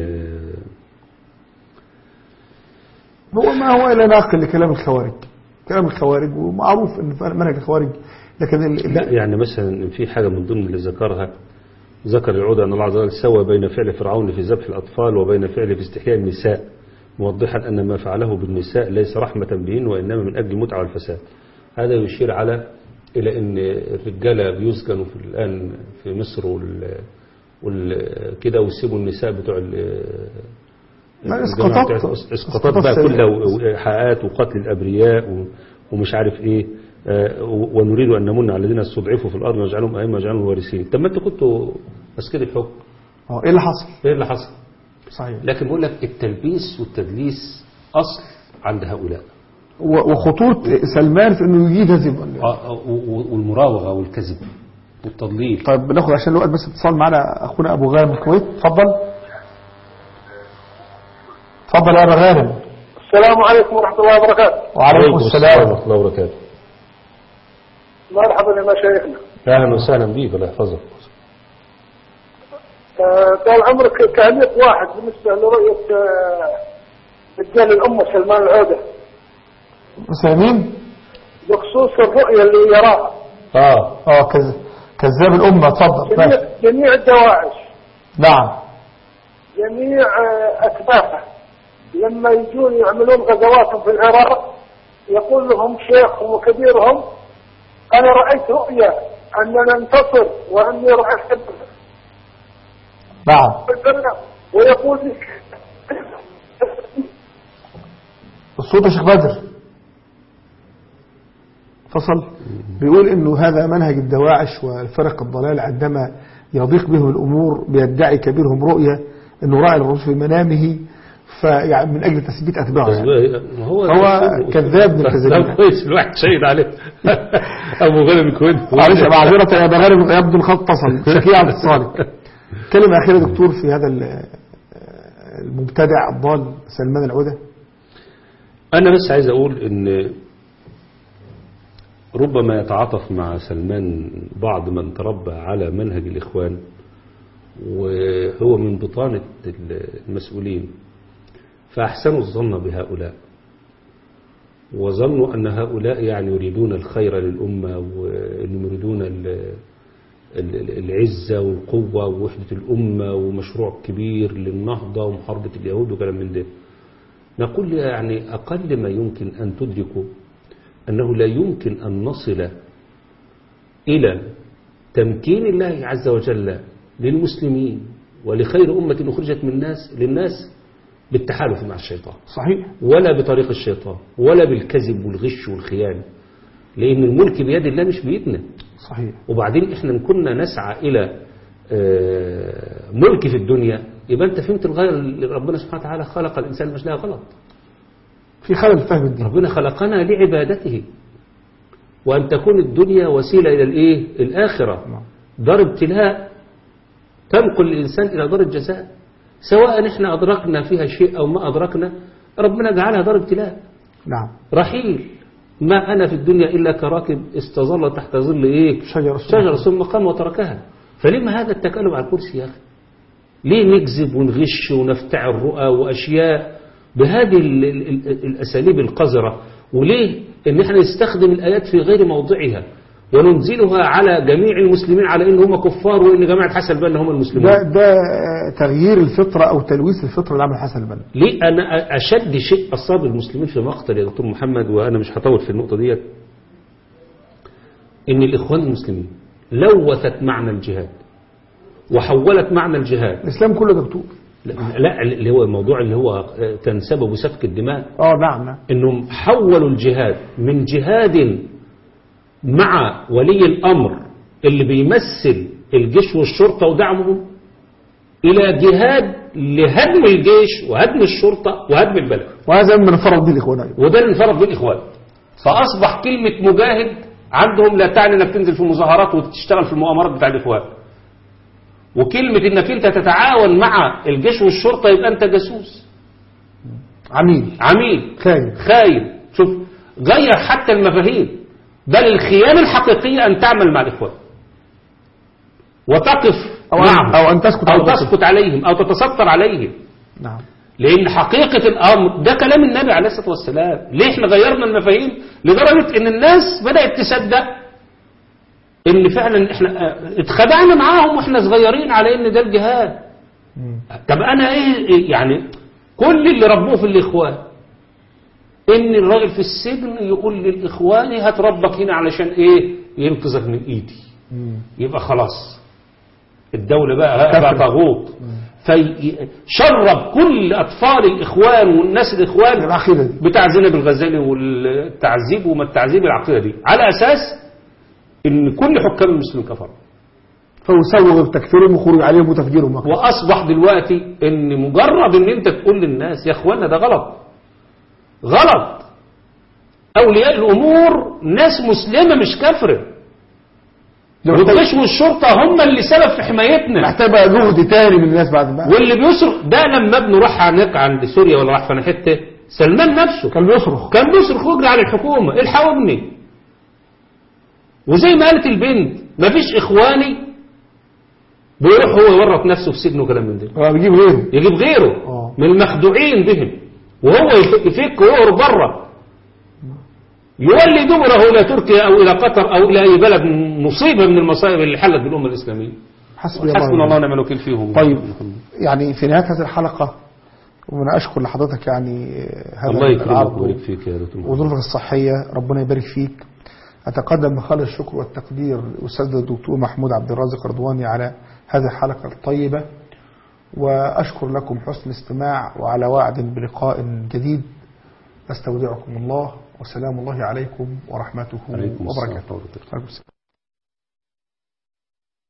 هو ما هو الا ناقل لكلام الخوارج كلام الخوارج ومعروف ان فعلا منهج الخوارج لكن ال- لا يعني مثلا في حاجة من ضمن اللي ذكرها ذكر العودة أن الله عز وجل سوى بين فعل فرعون في ذبح الأطفال وبين فعله في استحياء النساء موضحا أن ما فعله بالنساء ليس رحمة بهن وإنما من أجل المتعة والفساد هذا يشير على إلى أن الرجالة بيسجنوا في الآن في مصر وال وال كده ويسيبوا النساء بتوع ال ما الجماعة اسقاطات بتاعت- اسقاطات بقى سيئة. كلها وإيحاءات وقتل الأبرياء و- ومش عارف إيه آه، و- ونريد أن نمن على الذين استضعفوا في الأرض ونجعلهم أئمة ونجعلهم وارثين طب ما أنتوا كنتوا ماسكين الحكم اه ايه اللي حصل إيه اللي حصل؟ صحيح لكن بقول لك التلبيس والتدليس أصل عند هؤلاء و- وخطورة سلمان في انه يجيد هذه الظن. آه، و- و- والمراوغة والكذب والتضليل طيب بناخد عشان الوقت بس اتصال معنا اخونا ابو غانم من الكويت اتفضل اتفضل يا ابو غانم السلام عليكم ورحمة الله وبركاته وعليكم السلام ورحمة الله وبركاته مرحبا يا مشايخنا أهلا وسهلا بيك الله يحفظك آه، طال عمرك تعليق واحد بالنسبة لرؤية آه، رجال الأمة سلمان العودة مسلمين بخصوص الرؤية اللي يراها آه اه كز... كذاب الامه اتفضل جميع, ماشي. جميع الدواعش نعم جميع آه، أتباعه لما يجون يعملون غزواتهم في العراق يقول لهم شيخهم وكبيرهم أنا رأيت رؤيا أننا ننتصر وأني راح أحب نعم الجنة ويقول لي الصوت يا شيخ بدر فصل بيقول انه هذا منهج الدواعش والفرق الضلال عندما يضيق بهم الامور بيدعي كبيرهم رؤيه انه راى الرسول في منامه فيعني من اجل تثبيت اتباعه يعني. ما هو هو كذاب من الكذابين. لا كويس الواحد شهيد عليه ابو غالب الكويت معلش معذرة يا بغارب يبدو الخط اتصل شكيع على اتصالي كلمة أخيرة دكتور في هذا ال- المبتدع الضال سلمان العودة انا بس عايز اقول ان ربما يتعاطف مع سلمان بعض من تربى على منهج الاخوان وهو من بطانة المسؤولين فاحسنوا الظن بهؤلاء وظنوا أن هؤلاء يعني يريدون الخير للأمة وأنهم يريدون ال- ال- العزة والقوة ووحدة الأمة ومشروع كبير للنهضة ومحاربة اليهود وكلام من ده نقول يعني أقل ما يمكن أن تدركوا أنه لا يمكن أن نصل إلى تمكين الله عز وجل للمسلمين ولخير أمة أخرجت من الناس للناس بالتحالف مع الشيطان صحيح ولا بطريق الشيطان ولا بالكذب والغش والخيانة لأن الملك بيد الله مش بيدنا صحيح وبعدين احنا إن كنا نسعى إلى آه، ملك في الدنيا يبقى أنت فهمت الغاية اللي ربنا سبحانه وتعالى خلق الإنسان مش لها غلط في خلل فهم الدين ربنا خلقنا لعبادته وأن تكون الدنيا وسيلة إلى الإيه؟ الآخرة نعم. دار ابتلاء تنقل الإنسان إلى دار الجزاء سواء احنا أدركنا فيها شيء أو ما أدركنا ربنا جعلها دار ابتلاء نعم رحيل ما أنا في الدنيا إلا كراكب استظل تحت ظل إيه شجرة شجرة ثم قام وتركها فلما هذا التكالب على الكرسي يا أخي ليه نكذب ونغش ونفتعل رؤى وأشياء بهذه ال- ال- ال- الأساليب القذرة وليه إن احنا نستخدم الآيات في غير موضعها وننزلها على جميع المسلمين على إن هم كفار وإن جماعة حسن البنا هم المسلمون ده ده آه، تغيير الفطرة أو تلويث الفطرة اللي عمل حسن البنا ليه أنا أشد شيء أصاب المسلمين في مقتل يا دكتور محمد وأنا مش هطول في النقطة ديت إن الإخوان المسلمين لوثت معنى الجهاد وحولت معنى الجهاد الإسلام كله دكتور لا, لا اللي هو الموضوع اللي هو كان سببه سفك الدماء اه نعم نعم انهم حولوا الجهاد من جهاد مع ولي الامر اللي بيمثل الجيش والشرطه ودعمهم الى جهاد لهدم الجيش وهدم الشرطه وهدم البلد وهذا من فرض دين الإخوان أيضا وده اللي انفرد به الاخوان فاصبح كلمه مجاهد عندهم لا تعني انك تنزل في مظاهرات وتشتغل في المؤامرات بتاع الاخوان وكلمة انك انت تتعاون مع الجيش والشرطة يبقى انت جاسوس عميل عميل خاين خاين شوف غير حتى المفاهيم بل الخيانة الحقيقية أن تعمل مع الإخوان وتقف أو, معهم أو أن تسكت أو على الرسول. تسكت عليهم أو تتستر عليهم نعم لأن حقيقة الأمر ده كلام النبي عليه الصلاة والسلام ليه احنا غيرنا المفاهيم لدرجة ان الناس بدأت تصدق ان فعلا احنا اه، اتخدعنا معاهم واحنا صغيرين على ان ده الجهاد مم. طب انا ايه إيه يعني كل اللي ربوه في الاخوان ان الراجل في السجن يقول للاخوان هات ربك هنا علشان ايه ينقذك من ايدي مم. يبقى خلاص الدولة بقى كفر. بقى طاغوت فشرب كل أطفال الإخوان والناس الإخوان العقيدة دي بتاع زينب الغزالي والتعذيب وما التعذيب العقيدة دي على أساس إن كل حكام المسلمين كفروا فيسوغ تكفيرهم وخروج عليهم وتفجيرهم أكتر. وأصبح دلوقتي إن مجرد إن أنت تقول للناس يا إخوانا ده غلط غلط أولياء الأمور ناس مسلمة مش كافرة والجيش والشرطة هم اللي سبب في حمايتنا محتاج بقى جهد تاني من الناس بعد ما واللي بيصرخ ده لما ابنه راح هناك عند سوريا ولا راح في حته سلمان نفسه كان بيصرخ كان بيصرخ ويجري على الحكومه الحقوا ابني وزي ما قالت البنت مفيش اخواني بيروح هو يورط نفسه في سجن وكلام من ده هو بيجيب غيره يجيب غيره آه. من المخدوعين بهم وهو يف- يفك ويهرب بره يولي دبره الى تركيا او الى قطر او الى اي بلد مصيبه من المصائب اللي حلت بالامه الاسلاميه حسبي حسبنا الله الله ونعم الوكيل فيهم طيب يعني في نهاية هذه الحلقة وأنا أشكر لحضرتك يعني هذا الله يكرمك العرض ويبارك فيك يا دكتور محمد. وظروفك الصحية ربنا يبارك فيك أتقدم بخالص الشكر والتقدير للأستاذ الدكتور محمود عبد الرازق رضواني على هذه الحلقة الطيبة وأشكر لكم حسن الاستماع وعلى وعد بلقاء جديد أستودعكم الله وسلام الله عليكم ورحمته عليكم السلام وبركاته ورحمة الله وبركاته. عليكم السلام.